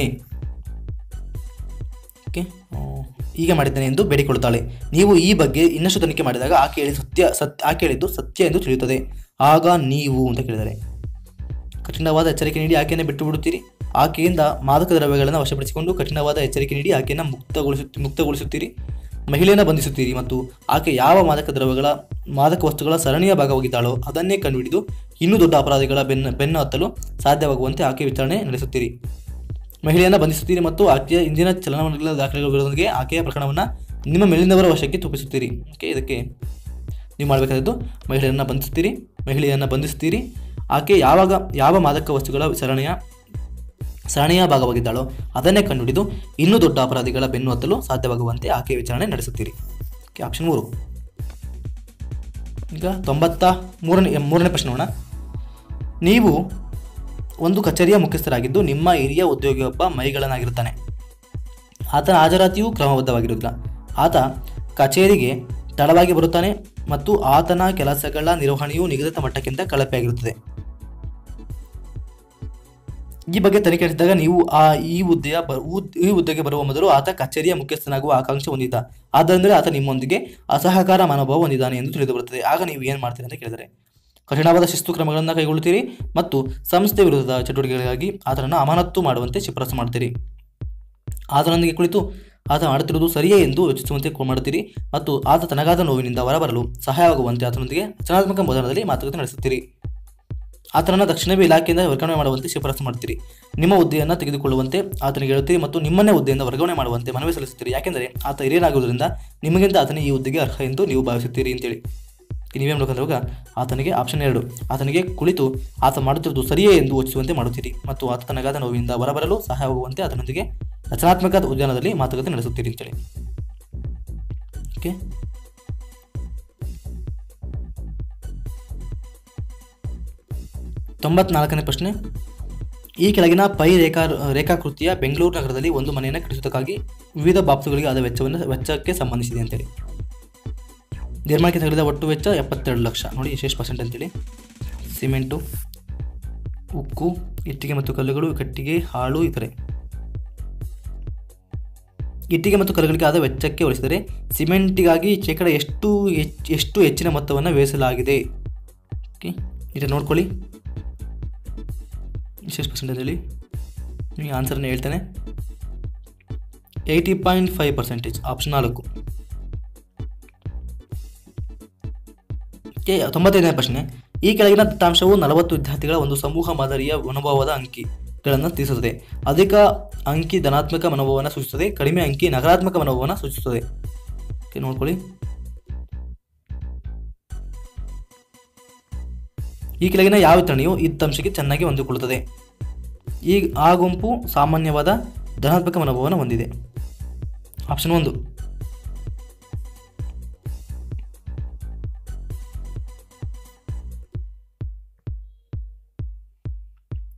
ಓಕೆ ಆ, ಈಗ ಮಾಡಿದ್ದೇನೆ ಎಂದು ಬೇಡಿಕೊಳ್ಳುತ್ತಾಳೆ ನೀವು ಈ ಬಗ್ಗೆ ಇನ್ನಷ್ಟು ತನಿಖೆ ಮಾಡಿದಾಗ ಆಕೆ ಹೇಳಿ ಸತ್ಯ ಸತ್ಯ ಆಕೆ ಹೇಳಿದ್ದು ಸತ್ಯ ಎಂದು ತಿಳಿಯುತ್ತದೆ ಆಗ ನೀವು ಅಂತ ಕೇಳಿದರೆ ಕಠಿಣವಾದ ಎಚ್ಚರಿಕೆ ನೀಡಿ ಆಕೆಯನ್ನು ಬಿಟ್ಟು ಬಿಡುತ್ತೀರಿ ಆಕೆಯಿಂದ ಮಾದಕ ದ್ರವ್ಯಗಳನ್ನು ವಶಪಡಿಸಿಕೊಂಡು ಕಠಿಣವಾದ ಎಚ್ಚರಿಕೆ ನೀಡಿ ಆಕೆಯನ್ನು ಮುಕ್ತಗೊಳಿಸು ಮುಕ್ತಗೊಳಿಸುತ್ತೀರಿ ಮಹಿಳೆಯನ್ನು ಬಂಧಿಸುತ್ತೀರಿ ಮತ್ತು ಆಕೆ ಯಾವ ಮಾದಕ ದ್ರವ್ಯಗಳ ಮಾದಕ ವಸ್ತುಗಳ ಸರಣಿಯ ಭಾಗವಾಗಿದ್ದಾಳೋ ಅದನ್ನೇ ಕಂಡುಹಿಡಿದು ಇನ್ನೂ ದೊಡ್ಡ ಅಪರಾಧಿಗಳ ಬೆನ್ನ ಬೆನ್ನು ಹತ್ತಲು ಸಾಧ್ಯವಾಗುವಂತೆ ಆಕೆ ವಿಚಾರಣೆ ನಡೆಸುತ್ತೀರಿ ಮಹಿಳೆಯನ್ನು ಬಂಧಿಸುತ್ತೀರಿ ಮತ್ತು ಆಕೆಯ ಇಂದಿನ ಚಲನವಲನ ದಾಖಲೆಗಳ ವಿರೋಧಕ್ಕೆ ಆಕೆಯ ಪ್ರಕರಣವನ್ನು ನಿಮ್ಮ ಮೇಲಿನವರ ವಶಕ್ಕೆ ತಪ್ಪಿಸುತ್ತೀರಿ ಓಕೆ ಇದಕ್ಕೆ ನೀವು ಮಾಡಬೇಕಾದದ್ದು ಮಹಿಳೆಯನ್ನು ಬಂಧಿಸ್ತೀರಿ ಮಹಿಳೆಯನ್ನು ಬಂಧಿಸ್ತೀರಿ ಆಕೆ ಯಾವಾಗ ಯಾವ ಮಾದಕ ವಸ್ತುಗಳ ಸರಣಿಯ ಸರಣಿಯ ಭಾಗವಾಗಿದ್ದಾಳೋ ಅದನ್ನೇ ಕಂಡುಹಿಡಿದು ಇನ್ನೂ ದೊಡ್ಡ ಅಪರಾಧಿಗಳ ಬೆನ್ನು ಹತ್ತಲು ಸಾಧ್ಯವಾಗುವಂತೆ ಆಕೆ ವಿಚಾರಣೆ ನಡೆಸುತ್ತೀರಿ ಓಕೆ ಆಪ್ಷನ್ ಮೂರು ಈಗ ತೊಂಬತ್ತ ಮೂರನೇ ಮೂರನೇ ಪ್ರಶ್ನೆ ನೋಡೋಣ ನೀವು ಒಂದು ಕಚೇರಿಯ ಮುಖ್ಯಸ್ಥರಾಗಿದ್ದು ನಿಮ್ಮ ಹಿರಿಯ ಉದ್ಯೋಗಿಯೊಬ್ಬ ಮೈಗಳನ್ನಾಗಿರುತ್ತಾನೆ ಆತನ ಹಾಜರಾತಿಯು ಕ್ರಮಬದ್ಧವಾಗಿರುವುದಿಲ್ಲ ಆತ ಕಚೇರಿಗೆ ತಡವಾಗಿ ಬರುತ್ತಾನೆ ಮತ್ತು ಆತನ ಕೆಲಸಗಳ ನಿರ್ವಹಣೆಯು ನಿಗದಿತ ಮಟ್ಟಕ್ಕಿಂತ ಕಳಪೆಯಾಗಿರುತ್ತದೆ ಈ ಬಗ್ಗೆ ತನಿಖೆ ನಡೆಸಿದಾಗ ನೀವು ಆ ಈ ಹುದ್ದೆಯ ಬ- ಹುದ್- ಈ ಹುದ್ದೆಗೆ ಬರುವ ಮೊದಲು ಆತ ಕಚೇರಿಯ ಮುಖ್ಯಸ್ಥನಾಗುವ ಆಕಾಂಕ್ಷೆ ಹೊಂದಿದ್ದ ಆದ್ದರಿಂದ ಆತ ನಿಮ್ಮೊಂದಿಗೆ ಅಸಹಕಾರ ಮನೋಭಾವ ಹೊಂದಿದ್ದಾನೆ ಎಂದು ತಿಳಿದು ಬರುತ್ತದೆ ಆಗ ನೀವು ಏನು ಮಾಡ್ತೀರಿ ಅಂತ ಕೇಳಿದರೆ ಕಠಿಣವಾದ ಶಿಸ್ತು ಕ್ರಮಗಳನ್ನು ಕೈಗೊಳ್ಳುತ್ತೀರಿ ಮತ್ತು ಸಂಸ್ಥೆ ವಿರುದ್ಧದ ಚಟುವಟಿಕೆಗಳಿಗಾಗಿ ಆತನನ್ನು ಅಮಾನತು ಮಾಡುವಂತೆ ಶಿಫಾರಸು ಮಾಡ್ತೀರಿ ಆತನೊಂದಿಗೆ ಕುಳಿತು ಆತ ಮಾಡುತ್ತಿರುವುದು ಸರಿಯೇ ಎಂದು ಯೋಚಿಸುವಂತೆ ಕೋ- ಮಾಡುತ್ತೀರಿ ಮತ್ತು ಆತ ತನಗಾದ ನೋವಿನಿಂದ ಹೊರಬರಲು ಸಹಾಯವಾಗುವಂತೆ ಆತನೊಂದಿಗೆ ರಚನಾತ್ಮಕ ಬೋಧನದಲ್ಲಿ ಮಾತುಕತೆ ನಡೆಸುತ್ತೀರಿ ಆತನನ್ನು ದಕ್ಷಿಣವೇ ಇಲಾಖೆಯಿಂದ ವರ್ಗಾವಣೆ ಮಾಡುವಂತೆ ಶಿಫಾರಸು ಮಾಡ್ತೀರಿ ನಿಮ್ಮ ಹುದ್ದೆಯನ್ನು ತೆಗೆದುಕೊಳ್ಳುವಂತೆ ಆತನಿಗೆ ಹೇಳುತ್ತೀರಿ ಮತ್ತು ನಿಮ್ಮನ್ನೇ ಹುದ್ದೆಯಿಂದ ವರ್ಗಾವಣೆ ಮಾಡುವಂತೆ ಮನವಿ ಸಲ್ಲಿಸುತ್ತೀರಿ ಯಾಕೆಂದರೆ ಆತ ಹಿರಿಯನಾಗುವುದರಿಂದ ನಿಮಗಿಂತ ಆತನೇ ಈ ಹುದ್ದೆಗೆ ಅರ್ಹ ಎಂದು ನೀವು ಭಾವಿಸುತ್ತೀರಿ ಅಂತೇಳಿ ಈಗ ನೀವೇನು ಮಾಡ್ಬೇಕಂದ್ರೆ ಆತನಿಗೆ ಆಪ್ಷನ್ ಎರಡು ಆತನಿಗೆ ಕುಳಿತು ಆತ ಮಾಡುತ್ತಿರುವುದು ಸರಿಯೇ ಎಂದು ಯೋಚಿಸುವಂತೆ ಮಾಡುತ್ತೀರಿ ಮತ್ತು ಆತ ತನಗಾದ ನೋವಿನಿಂದ ಹೊರಬರಲು ಸಹಾಯವಾಗುವಂತೆ ಆತನೊಂದಿಗೆ ರಚನಾತ್ಮಕ ಉದ್ಯಾನದಲ್ಲಿ ಮಾತುಕತೆ ನಡೆಸುತ್ತೀರಿ ಅಂತೇಳಿ ಓಕೆ ತೊಂಬತ್ನಾಲ್ಕನೇ ಪ್ರಶ್ನೆ ಈ ಕೆಳಗಿನ ಪೈ ರೇಖಾ ರೇಖಾಕೃತಿಯ ಬೆಂಗಳೂರು ನಗರದಲ್ಲಿ ಒಂದು ಮನೆಯನ್ನು ಕಟ್ಟಿಸುವುದಕ್ಕಾಗಿ ವಿವಿಧ ಬಾಪ್ಸುಗಳಿಗೆ ಆದ ವೆಚ್ಚವನ್ನು ವೆಚ್ಚಕ್ಕೆ ಸಂಬಂಧಿಸಿದೆ ಅಂತೇಳಿ ನಿರ್ಮಾಣಕ್ಕೆ ತೆಗೆದ ಒಟ್ಟು ವೆಚ್ಚ ಎಪ್ಪತ್ತೆರಡು ಲಕ್ಷ ನೋಡಿ ಎಷ್ಟು ಪರ್ಸೆಂಟ್ ಅಂತೇಳಿ ಸಿಮೆಂಟು ಉಕ್ಕು ಇಟ್ಟಿಗೆ ಮತ್ತು ಕಲ್ಲುಗಳು ಕಟ್ಟಿಗೆ ಹಾಳು ಇತರೆ ಇಟ್ಟಿಗೆ ಮತ್ತು ಕಲ್ಲುಗಳಿಗೆ ಆದ ವೆಚ್ಚಕ್ಕೆ ಹೋಲಿಸಿದರೆ ಸಿಮೆಂಟಿಗಾಗಿ ಶೇಕಡ ಎಷ್ಟು ಹೆಚ್ಚ್- ಎಷ್ಟು ಹೆಚ್ಚಿನ ಮೊತ್ತವನ್ನು ವ್ಯಯಿಸಲಾಗಿದೆ ಓಕೆ ಇದು ನೋಡ್ಕೊಳ್ಳಿ ಎಷ್ಟು ಪರ್ಸೆಂಟ್ ಅಂತೇಳಿ ನಿಮಗೆ ಆನ್ಸರ್ನ ಹೇಳ್ತೇನೆ eighty point five percentage option ನಾಲ್ಕು ಓಕೆ ತೊಂಬತ್ತೈದನೇ ಪ್ರಶ್ನೆ ಈ ಕೆಳಗಿನ ದತ್ತಾಂಶವು ನಲವತ್ತು ವಿದ್ಯಾರ್ಥಿಗಳ ಒಂದು ಸಮೂಹ ಮಾದರಿಯ ಅನುಭವದ ಅಂಕಿಗಳನ್ನು ತಿಳಿಸುತ್ತದೆ ಅಧಿಕ ಅಂಕಿ ಧನಾತ್ಮಕ ಮನೋಭಾವವನ್ನು ಸೂಚಿಸುತ್ತದೆ ಕಡಿಮೆ ಅಂಕಿ ನಕಾರಾತ್ಮಕ ಮನೋಭಾವವನ್ನು ಸೂಚಿಸುತ್ತದೆ ಓಕೆ ನೋಡ್ಕೊಳ್ಳಿ ಈ ಕೆಳಗಿನ ಯಾವ ವಿತರಣೆಯು ಈ ದತ್ತಾಂಶಕ್ಕೆ ಚೆನ್ನಾಗಿ ಹೊಂದಿಕೊಳ್ಳುತ್ತದೆ ಈ ಆ ಗುಂಪು ಸಾಮಾನ್ಯವಾದ ಧನಾತ್ಮಕ ಮನೋಭಾವವನ್ನು ಹೊಂದಿದೆ ಆಪ್ಷನ್ ಒಂದು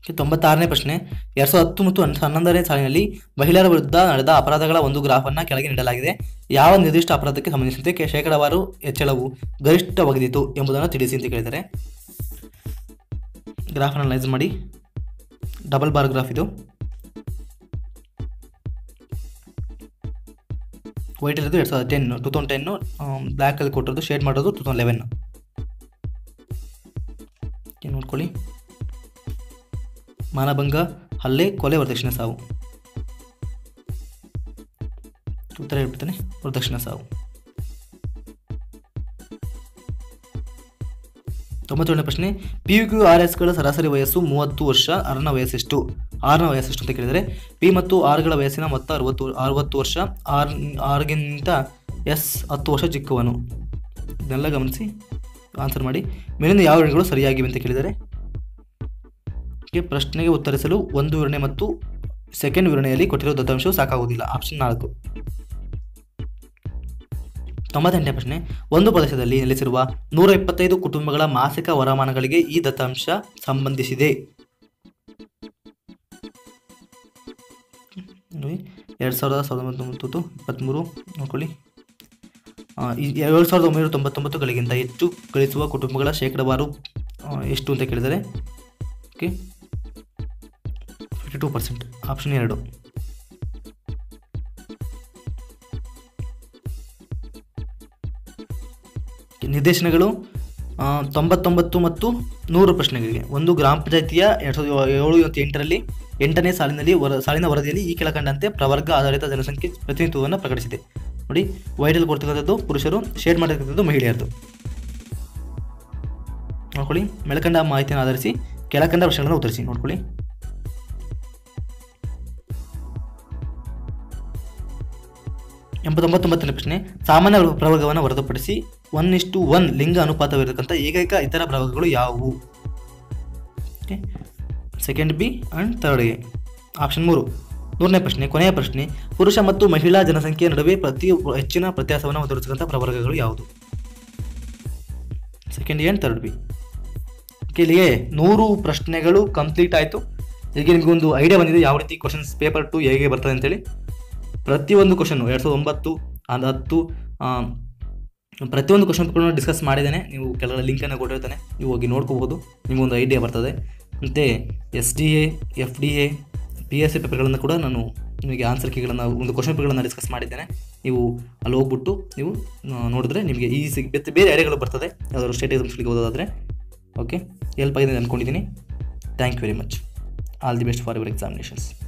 ತೊಂಬತ್ತಾರನೇ ಪ್ರಶ್ನೆ ಎರಡ್ ಸಾವಿರದ ಹತ್ತು ಮತ್ತು ಹನ್- ಹನ್ನೊಂದನೇ ಸಾಲಿನಲ್ಲಿ ಮಹಿಳೆಯರ ವಿರುದ್ಧ ನಡೆದ ಅಪರಾಧಗಳ ಒಂದು ಗ್ರಾಫನ್ನು ಕೆಳಗೆ ನೀಡಲಾಗಿದೆ ಯಾವ ನಿರ್ದಿಷ್ಟ ಅಪರಾಧಕ್ಕೆ ಸಂಬಂಧಿಸಿದಂತೆ ಕೆ- ಶೇಕಡಾವಾರು ಹೆಚ್ಚಳವು ಗರಿಷ್ಠವಾಗದಿತ್ತು ಎಂಬುದನ್ನು ತಿಳಿಸಿ ಅಂತ ಕೇಳಿದ್ದಾರೆ ಗ್ರಾಫ್ ಅನಲೈಸ್ ಮಾಡಿ ಡಬಲ್ ಬಾರ್ ಗ್ರಾಫ್ ಇದು ವೈಟ್ ಇರೋದು ಎರಡು ಸಾವಿರದ ಟೆನ್ ಟೂ ತೌಸಂಡ್ ಟೆನ್ನು ಬ್ಲ್ಯಾಕಲ್ಲಿ ಕೊಟ್ಟಿರೋದು ಶೇಡ್ ಮಾಡೋದು ಟೂ ತೌಸಂಡ್ ಲೆವೆನ್ ನೋಡ್ಕೊಳ್ಳಿ ಮಾನಭಂಗ ಹಲ್ಲೆ ಕೊಲೆ ವರದಕ್ಷಿಣೆ ಸಾವು ಉತ್ತರ ಹೇಳ್ಬಿಡ್ತಾನೆ ವರದಕ್ಷಿಣೆ ಸಾವು ತೊಂಬತ್ತೇಳನೇ ಪ್ರಶ್ನೆ ಪಿ ಯು ಕ್ಯೂ ಆರ್ ಎಸ್ಗಳ ಸರಾಸರಿ ವಯಸ್ಸು ಮೂವತ್ತು ವರ್ಷ ಆರನ ವಯಸ್ಸೆಷ್ಟು ಆರನ ವಯಸ್ಸೆಷ್ಟು ಅಂತ ಕೇಳಿದರೆ ಪಿ ಮತ್ತು ಆರ್ಗಳ ವಯಸ್ಸಿನ ಮೊತ್ತ ಅರವತ್ತು ಅರವತ್ತು ವರ್ಷ ಆರ್ ಆರ್ಗಿಂತ ಎಸ್ ಹತ್ತು ವರ್ಷ ಚಿಕ್ಕವನು ಇದನ್ನೆಲ್ಲ ಗಮನಿಸಿ ಆನ್ಸರ್ ಮಾಡಿ ಮೇಲಿನ ಯಾವ ವಿವರಣೆಗಳು ಸರಿಯಾಗಿವೆ ಅಂತ ಕೇಳಿದರೆ ಗೆ ಪ್ರಶ್ನೆಗೆ ಉತ್ತರಿಸಲು ಒಂದು ವಿವರಣೆ ಮತ್ತು ಸೆಕೆಂಡ್ ವಿವರಣೆಯಲ್ಲಿ ಕೊಟ್ಟಿರೋ ದತ್ತಾಂಶವು ಸಾಕಾಗುವುದಿಲ್ಲ ಆಪ್ಷನ್ ನಾಲ್ಕು ತೊಂಬತ್ತೆಂಟನೇ ಪ್ರಶ್ನೆ ಒಂದು ಪ್ರದೇಶದಲ್ಲಿ ನೆಲೆಸಿರುವ ನೂರ ಇಪ್ಪತ್ತೈದು ಕುಟುಂಬಗಳ ಮಾಸಿಕ ವರಮಾನಗಳಿಗೆ ಈ ದತ್ತಾಂಶ ಸಂಬಂಧಿಸಿದೆ ನೋಡಿ ಎರಡು ಸಾವಿರದ ಸಾವಿರದ ಒಂಬತ್ತು ಇಪ್ಪತ್ತ್ಮೂರು ನೋಡ್ಕೊಳ್ಳಿ ಆ, ಈ ಏಳು ಸಾವಿರದ ಒಂಬೈನೂರ ತೊಂಬತ್ತೊಂಬತ್ತುಗಳಿಗಿಂತ ಹೆಚ್ಚು ಗಳಿಸುವ ಕುಟುಂಬಗಳ ಶೇಕಡಾವಾರು ಆ, ಎಷ್ಟು ಅಂತ ಕೇಳಿದರೆ okay fifty two percent option ಎರಡು ನಿರ್ದೇಶನಗಳು ಆ, ತೊಂಬತ್ತೊಂಬತ್ತು ಮತ್ತು ನೂರು ಪ್ರಶ್ನೆಗಳಿಗೆ ಒಂದು ಗ್ರಾಮ ಪಂಚಾಯಿತಿಯ ಎರಡು ಸಾವಿರದ ಏಳು ಮತ್ತು ಎಂಟರಲ್ಲಿ ಎಂಟನೇ ಸಾಲಿನಲ್ಲಿ ವರ ಸಾಲಿನ ವರದಿಯಲ್ಲಿ ಈ ಕೆಳಕಂಡಂತೆ ಪ್ರವರ್ಗ ಆಧಾರಿತ ಜನಸಂಖ್ಯೆ ಪ್ರತಿನಿಧಿತ್ವವನ್ನು ಪ್ರಕಟಿಸಿದೆ ನೋಡಿ ವೈಟಲ್ಲಿ ಕೊಡ್ತಕ್ಕಂಥದ್ದು ಪುರುಷರು ಶೇಡ್ ಮಾಡಿರ್ತಕ್ಕಂಥದ್ದು ಮಹಿಳೆಯರದು ನೋಡ್ಕೊಳ್ಳಿ ಮೇಲ್ಕಂಡ ಮಾಹಿತಿಯನ್ನು ಆಧರಿಸಿ ಕೆಳಕಂಡ ಪ್ರಶ್ನೆಗಳನ್ನು ಉತ್ತರಿಸಿ ನೋಡ್ಕೊಳ್ಳಿ ಎಂಬತ್ತೊಂಬತ್ತೊಂಬತ್ತನೇ ಪ್ರಶ್ನೆ ಸಾಮಾನ್ಯ ಪ್ರವರ್ಗವನ್ನು ಹೊರತುಪಡಿಸಿ ಒನ್ ಇಷ್ಟು ಒನ್ ಲಿಂಗ ಅನುಪಾತವಿರತಕ್ಕಂಥ ಏಕೈಕ ಇತರ ಪ್ರವರ್ಗಗಳು ಯಾವುವು okay second B and third A option ಮೂರು ನೂರನೇ ಪ್ರಶ್ನೆ ಕೊನೆಯ ಪ್ರಶ್ನೆ ಪುರುಷ ಮತ್ತು ಮಹಿಳಾ ಜನಸಂಖ್ಯೆಯ ನಡುವೆ ಪ್ರತಿ ಹೆಚ್ಚಿನ ವ್ಯತ್ಯಾಸವನ್ನು ಹೊಂದಿರತಕ್ಕಂಥ ಪ್ರವರ್ಗಗಳು ಯಾವುದು second A and third B okay ಇಲ್ಲಿಗೆ ನೂರು ಪ್ರಶ್ನೆಗಳು ಕಂಪ್ಲೀಟ್ ಆಯಿತು ಈಗ ನಿಮಗೊಂದು ಐಡಿಯಾ ಬಂದಿದೆ ಯಾವ ರೀತಿ ಕ್ವಶನ್ಸ್ ಪೇಪರ್ ಟು ಹೇಗೆ ಬರ್ತದೆ ಅಂತೇಳಿ ಪ್ರತಿಯೊಂದು ಕ್ವಶನ್ನು ಎರಡು ಸಾವಿರದ ಒಂಬತ್ತು ಅದು ಹತ್ತು ಆ, ಪ್ರತಿಯೊಂದು ಕ್ವಶನ್ ಪೇಪರ್ನ ಡಿಸ್ಕಸ್ ಮಾಡಿದ್ದೇನೆ ನೀವು ಕೆಲವು ಲಿಂಕನ್ನು ಕೊಟ್ಟಿರ್ತಾನೆ ನೀವು ಹೋಗಿ ನೋಡ್ಕೋಬೋದು ನಿಮಗೊಂದು ಐಡಿಯಾ ಬರ್ತದೆ ಮತ್ತು S D A F D A P S C ಪೇಪರ್ಗಳನ್ನು ಕೂಡ ನಾನು ನಿಮಗೆ ಆನ್ಸರ್ ಕೀಗಳನ್ನು ಒಂದು ಕ್ವಶನ್ ಪೇಪರ್ಗಳನ್ನು ಡಿಸ್ಕಸ್ ಮಾಡಿದ್ದೇನೆ ನೀವು ಅಲ್ಲಿ ಹೋಗ್ಬಿಟ್ಟು ನೀವು ಆ, ನೋಡಿದ್ರೆ ನಿಮಗೆ ಈಸಿ ಬೇರೆ ಬೇರೆ ಐಡಿಯಾಗಳು ಬರ್ತದೆ ಯಾವ್ದಾದ್ರು ಸ್ಟೇಟ್ ಎಕ್ಸಾಮ್ಸ್ಗಳಿಗೆ ಓದೋದಾದರೆ ಓಕೆ ಹೆಲ್ಪ್ ಆಗಿದೆ ಅಂದ್ಕೊಂಡಿದ್ದೀನಿ thank you very much all the best for your examinations